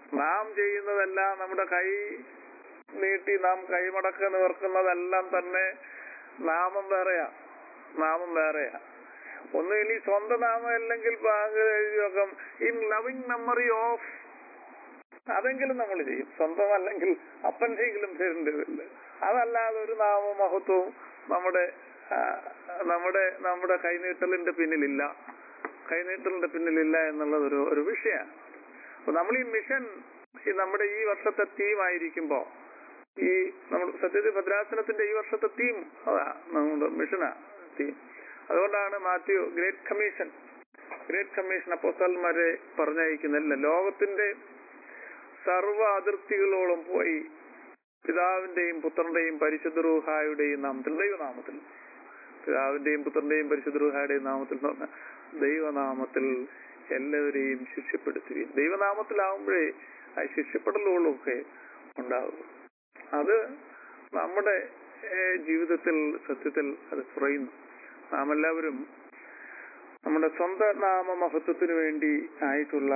നാം ചെയ്യുന്നതെല്ലാം നമ്മുടെ കൈ നീട്ടി നാം കൈമടക്ക നിവർക്കുന്നതെല്ലാം തന്നെ നാമം വേറെയാ നാമം വേറെയാ ഒന്നുകിൽ ഈ സ്വന്തം നാമം അല്ലെങ്കിൽ ബാങ്ക് എഴുതി വെക്കാം ഇൻ ലവിങ് മെമ്മറി ഓഫ് അതെങ്കിലും നമ്മൾ ചെയ്യും സ്വന്തം അല്ലെങ്കിൽ അപ്പന്റെയെങ്കിലും പേരിന്റെ പേരിൽ അതല്ലാതെ ഒരു നാമമഹത്വവും നമ്മുടെ ആ, നമ്മുടെ നമ്മുടെ കൈനീട്ടലിന്റെ പിന്നിലില്ല കൈനീട്ടലിന്റെ പിന്നിലില്ല എന്നുള്ളത് ഒരു ഒരു വിഷയമാണ് അപ്പൊ നമ്മൾ ഈ മിഷൻ ഈ നമ്മുടെ ഈ വർഷത്തെ തീം ആയിരിക്കുമ്പോ ഈ നമ്മൾ സത്യത്തിൽ ഭദ്രാസനത്തിന്റെ ഈ വർഷത്തെ തീം അതാ നമ്മുടെ മിഷനാ തീം അതുകൊണ്ടാണ് Mathew great commission great commission അപ്പോസ്തലന്മാരെ പറഞ്ഞയക്കുന്നില്ല ലോകത്തിന്റെ സർവ്വ അതിർത്തികളോളം പോയി പിതാവിന്റെയും പുത്രന്റെയും പരിശുദ്ധ റൂഹായുടെയും നാമത്തിൽ ദൈവനാമത്തിൽ പിതാവിന്റെയും പുത്രന്റെയും പരിശുദ്ധ റൂഹായുടെയും നാമത്തിൽ എന്ന് പറഞ്ഞാൽ ദൈവനാമത്തിൽ എല്ലാവരെയും ശിക്ഷപ്പെടുത്തുകയും ദൈവനാമത്തിലാവുമ്പോഴേ ആ ശിക്ഷപ്പെടലുകളും ഒക്കെ ഉണ്ടാവും അത് നമ്മുടെ ഏഹ്, ജീവിതത്തിൽ സത്യത്തിൽ അത് കുറയുന്നു നാം എല്ലാവരും നമ്മുടെ സ്വന്തം നാമമഹത്വത്തിന് വേണ്ടി ആയിട്ടുള്ള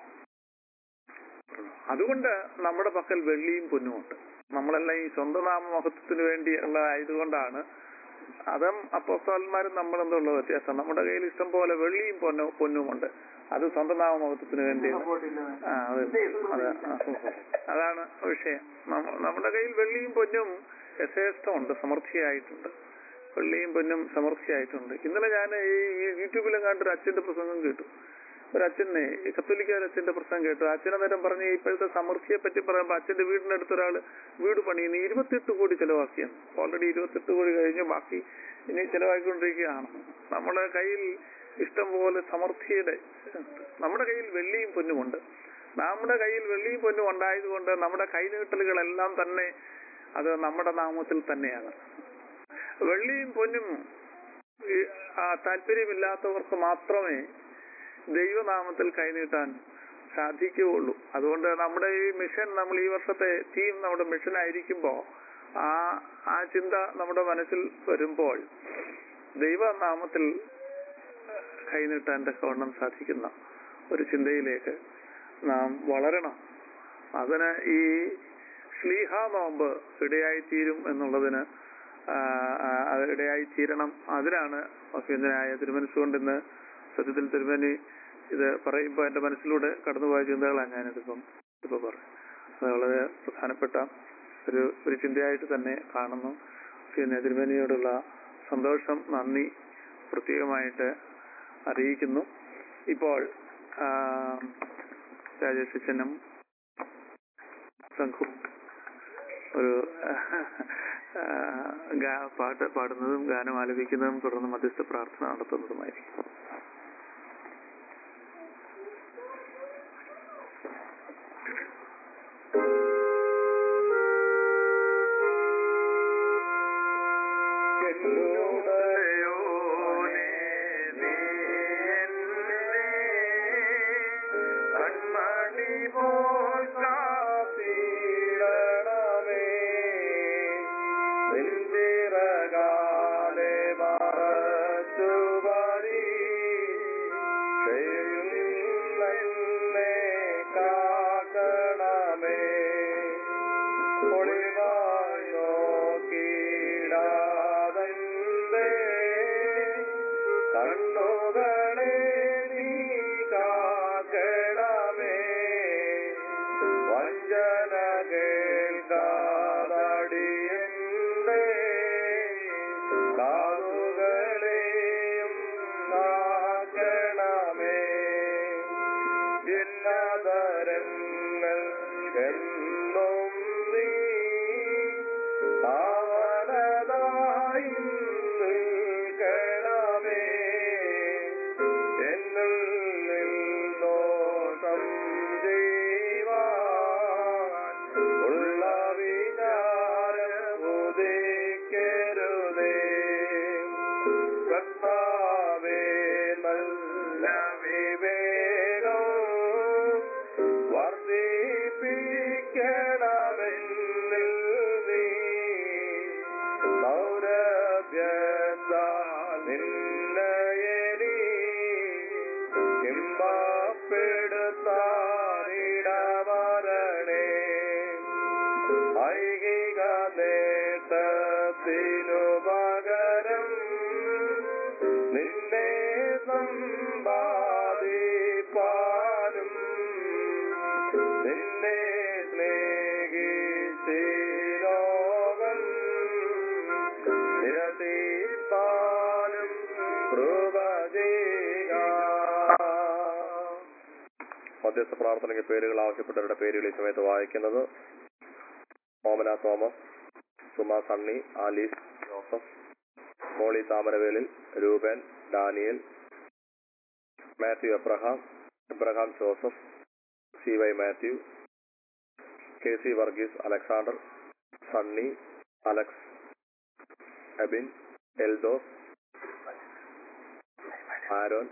അതുകൊണ്ട് നമ്മുടെ പക്കൽ വെള്ളിയും പൊന്നുമുണ്ട് നമ്മളെല്ലാം ഈ സ്വന്തം നാമമഹത്വത്തിന് വേണ്ടി ഉള്ള ആയതുകൊണ്ടാണ് അതും അപ്പോസ്തലന്മാരും നമ്മളെന്തുള്ള വ്യത്യാസം നമ്മുടെ കയ്യിൽ ഇഷ്ടം പോലെ വെള്ളിയും പൊന്നു പൊന്നുമുണ്ട് അത് സ്വന്തം നാമമഹത്വത്തിന് വേണ്ടിയാണ് ആ, അത് അതെ, ആ. അതാണ് വിഷയം നമ്മ- നമ്മുടെ കയ്യിൽ വെള്ളിയും പൊന്നും യഥേഷ്ടമുണ്ട് സമൃദ്ധിയായിട്ടുണ്ട് വെള്ളിയും പൊന്നും സമൃദ്ധിയായിട്ടുണ്ട് ഇന്നലെ ഞാൻ ഈ ഈ യൂട്യൂബിലും കണ്ടൊരു അച്ഛന്റെ പ്രസംഗം കേട്ടു ഒരു അച്ഛനെ ഈ കത്തോലിക്ക ഒരു അച്ഛന്റെ പ്രസംഗം കേട്ടു അച്ഛനെ നേരം പറഞ്ഞ് ഇപ്പോഴത്തെ സമൃദ്ധിയെ പറ്റി പറയുമ്പോൾ അച്ഛന്റെ വീടിന്റെ അടുത്ത് ഒരാൾ വീട് പണിയുന്നു ഇരുപത്തെട്ട് കോടി ചെലവാക്കിയാണ് ഓൾറെഡി ഇരുപത്തെട്ട് കോടി കഴിഞ്ഞ് ബാക്കി ഇനി ചെലവാക്കിക്കൊണ്ടിരിക്കുകയാണ് നമ്മുടെ കയ്യിൽ ഇഷ്ടം പോലെ സമൃദ്ധിയുടെ നമ്മുടെ കയ്യിൽ വെള്ളിയും പൊന്നുമുണ്ട് നമ്മുടെ കയ്യിൽ വെള്ളിയും പൊന്നും ഉണ്ടായതുകൊണ്ട് നമ്മുടെ കൈനീട്ടലുകളെല്ലാം തന്നെ അത് നമ്മുടെ നാമത്തിൽ തന്നെയാണ് വെള്ളിയും പൊന്നും ഈ, ആ, താല്പര്യമില്ലാത്തവർക്ക് മാത്രമേ ദൈവനാമത്തിൽ കൈനീട്ടാൻ സാധിക്കുകയുള്ളൂ അതുകൊണ്ട് നമ്മുടെ ഈ മിഷൻ നമ്മൾ ഈ വർഷത്തെ തീം നമ്മുടെ മിഷൻ ആയിരിക്കുമ്പോൾ ആ ആ ചിന്ത നമ്മുടെ മനസ്സിൽ വരുമ്പോൾ ദൈവനാമത്തിൽ കൈനീട്ടാൻ തക്കവണ്ണം സാധിക്കുന്ന ഒരു ചിന്തയിലേക്ക് നാം വളരണം അതിന് ഈ ശ്ലീഹ നോമ്പ് ഇടയായിത്തീരും എന്നുള്ളതിന് ആ, ആ, അത് ഇടയായിത്തീരണം അതിനാണ് അഭ്യന്തനായ തിരുമനസ്സുകൊണ്ട് ഇന്ന് സത്യത്തിൽ തിരുമേനി ഇത് പറയുമ്പോൾ എന്റെ മനസ്സിലൂടെ കടന്നുപോയ ചിന്തകളാണ് ഞാനിതിപ്പം ഇപ്പൊ പറഞ്ഞു അത് വളരെ പ്രധാനപ്പെട്ട ഒരു ഒരു ചിന്തയായിട്ട് തന്നെ കാണുന്നു പിന്നെ തിരുമേനിയോടുള്ള സന്തോഷം നന്ദി പ്രത്യേകമായിട്ട് അറിയിക്കുന്നു ഇപ്പോൾ ആ, രാജേഷ് അച്ഛനും സംഘവും ഒരു ആ, ഗാ- പാട്ട് പാടുന്നതും ഗാനം ആലപിക്കുന്നതും തുടർന്ന് മധ്യസ്ഥ പ്രാർത്ഥന നടത്തുന്നതുമായിരിക്കും കൺമണി പോൽ കാത്തിടണമേ നിൻപിറകാലെ മറച്ചുപരി ചെയ്യുന്നെ കാക്കണമേ ഒളിവായി നോക്കിടാതെ കണ്ണുകളെ നീ കാക്കണമേ വഞ്ചന കേൾക്കാതടിയന്റെ സ്നേഹത്തിനു പകരം നിന്നെ സമ്പാദിപ്പാനും നിന്നെ സ്നേഹിച്ചി ലോകം നിരസിപ്പാനും കൃപ ചെയ്യുക മധ്യസ്ഥ പ്രാർത്ഥനയ്ക്ക് പേരുകൾ ആവശ്യപ്പെട്ടവരുടെ പേരുകൾ ഈ സമയത്ത് വായിക്കുന്നത് Omana Thomas Suma Sunny Alice Joseph Molly Thamaravelil Reuben Daniel Mathew Abraham Abraham Joseph C Y Mathew K C Varghese Alexander Sunny Alex Ebin Eldhose Aaron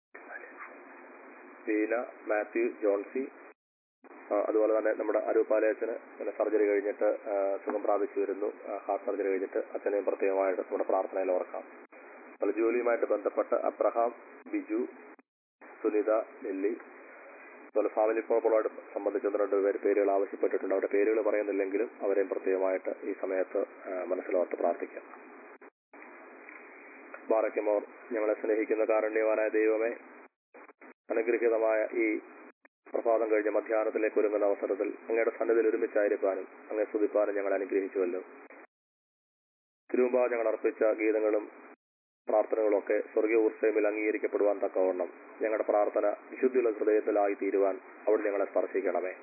Beena Mathew Johnsy ആ, അതുപോലെ തന്നെ നമ്മുടെ അരൂപാലയച്ചന് പിന്നെ സർജറി കഴിഞ്ഞിട്ട് ആ, സുഖം പ്രാപിച്ചു വരുന്നു ആ, ഹാർട്ട് സർജറി കഴിഞ്ഞിട്ട് അച്ഛനെയും പ്രത്യേകമായിട്ട് നമ്മുടെ പ്രാർത്ഥനയിൽ ഓർക്കാം അതുപോലെ ജോലിയുമായിട്ട് ബന്ധപ്പെട്ട് അബ്രഹാം ബിജു സുനിത നെല്ലി അതുപോലെ ഫാമിലി പ്രോബ്ലമായിട്ട് സംബന്ധിച്ച് ഒന്ന് രണ്ട് പേര് പേരുകൾ ആവശ്യപ്പെട്ടിട്ടുണ്ട് അവരുടെ പേരുകൾ പറയുന്നില്ലെങ്കിലും അവരെയും പ്രത്യേകമായിട്ട് ഈ സമയത്ത് ആ, മനസ്സിലോർത്ത് പ്രാർത്ഥിക്കാം ബാറയ്ക്കുമോർ ഞങ്ങളെ സ്നേഹിക്കുന്ന കാരുണ്യവാനായ ദൈവമേ അനുഗ്രഹീതമായ ഈ പ്രഭാതം കഴിഞ്ഞ മധ്യാഹ്നത്തിലേക്ക് ഒരുങ്ങുന്ന അവസരത്തിൽ അങ്ങയുടെ സന്നിധിയിൽ ഒരുമിച്ചായിരിക്കാനും അങ്ങേ സ്തുതിപ്പാനും ഞങ്ങൾ അനുഗ്രഹിച്ചുവല്ലോ തിരുമുമ്പ ഞങ്ങൾ അർപ്പിച്ച ഗീതങ്ങളും പ്രാർത്ഥനകളും ഒക്കെ സ്വർഗീയ ഊർജ്ജമിൽ അംഗീകരിക്കപ്പെടുവാൻ തക്കവണ്ണം ഞങ്ങളുടെ പ്രാർത്ഥന വിശുദ്ധിയുള്ള ഹൃദയത്തിലായി തീരുവാൻ അവിടെ ഞങ്ങളെ സ്പർശിക്കണമേ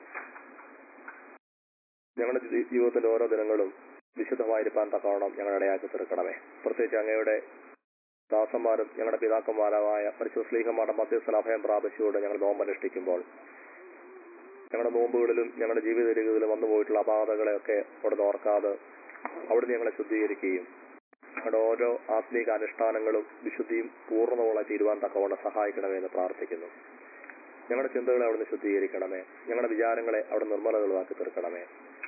ഞങ്ങളുടെ ജീ- ജീവിതത്തിന്റെ ഓരോ ദിനങ്ങളും വിശുദ്ധമായിരിക്കാൻ തക്കവണ്ണം ഞങ്ങളുടെ ഇടയാക്കി തീർക്കണമേ പ്രത്യേകിച്ച് അങ്ങയുടെ ദാസന്മാരും ഞങ്ങളുടെ പിതാക്കന്മാരായ പരിശുദ്ധ സ്ലീഹന്മാരുടെ മധ്യസ്ഥല അഭയം പ്രാപിച്ചുകൊണ്ട് ഞങ്ങൾ നോമ്പനുഷ്ഠിക്കുമ്പോൾ ഞങ്ങളുടെ നോമ്പുകളിലും ഞങ്ങളുടെ ജീവിത രീതികളിലും വന്നു പോയിട്ടുള്ള അപാകതകളെയൊക്കെ അവിടെ ഓർക്കാതെ അവിടുന്ന് ഞങ്ങളെ ശുദ്ധീകരിക്കുകയും ഞങ്ങളുടെ ഓരോ ആത്മീക അനുഷ്ഠാനങ്ങളും വിശുദ്ധിയും പൂർണ്ണതോളം തീരുവാൻ തക്കവണ്ണം സഹായിക്കണമേ എന്ന് പ്രാർത്ഥിക്കുന്നു ഞങ്ങളുടെ ചിന്തകളെ അവിടുന്ന് ശുദ്ധീകരിക്കണമേ ഞങ്ങളുടെ വിചാരങ്ങളെ അവിടെ നിർമ്മലകളാക്കി തീർക്കണമേ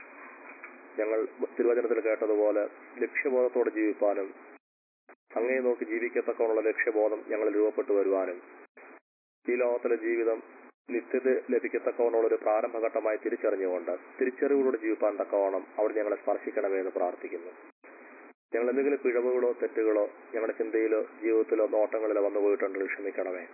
ഞങ്ങൾ തിരുവചനത്തിൽ കേട്ടതുപോലെ ലക്ഷ്യബോധത്തോടെ ജീവിപ്പാനും അങ്ങേ നോക്കി ജീവിക്കത്തക്കമുള്ള ലക്ഷ്യബോധം ഞങ്ങളിൽ രൂപപ്പെട്ടു വരുവാനും ഈ ലോകത്തിലെ ജീവിതം നിത്യത ലഭിക്കത്തക്കവണ്ണമുള്ള ഒരു പ്രാരംഭഘട്ടമായി തിരിച്ചറിഞ്ഞുകൊണ്ട് തിരിച്ചറിവുകളോട് ജീവിപ്പാൻ തക്കവണ്ണം അവിടെ ഞങ്ങളെ സ്പർശിക്കണമേ എന്ന് പ്രാർത്ഥിക്കുന്നു ഞങ്ങൾ എന്തെങ്കിലും പിഴവുകളോ തെറ്റുകളോ ഞങ്ങളുടെ ചിന്തയിലോ ജീവിതത്തിലോ നോട്ടങ്ങളിലോ വന്നു പോയിട്ടുണ്ടെങ്കിൽ ക്ഷമിക്കണമേ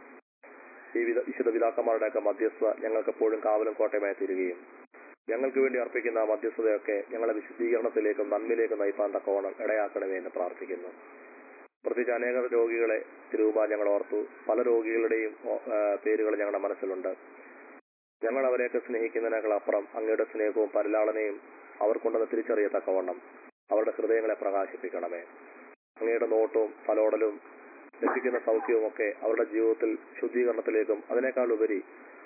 ഈ വിധ വിശുദ്ധ പിതാക്കന്മാരുടെയൊക്കെ മധ്യസ്ഥ ഞങ്ങൾക്ക് എപ്പോഴും കാവലും കോട്ടയമായി തീരുകയും ഞങ്ങൾക്ക് വേണ്ടി അർപ്പിക്കുന്ന ആ മധ്യസ്ഥതയൊക്കെ ഞങ്ങളെ വിശുദ്ധീകരണത്തിലേക്കും നന്മയിലേക്കും നയിപ്പാൻ തക്കവണ്ണം ഇടയാക്കണമേ എന്ന് പ്രാർത്ഥിക്കുന്നു പ്രത്യേകിച്ച് അനേക രോഗികളെ തിരുവുമ്പ ഞങ്ങൾ ഓർത്തു പല രോഗികളുടെയും പേരുകൾ ഞങ്ങളുടെ മനസ്സിലുണ്ട് ഞങ്ങൾ അവരെയൊക്കെ സ്നേഹിക്കുന്നതിനേക്കാൾ അപ്പുറം അങ്ങയുടെ സ്നേഹവും പരിലാളനയും അവർക്കുണ്ടെന്ന് തിരിച്ചറിയത്തക്കവണ്ണം അവരുടെ ഹൃദയങ്ങളെ പ്രകാശിപ്പിക്കണമേ അങ്ങയുടെ നോട്ടവും തലോടലും ലഭിക്കുന്ന സൗഖ്യവും ഒക്കെ അവരുടെ ജീവിതത്തിൽ ശുദ്ധീകരണത്തിലേക്കും അതിനേക്കാൾ ഉപരി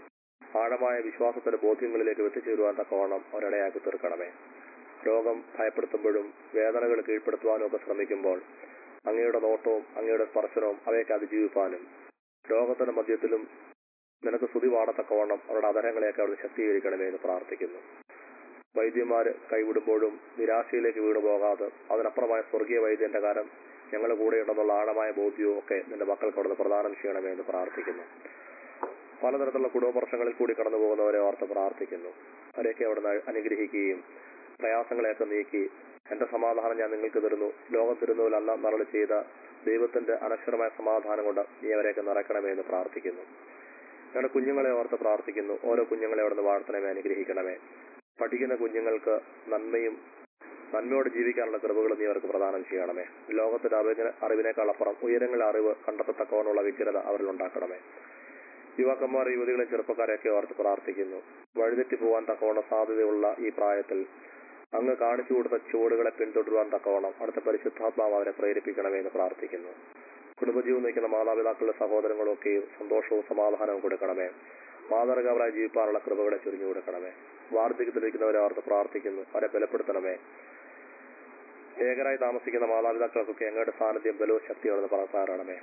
ആഴമായ വിശ്വാസത്തിന്റെ ബോധ്യങ്ങളിലേക്ക് എത്തിച്ചേരുവാൻ തക്കവണ്ണം അവരിടയാക്കി തീർക്കണമേ രോഗം ഭയപ്പെടുത്തുമ്പോഴും വേദനകൾ കീഴ്പ്പെടുത്തുവാനും ഒക്കെ ശ്രമിക്കുമ്പോൾ അങ്ങയുടെ നോട്ടവും അങ്ങയുടെ സ്പർശനവും അവയൊക്കെ അതിജീവിപ്പാനും രോഗത്തിന്റെ മധ്യത്തിലും നിനക്ക് സ്തുതി പാടത്തക്കവണ്ണം അവരുടെ അധരങ്ങളെയൊക്കെ അവിടെ ശക്തീകരിക്കണമേ എന്ന് പ്രാർത്ഥിക്കുന്നു വൈദ്യന്മാര് കൈവിടുമ്പോഴും നിരാശയിലേക്ക് വീണു പോകാതെ അതിനപ്പുറമായ സ്വർഗീയ വൈദ്യന്റെ കാലം ഞങ്ങളുടെ കൂടെയുണ്ടെന്നുള്ള ആഴമായ ബോധ്യവും ഒക്കെ നിന്റെ മക്കൾക്ക് അവിടുന്ന് പ്രദാനം ചെയ്യണമേ എന്ന് പ്രാർത്ഥിക്കുന്നു പലതരത്തിലുള്ള കുടുംബ പ്രശ്നങ്ങളിൽ കൂടി കടന്നു പോകുന്നവരെ ഓർത്ത് പ്രാർത്ഥിക്കുന്നു അവരെയൊക്കെ അവിടുന്ന് അനുഗ്രഹിക്കുകയും പ്രയാസങ്ങളെയൊക്കെ നീക്കി എന്റെ സമാധാനം ഞാൻ നിങ്ങൾക്ക് തരുന്നു ലോകം തരുന്നതിലല്ല മറളി ചെയ്ത ദൈവത്തിന്റെ അനശ്വരമായ സമാധാനം കൊണ്ട് നീ അവരെയൊക്കെ നിറയ്ക്കണമേ എന്ന് പ്രാർത്ഥിക്കുന്നു ഞങ്ങളുടെ കുഞ്ഞുങ്ങളെ ഓർത്ത് പ്രാർത്ഥിക്കുന്നു ഓരോ കുഞ്ഞുങ്ങളെ അവിടുന്ന് വാഴ്ത്തണമേ അനുഗ്രഹിക്കണമേ പഠിക്കുന്ന കുഞ്ഞുങ്ങൾക്ക് നന്മയും നന്മയോട് ജീവിക്കാനുള്ള കൃപകൾ നീ അവർക്ക് പ്രദാനം ചെയ്യണമേ ലോകത്തിന്റെ അറിവിന് അറിവിനേക്കാൾ അപ്പുറം ഉയരങ്ങളെ അറിവ് കണ്ടെത്തത്തക്കവണ്ണമുള്ള വിചിരത അവരിൽ ഉണ്ടാക്കണമേ യുവാക്കന്മാർ യുവതികളെ ചെറുപ്പക്കാരെയൊക്കെ ഓർത്ത് പ്രാർത്ഥിക്കുന്നു വഴിതെറ്റി പോകാൻ തക്കവണ്ണം സാധ്യതയുള്ള ഈ പ്രായത്തിൽ അങ്ങ് കാണിച്ചു കൊടുത്ത ചുവടുകളെ പിന്തുടരുവാൻ തക്കവണ്ണം അടുത്ത പരിശുദ്ധാത്മാവ് അവരെ പ്രേരിപ്പിക്കണമേ എന്ന് പ്രാർത്ഥിക്കുന്നു കുടുംബജീവൻ നയിക്കുന്ന മാതാപിതാക്കളുടെ സഹോദരങ്ങളൊക്കെയും സന്തോഷവും സമാധാനവും കൊടുക്കണമേ മാതൃകാപരായി ജീവിക്കാനുള്ള കൃപകളെ ചുരുങ്ങി കൊടുക്കണമേ വാർദ്ധക്യത്തിലിരിക്കുന്നവരെ ഓർത്ത് പ്രാർത്ഥിക്കുന്നു അവരെ ബലപ്പെടുത്തണമേ ഏകരായി താമസിക്കുന്ന മാതാപിതാക്കൾക്കൊക്കെ അങ്ങയുടെ സാന്നിധ്യം ബലവും ശക്തിയോടെന്ന് പറക്കാറാണമേ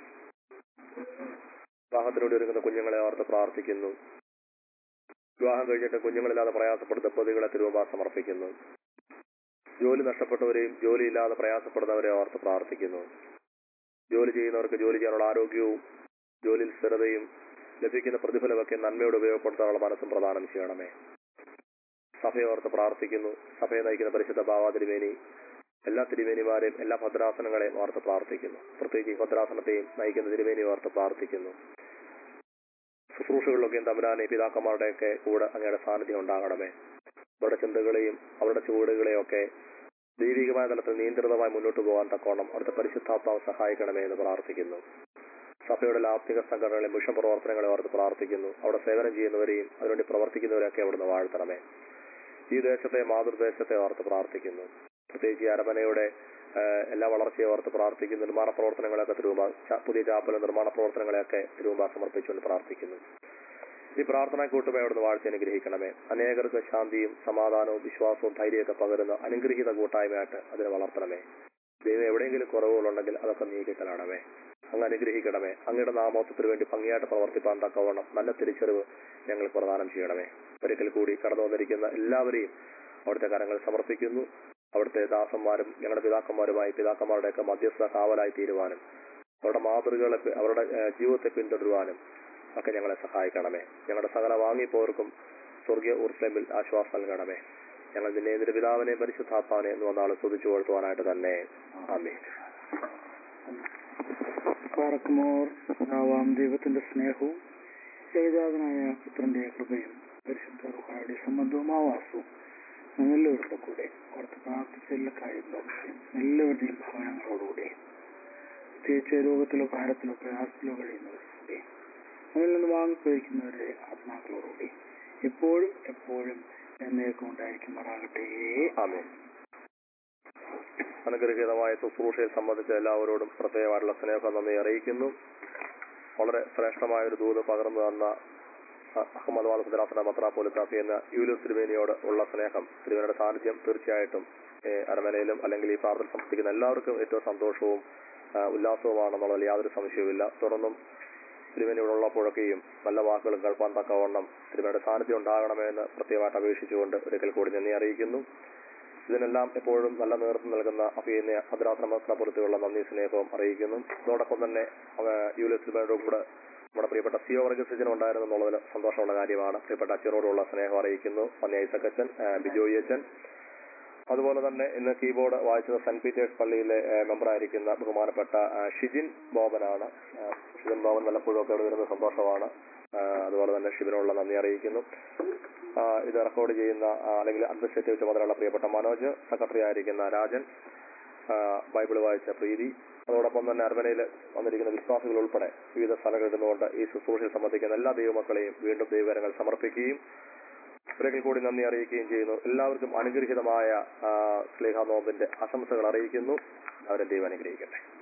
വിവാഹത്തിലൂടെ ഒരുങ്ങുന്ന കുഞ്ഞുങ്ങളെ ഓർത്ത് പ്രാർത്ഥിക്കുന്നു വിവാഹം കഴിഞ്ഞിട്ട് കുഞ്ഞുങ്ങളില്ലാതെ പ്രയാസപ്പെടുന്ന ദമ്പതികളെ തിരുവമ്പ സമർപ്പിക്കുന്നു ജോലി നഷ്ടപ്പെട്ടവരെയും ജോലിയില്ലാതെ പ്രയാസപ്പെടുന്നവരെ ഓർത്ത് പ്രാർത്ഥിക്കുന്നു ജോലി ചെയ്യുന്നവർക്ക് ജോലി ചെയ്യാനുള്ള ആരോഗ്യവും ജോലിയിൽ സ്ഥിരതയും ലഭിക്കുന്ന പ്രതിഫലമൊക്കെ നന്മയോട് ഉപയോഗപ്പെടുത്താനുള്ള മനസ്സും പ്രദാനം ചെയ്യണമേ സഭയോർത്ത് പ്രാർത്ഥിക്കുന്നു സഭയെ നയിക്കുന്ന പരിശുദ്ധ ഭാവാതിരുമേനി എല്ലാ തിരുമേനിമാരെയും എല്ലാ ഭദ്രാസനങ്ങളെയും ഓർത്ത് പ്രാർത്ഥിക്കുന്നു പ്രത്യേകിച്ച് ഈ ഭദ്രാസനത്തെയും നയിക്കുന്ന തിരുമേനി ഓർത്ത് പ്രാർത്ഥിക്കുന്നു ശുശ്രൂഷകളിലൊക്കെയും തമ്പുരാനെ പിതാക്കന്മാരുടെയൊക്കെ കൂടെ അങ്ങയുടെ സാന്നിധ്യം ഉണ്ടാകണമേ അവരുടെ ചിന്തകളെയും അവരുടെ ചുവടുകളെയും ഒക്കെ ദൈവികമായ തലത്തിൽ നിയന്ത്രിതമായി മുന്നോട്ട് പോകാൻ തക്കോണം അവിടുത്തെ പരിശുദ്ധാത്മാവ് സഹായിക്കണമേ എന്ന് പ്രാർത്ഥിക്കുന്നു സഭയുടെ ലാഭ്തിക സംഘടനകളെ മിഷൻ പ്രവർത്തനങ്ങളെ ഓർത്ത് പ്രാർത്ഥിക്കുന്നു അവിടെ സേവനം ചെയ്യുന്നവരെയും അതിനുവേണ്ടി പ്രവർത്തിക്കുന്നവരെയൊക്കെ അവിടുന്ന് വാഴ്ത്തണമേ ഈ ദേശത്തെ മാതൃദേശത്തെ ഓർത്ത് പ്രാർത്ഥിക്കുന്നു പ്രത്യേകിച്ച് ഈ അരമനയുടെ ആ, എല്ലാ വളർച്ചയെ ഓർത്ത് പ്രാർത്ഥിക്കുന്നു നിർമ്മാണ പ്രവർത്തനങ്ങളെയൊക്കെ തിരുവുമ്പ ച- പുതിയ ചാപ്പല നിർമ്മാണ പ്രവർത്തനങ്ങളെയൊക്കെ തിരുവുമ്പ സമർപ്പിച്ചുകൊണ്ട് പ്രാർത്ഥിക്കുന്നു ഈ പ്രാർത്ഥന കൂട്ടുമേ അവിടുന്ന് വാഴ്ച അനുഗ്രഹിക്കണമേ അനേകർക്ക് ശാന്തിയും സമാധാനവും വിശ്വാസവും ധൈര്യമൊക്കെ പകരുന്ന അനുഗ്രഹീത കൂട്ടായ്മയായിട്ട് അതിനെ വളർത്തണമേ ദൈവം എവിടെയെങ്കിലും കുറവുകളുണ്ടെങ്കിൽ അതൊക്കെ നീക്കിക്കളയണമേ അങ്ങ് അനുഗ്രഹിക്കണമേ അങ്ങയുടെ നാമോത്വത്തിന് വേണ്ടി ഭംഗിയായിട്ട് പ്രവർത്തിപ്പാൻ തക്കവണ്ണം നല്ല തിരിച്ചറിവ് ഞങ്ങൾ പ്രദാനം ചെയ്യണമേ ഒരിക്കൽ കൂടി കടന്നു വന്നിരിക്കുന്ന എല്ലാവരെയും അവിടുത്തെ കരങ്ങൾ സമർപ്പിക്കുന്നു അവിടുത്തെ ദാസന്മാരും ഞങ്ങളുടെ പിതാക്കന്മാരുമായി പിതാക്കന്മാരുടെയൊക്കെ മധ്യസ്ഥ കാവലായി തീരുവാനും അവരുടെ മാതൃകകളെ പി- അവരുടെ ഏഹ്, ജീവിതത്തെ പിന്തുടരുവാനും ഒക്കെ ഞങ്ങളെ സഹായിക്കണമേ ഞങ്ങളുടെ സകല വാങ്ങിപ്പോർക്കും സ്വർഗീയ ഊർസ്ലമിൽ ആശ്വാസം നൽകണമേ ഞങ്ങൾ നിന്നെ നിന്റെ പിതാവിനെയും പരിശുദ്ധാത്മാവിനെ എന്ന് വന്നാൾ സ്തുതിച്ചു കൊടുത്തുവാനായിട്ട് തന്നെ ആമേ പാറക്കുമോർ പിതാവാം ദൈവത്തിന്റെ സ്നേഹവും ഏകജാതനായ പുത്രന്റെ കൃപയും പരിശുദ്ധ റുഹായുടെ സംബന്ധവും ആവാസവും എല്ലാവരുടെ കൂടെ ഓർത്ത് പ്രാർത്ഥിച്ച എല്ലാ കാര്യങ്ങളും എല്ലാവരുടെയും ഭവനങ്ങളോടുകൂടെ പ്രത്യേകിച്ച് രോഗത്തിലോ ഭാരത്തിലോ പ്രയാസത്തിലോ കഴിയുന്നവരുടെ അതിൽ നിന്ന് വാങ്ങിപ്പോയിരിക്കുന്നവരുടെ ആത്മാക്കളോടുകൂടി എപ്പോഴും എപ്പോഴും എന്നേക്കും ഉണ്ടായിരിക്കുമാറാകട്ടെ ആമേ അനുഗ്രഹീതമായ ശുശ്രൂഷയെ സംബന്ധിച്ച എല്ലാവരോടും പ്രത്യേകമായിട്ടുള്ള സ്നേഹം നന്ദി അറിയിക്കുന്നു വളരെ ശ്രേഷ്ഠമായ ഒരു ദൂത് പകർന്നു തന്ന അ- അഹമ്മദ് വാദ ഭദ്രാസന മത്രാപോലിത്താഫി എന്ന യൂലൂസ് തിരുവേനിയോട് ഉള്ള സ്നേഹം തിരുവേനയുടെ സാന്നിധ്യം തീർച്ചയായിട്ടും ഏ, അരമനയിലും അല്ലെങ്കിൽ ഈ പ്രാർത്ഥന സംബന്ധിക്കുന്ന എല്ലാവർക്കും ഏറ്റവും സന്തോഷവും ആ, ഉല്ലാസവുമാണെന്നുള്ളതിൽ യാതൊരു സംശയവുമില്ല തുടർന്നും തിരുവേനിയോട് ഉള്ളപ്പോഴൊക്കെയും നല്ല വാക്കുകളും കേൾപ്പാൻ തക്കവണ്ണം തിരുവേനയുടെ സാന്നിധ്യം ഉണ്ടാകണമെന്ന് പ്രത്യേകമായിട്ട് അപേക്ഷിച്ചുകൊണ്ട് ഒരിക്കൽ കൂടി നന്ദി അറിയിക്കുന്നു ഇതിനെല്ലാം എപ്പോഴും നല്ല നേതൃത്വം നൽകുന്ന അഭിനയ ഭദ്രാസന മത്സരപ്പുറത്തുള്ള നന്ദി സ്നേഹവും അറിയിക്കുന്നു അതോടൊപ്പം തന്നെ യുലിസ്ബയുടെ കൂടെ നമ്മുടെ പ്രിയപ്പെട്ട സിഒ വർഗസിജനം ഉണ്ടായിരുന്നു എന്നുള്ളതിൽ സന്തോഷമുള്ള കാര്യമാണ് പ്രിയപ്പെട്ട അച്ഛനോടുള്ള സ്നേഹം അറിയിക്കുന്നു പന്നി ഐസക്കച്ചൻ ആ, ബിജോയി അച്ഛൻ അതുപോലെ തന്നെ ഇന്ന് കീബോർഡ് വായിച്ചത് സെന്റ് പീറ്റേഴ്സ് പള്ളിയിലെ ആ, മെമ്പറായിരിക്കുന്ന ബഹുമാനപ്പെട്ട ആ, ഷിജിൻ ബോബനാണ് ആ, ഷിജിൻ ബോബൻ വല്ലപ്പോഴും ഒക്കെ ഇവിടെ വരുന്നത് സന്തോഷമാണ് ആ, അതുപോലെ തന്നെ ഷിബിനുള്ള നന്ദി അറിയിക്കുന്നു ആ, ഇത് റെക്കോർഡ് ചെയ്യുന്ന ആ, അല്ലെങ്കിൽ അഡ്മിനിസ്ട്രേറ്റീവ് ചുമതലയുള്ള പ്രിയപ്പെട്ട മനോജ് സെക്രട്ടറി ആയിരിക്കുന്ന രാജൻ ആ, ബൈബിൾ വായിച്ച പ്രീതി അതോടൊപ്പം തന്നെ അരമനയിൽ വന്നിരിക്കുന്ന വിശ്വാസികൾ ഉൾപ്പെടെ വിവിധ സ്ഥലങ്ങളിൽ നിന്നുകൊണ്ട് ഈ ശുശ്രൂഷയിൽ സംബന്ധിക്കുന്ന എല്ലാ ദൈവമക്കളെയും വീണ്ടും ദൈവകരങ്ങൾ സമർപ്പിക്കുകയും ഒരിക്കൽ കൂടി നന്ദി അറിയിക്കുകയും ചെയ്യുന്നു എല്ലാവർക്കും അനുഗ്രഹീതമായ സ്നേഹ നോമ്പിന്റെ ആശംസകൾ അറിയിക്കുന്നു അവരെ ദൈവം അനുഗ്രഹിക്കട്ടെ